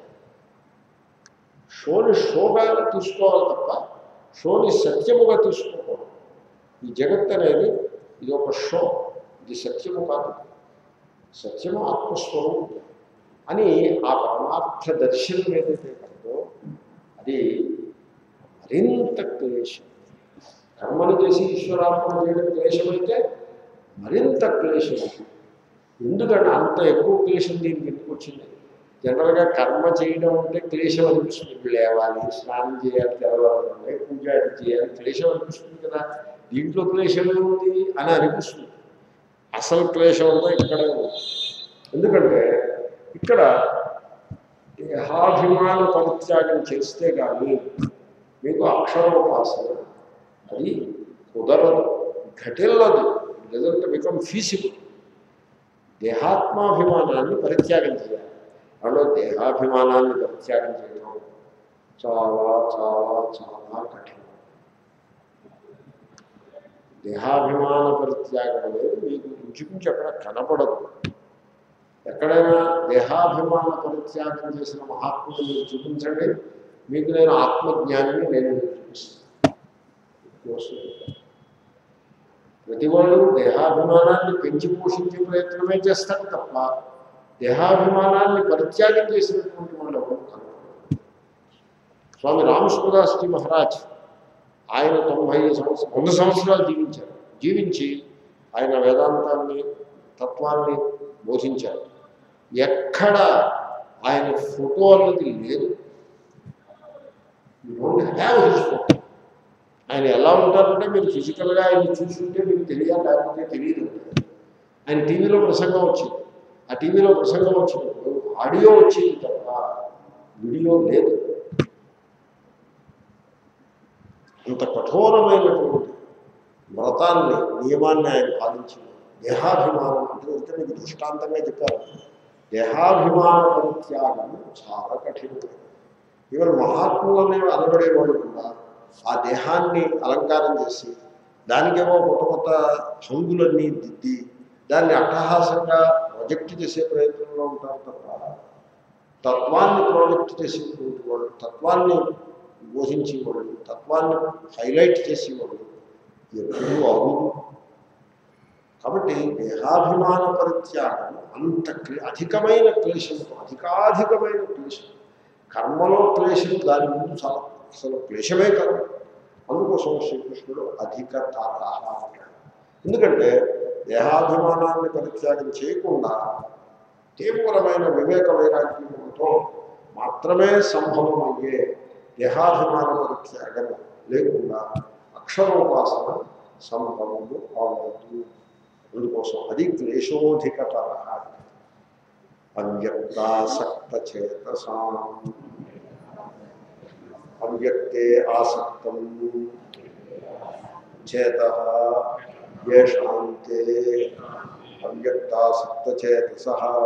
షోని షోగా తీసుకోవాలి తప్ప షోని సత్యముగా తీసుకోకూడదు ఈ జగత్ అనేది ఇది ఒక షో ఇది సత్యము కాదు సత్యము ఆత్మస్వరూపం అని ఆ పరమార్థ దర్శనం ఏదైతే కలదో అది మరింత క్లేశం కర్మను చేసి ఈశ్వరార్పణ చేయడం క్లేశమైతే మరింత క్లేశం ఎందుకంటే అంత ఎక్కువ క్లేశం దీనికి ఎందుకు వచ్చింది జనరల్గా కర్మ చేయడం అంటే క్లేశం అనిపిస్తుంది లేవాలి స్నానం చేయాలి తెలవాలి పూజ అది చేయాలి క్లేశం అనిపిస్తుంది కదా దీంట్లో క్లేశం ఏముంది అని అనిపిస్తుంది అసలు క్లేశం అంతా ఇక్కడే ఉంది ఎందుకంటే ఇక్కడ దేహాభిమాన పరిత్యాగం చేస్తే కానీ మీకు అక్షరోపాసన అది కుదరదు ఘటిల్లదు డజంట్ బికమ్ ఫీసిబుల్ దేహాత్మాభిమానాన్ని పరిత్యాగం చేయాలి అందులో దేహాభిమానాన్ని పరిత్యాగం చేయడం చాలా చాలా చాలా కఠినం దేహాభిమాన పరిత్యాగం అనేది మీకు ఇంచుమించు అక్కడ కనపడదు ఎక్కడైనా దేహాభిమాన పరిత్యాగం చేసిన మహాత్ముడు మీరు చూపించండి మీకు నేను ఆత్మజ్ఞానిని నేను మీకు చూపిస్తాను ప్రతి వాళ్ళు దేహాభిమానాన్ని పెంచి పోషించే ప్రయత్నమే చేస్తారు తప్ప దేహాభిమానాన్ని పరిత్యాగం చేసినటువంటి వాళ్ళు ఎవరు కనపడరు. స్వామి రామసుదాస్జీ మహారాజ్ ఆయన తొంభై సంవత్సరం వంద సంవత్సరాలు జీవించారు జీవించి ఆయన వేదాంతాన్ని తత్వాన్ని బోధించారు ఎక్కడ ఆయన ఫోటో అన్నది లేదు you don't have his photo ఆయన ఎలా ఉంటారంటే మీరు ఫిజికల్గా ఆయన చూసుంటే మీకు తెలియాలి లేకపోతే తెలియదు ఆయన టీవీలో ప్రసంగం వచ్చింది ఆ టీవీలో ప్రసంగం వచ్చినప్పుడు ఆడియో వచ్చింది తప్ప వీడియో లేదు అంత కఠోరమైనటువంటి వ్రతాన్ని నియమాన్ని ఆయన పాలించింది దేహాభిమానం అంటే ఉంటే మీకు దృష్టాంతంగా చెప్పారు దేహాభిమాన పరిత్యాగం చాలా కఠినమైనది ఈవెన్ మహాత్ములనే అనబడేవాడు కూడా ఆ దేహాన్ని అలంకారం చేసి దానికేమో కొత్త కొత్త హంగులన్నీ దిద్ది దాన్ని అట్టహాసంగా ప్రొజెక్ట్ చేసే ప్రయత్నంలో ఉంటారు తప్ప తత్వాన్ని ప్రాజెక్ట్ చేసేటువంటి వాళ్ళు తత్వాన్ని బోధించేవాళ్ళు తత్వాన్ని హైలైట్ చేసేవాళ్ళు ఎప్పుడూ అవును కాబట్టి దేహాభిమాన పరిత్యాగం అంత క్లే- అధికమైన క్లేశంతో అధికాధికమైన క్లేశం కర్మలో క్లేశం దాని ముందు చాలా అసలు క్లేశమే కాదు అందుకోసం శ్రీకృష్ణుడు అధిక తాత అంటాడు ఎందుకంటే దేహాభిమానాన్ని పరిత్యాగం చేయకుండా తీవ్రమైన వివేక వైరాగ్యములతో మాత్రమే సంభవమయ్యే దేహాభిమాన పరిత్యాగం లేకుండా అక్షరోపాసన సంభవము అవ్వదు అందుకోసం అది క్లేశోధికత అవ్యక్తాసక్త చేతసాం అవ్యక్తే ఆసక్తం చేత ఏషాంతే అవ్యక్తాసక్తచేతస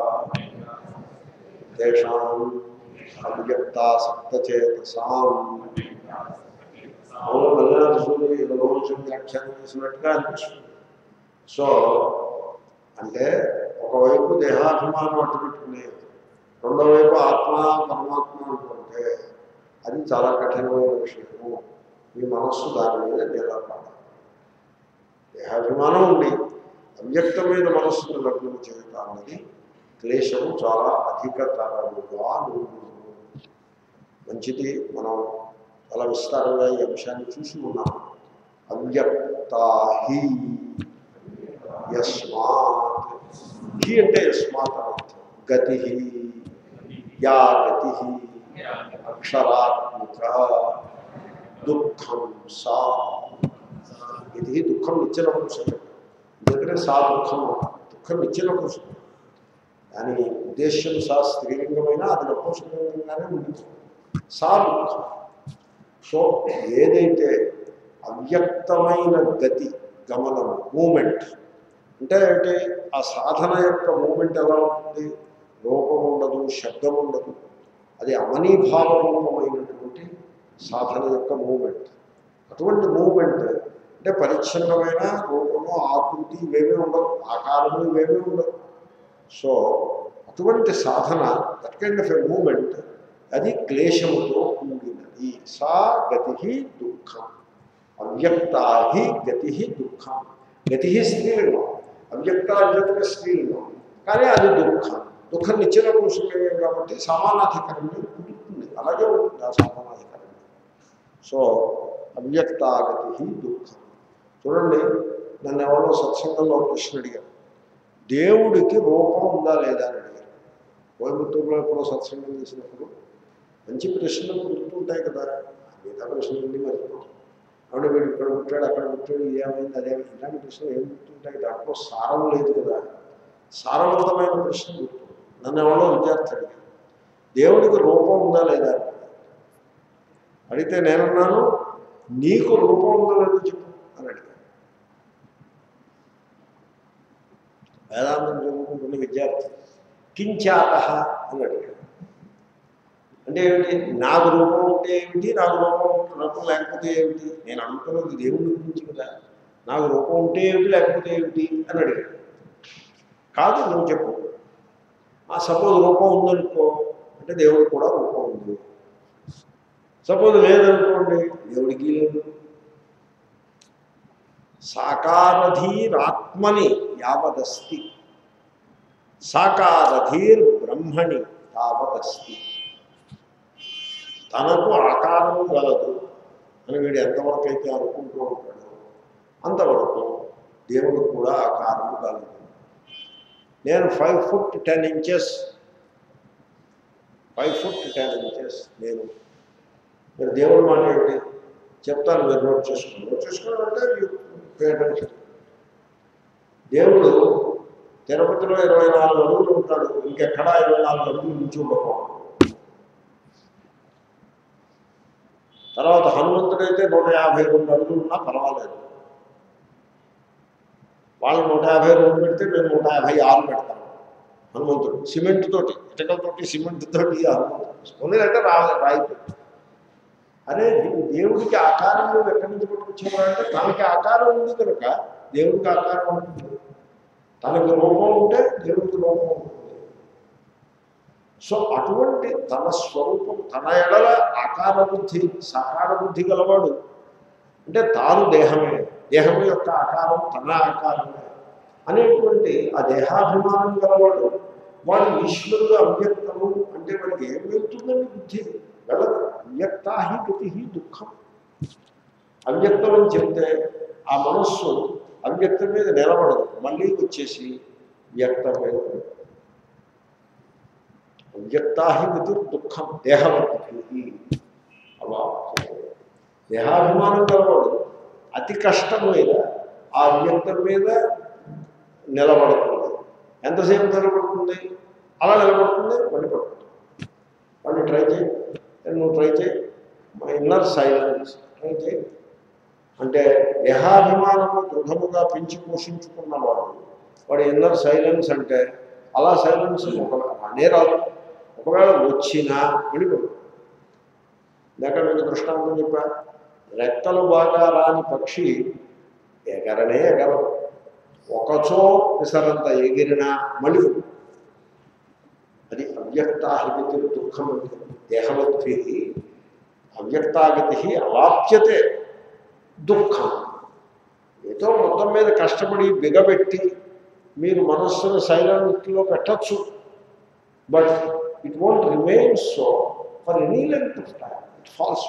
తేషాం అవ్యక్తాసక్తచేతసాం అవును మల్లినాథుడు రఘువంశం వ్యాఖ్యానం చేసినట్టుగా అనిపిస్తుంది సో అంటే ఒకవైపు దేహాభిమానం అడ్డు పెట్టుకుని రెండో వైపు ఆత్మ పరమాత్మ అనుకుంటే అది చాలా కఠినమైన విషయము మీ మనస్సు దాని మీద నిలబడాలి దేహాభిమానం ఉండి అవ్యక్తమైన మనస్సును లగ్నం చేయటం అన్నది క్లేశము చాలా అధికతరముగా నుండును. మంచిది మనం చాలా విస్తారంగా ఈ అంశాన్ని చూసి ఉన్నాం అవ్యక్తాహి యస్మాత్ హి అంటే యస్మాత్ అని అర్థం గతి యా గతి అక్షరాత్మిక దుఃఖం సా ఇది దుఃఖం నిచ్చిన పురుషుడు ఎందుకంటే సా దుఃఖం దుఃఖం నిచ్చిన పురుషుడు దాని ఉద్దేశ్యం సా స్త్రీలింగమైన అది నపుంసకంగానే ఉంది సా దుఃఖం సో ఏదైతే అవ్యక్తమైన గతి గమనం మూమెంట్ అంటే ఏంటి ఆ సాధన యొక్క మూమెంట్ ఎలా ఉంటుంది రూపం ఉండదు శబ్దం ఉండదు అది అమనీభావ రూపమైనటువంటి సాధన యొక్క మూమెంట్ అటువంటి మూమెంట్ అంటే పరిచ్ఛిన్నమైన రూపము ఆకృతి ఇవేమీ ఉండవు ఆకారము ఇవేమీ ఉండవు సో అటువంటి సాధన that kind of a moment అది క్లేశముతో కూడినది సా గతి దుఃఖం అవ్యక్తాహి గతి దుఃఖం గతి స్త్రీలింగం అవ్యక్త అవ్యక్త స్త్రీలింగం కానీ అది దుఃఖం దుఃఖం నిచ్చిన పురుషులే కాబట్టి సమానాధికారంలో ఉంటుంది అలాగే ఉంటుంది ఆ సమానాధికారం సో అవ్యక్తాగతి దుఃఖం చూడండి నన్ను ఎవరో సత్సంగంలో ప్రశ్న అడిగారు దేవుడికి రూపం ఉందా లేదా అని అడిగారు కోయంబత్తూరులో ఎప్పుడో సత్సంగం చేసినప్పుడు మంచి ప్రశ్నలు గుర్తుంటాయి కదా మిగతా ప్రశ్నలన్నీ మర్చిపోతాం అవును వీడు ఇక్కడ పుట్టాడు అక్కడ పుట్టాడు ఏమైంది అదే ఇలాంటి ప్రశ్నలు ఏం గుర్తుంటాయి దాంట్లో సారం లేదు కదా సారవంతమైన ప్రశ్న గుర్తు నన్ను ఎవరో విద్యార్థి అడిగారు దేవుడికి రూపం ఉందా లేదా అని అడిగితే నేనున్నాను నీకు రూపం ఉందో లేదో చెప్పు అని అడిగాను వేదాంతం చదువుకుంటున్న విద్యార్థి కించాత అని అడిగాడు అంటే ఏమిటి నాకు రూపం ఉంటే ఏమిటి నాకు రూపం రూపం లేకపోతే ఏమిటి నేను అనుకున్నది దేవుడి గురించి కదా నాకు రూపం ఉంటే ఏమిటి లేకపోతే ఏమిటి అని అడిగాడు కాదు నువ్వు చెప్పు ఆ సపోజ్ రూపం ఉందనుకో అంటే దేవుడికి కూడా రూపం ఉంది సపోజ్ లేదనుకోండి దేవుడికి లేదు సాకారధీరాత్మని యావదస్తి సాకారధీర్ బ్రహ్మణి తావదస్తి తనకు ఆకారము గలదు అని వీడు ఎంతవరకు అయితే అనుకుంటూ ఉంటాడో అంతవరకు దేవుడికి కూడా ఆకారము గలదు నేను five foot ten inches five foot ten inches నేను మీరు దేవుడు మాట ఏంటి చెప్తాను మీరు నోట్ చేసుకోండి నోట్ చేసుకోవడం అంటే pay attention. దేవుడు తిరుపతిలో ఇరవై నాలుగు అడుగులు ఉంటాడు ఇంకెక్కడా ఇరవై నాలుగు అడుగులు నుంచి ఉండకూడదు తర్వాత హనుమంతుడైతే నూట యాభై రెండు అడుగులు ఉన్నా పర్వాలేదు వాళ్ళు నూట యాభై రెండు పెడితే మేము నూట యాభై ఆరు పెడతాం హనుమంతుడు సిమెంట్ తోటి ఇటకలతోటి సిమెంట్ తోటి హనుమంతుడు పొందినంటే రా రాయి పెట్టి అరే దే- దేవుడికి ఆకారం నువ్వు ఎక్కడి నుంచి పట్టుకొచ్చావు అంటే తనకి ఆకారం ఉంది కనుక దేవుడికి ఆకారం ఉంటుంది తనకి రూపం ఉంటే దేవుడికి రూపం ఉంటుంది సో అటువంటి తన స్వరూపం తన ఎడల ఆకార బుద్ధి సాకార బుద్ధి గలవాడు అంటే తాను దేహమే దేహం యొక్క ఆకారం తన ఆకారమే అనేటువంటి ఆ దేహాభిమానం గలవాడు వాడు ఈశ్వరుడు అవ్యక్తము అంటే వాడికి ఏం వెళ్తుందండి బుద్ధి వెళ్ళదు అవ్యక్తాహి గతి దుఃఖం అవ్యక్తం అని చెప్తే ఆ మనస్సు అవ్యక్తం మీద నిలబడదు మళ్ళీ వచ్చేసి వ్యక్తం మీద పడుతుంది. అవ్యక్తాహి గతి దుఃఖం దేహవర్తి అలా దేహాభిమానం గలవాడు అతి కష్టమైన ఆ అవ్యక్తం మీద నిలబడుతుంది ఎంతసేపు నిలబడుతుంది అలా నిలబడుతుంది మళ్ళీ పడుతుంది మళ్ళీ ట్రై చేయి నువ్వు ట్రై చేయి మా ఇన్నర్ సైలెన్స్ ట్రై చేయి అంటే దేహాభిమానము దృఢముగా పెంచి పోషించుకున్నవాడు వాడు ఇన్నర్ సైలెన్స్ అంటే అలా సైలెన్స్ ఒకవేళ రానే రాదు ఒకవేళ వచ్చినా విడిపోదు లేక మీకు దృష్టాంతం చెప్పా రెక్కలు బాగా రాని పక్షి ఎగరనే ఎగరదు ఒకచో విసరంత ఎగిరినా మళ్ళీ పడుతుంది. అది అవ్యక్తాహిగతి దుఃఖం అంటే దేహవద్భి అవ్యక్తాగతి అవాప్యతే దుఃఖం ఏదో మొత్తం మీద కష్టపడి బిగబెట్టి మీరు మనస్సును సైలెంట్లో పెట్టచ్చు but it won't remain so for any length of time it falls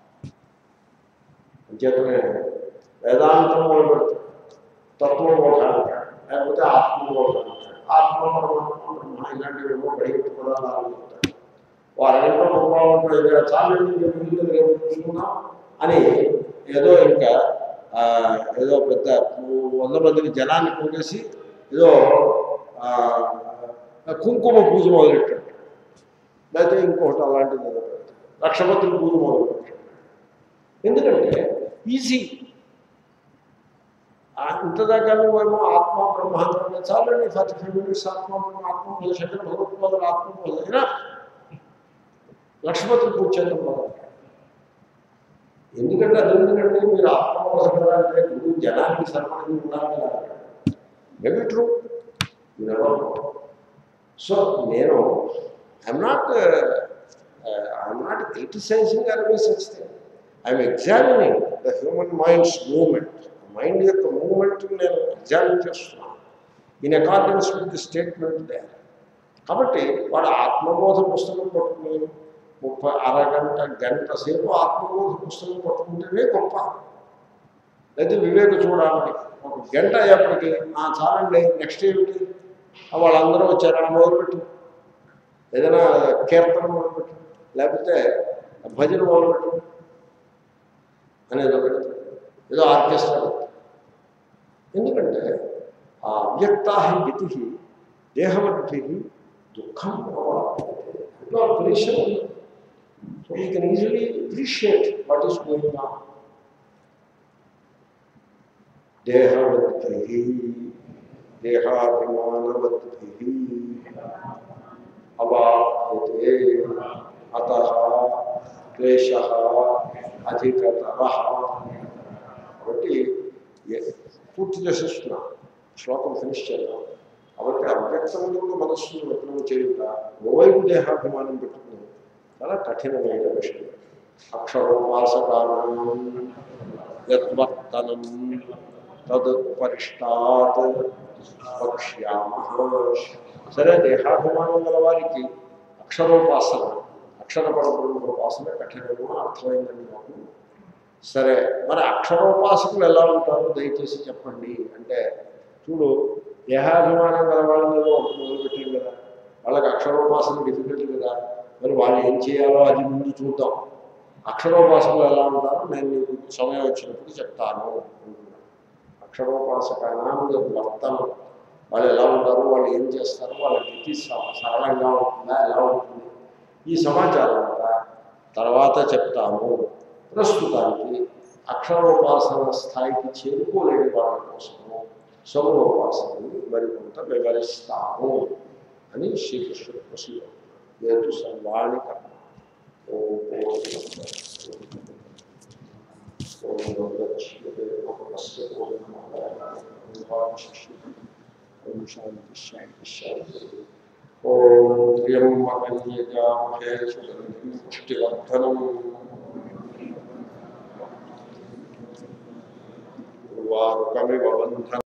అంచేతనే వేదాంతం మొదలు పెడతాడు తత్వబోధ అంటాడు లేకపోతే ఆత్మబోధ అంటాడు ఆత్మ పరమాత్మ బ్రహ్మ ఇలాంటివి ఏమో బయట పదాలు చెప్తాడు వారంతా బాగుంటుంది చాలా మిగిలిన రేపు చూసుకున్నాం అని ఏదో ఇంకా ఆ, ఏదో పెద్ద వంద మందిని జనాన్ని పోగేసి ఏదో ఆ, కుంకుమ పూజ మొదలెట్టాడు లేకపోతే ఇంకొకటి అలాంటిది ఏదో పెడతాడు. లక్షపత్రుల పూజ మొదలుపెట్టాడు ఎందుకంటే ఈజీ ఇంతదాకా నువ్వేమో ఆత్మ బ్రహ్మాండం చాలండి ఫార్టీ ఫైవ్ మినిట్స్ ఆత్మ బ్రహ్మ ఆత్మ బోధ శంకర భగవత్పాదులు ఆత్మ బోధ అయినా లక్ష్మతులు పూజ చేద్దాం మొదలు ఎందుకంటే అది ఎందుకంటే మీరు ఆత్మబోధ కదా అంటే గురువు జనానికి సరిపడి ఉండాలి మేబీ ట్రూ సో నేను I'm not I'm not criticising అరవై such thing I'm examining the human minds moment mind యొక్క మూమెంట్ నేను ఎగ్జామిన్ చేస్తున్నాను in accordance with the statement they కాబట్టి వాడు ఆత్మబోధ పుస్తకం పట్టుకుని ముప్పై అరగంట గంట సేపు ఆత్మబోధ పుస్తకం పట్టుకుంటేనే గొప్ప లేదా వివేక చూడాలని ఒక గంట అయ్యేప్పటికీ ఆ చాలండి నెక్స్ట్ ఏమిటి ఆ వాళ్ళందరూ వచ్చారు ఆ మొదలుపెట్టు ఏదైనా కీర్తన మొదలుపెట్టు లేకపోతే భజన మొదలుపెట్టు అనేది ఒకటి ఏదో ఆర్కెస్ట్రా పెడతారు. ఎందుకంటే ఆ అవ్యక్తా గతి దేహవద్భి దుఃఖం appreciate so you can easily appreciate what is going on దేహవద్భి దేహాభిమానవద్భి అవాప్యతే అత క్లేశ అధికతర కాబట్టి ఏ- పూర్తి చేసేస్తున్నా శ్లోకం ఫినిష్ చేద్దాం కాబట్టి అవ్యక్తములను మనస్సును వ్యక్తం చేయుట ఓవైపు దేహాభిమానం పెట్టుకుని చాలా కఠినమైన విషయం అక్షరోపాసకానం యద్వర్తనం తద్ ఉపరిష్టాత్ వక్ష్యామ సరే దేహాభిమానం గల వారికి అక్షరోపాసన అక్షర పరబ్రహ్మోపాసన కఠినము అని అర్థమైందండి మాకు సరే మరి అక్షరోపాసకులు ఎలా ఉంటారో దయచేసి చెప్పండి అంటే చూడు దేహాభిమానం గల వాళ్ళని ఏదో ఒకటి మొదలుపెట్టాం కదా వాళ్ళకి అక్షరోపాసన డిఫికల్ట్ కదా మరి వాళ్ళు ఏం చేయాలో అది ముందు చూద్దాం అక్షరోపాసకులు ఎలా ఉంటారో నేను నీకు సమయం వచ్చినప్పుడు చెప్తాను అంటున్నాను అక్షరోపాసకానాం వర్తనం వాళ్ళు ఎలా ఉంటారు వాళ్ళు ఏం చేస్తారు వాళ్ళ స్థితి స- సరళంగా ఉంటుందా ఎలా ఉంటుంది ఈ సమాచారం అంతా తర్వాత చెప్తాము ప్రస్తుతానికి అక్షరోపాసన స్థాయికి చేరుకోలేని వాళ్ళ కోసము సమరోపాసనని మరికొంత వివరిస్తాము అని శ్రీకృష్ణుడు ప్రశ్న ఏదు సర్వాణి కర్మ ఓం ఓం శాంతి శాంతి శాంతి ఓం త్ర్యంబకన్యజామహే సుగంధిం పుష్టివర్ధనం వారుకమివ బంధన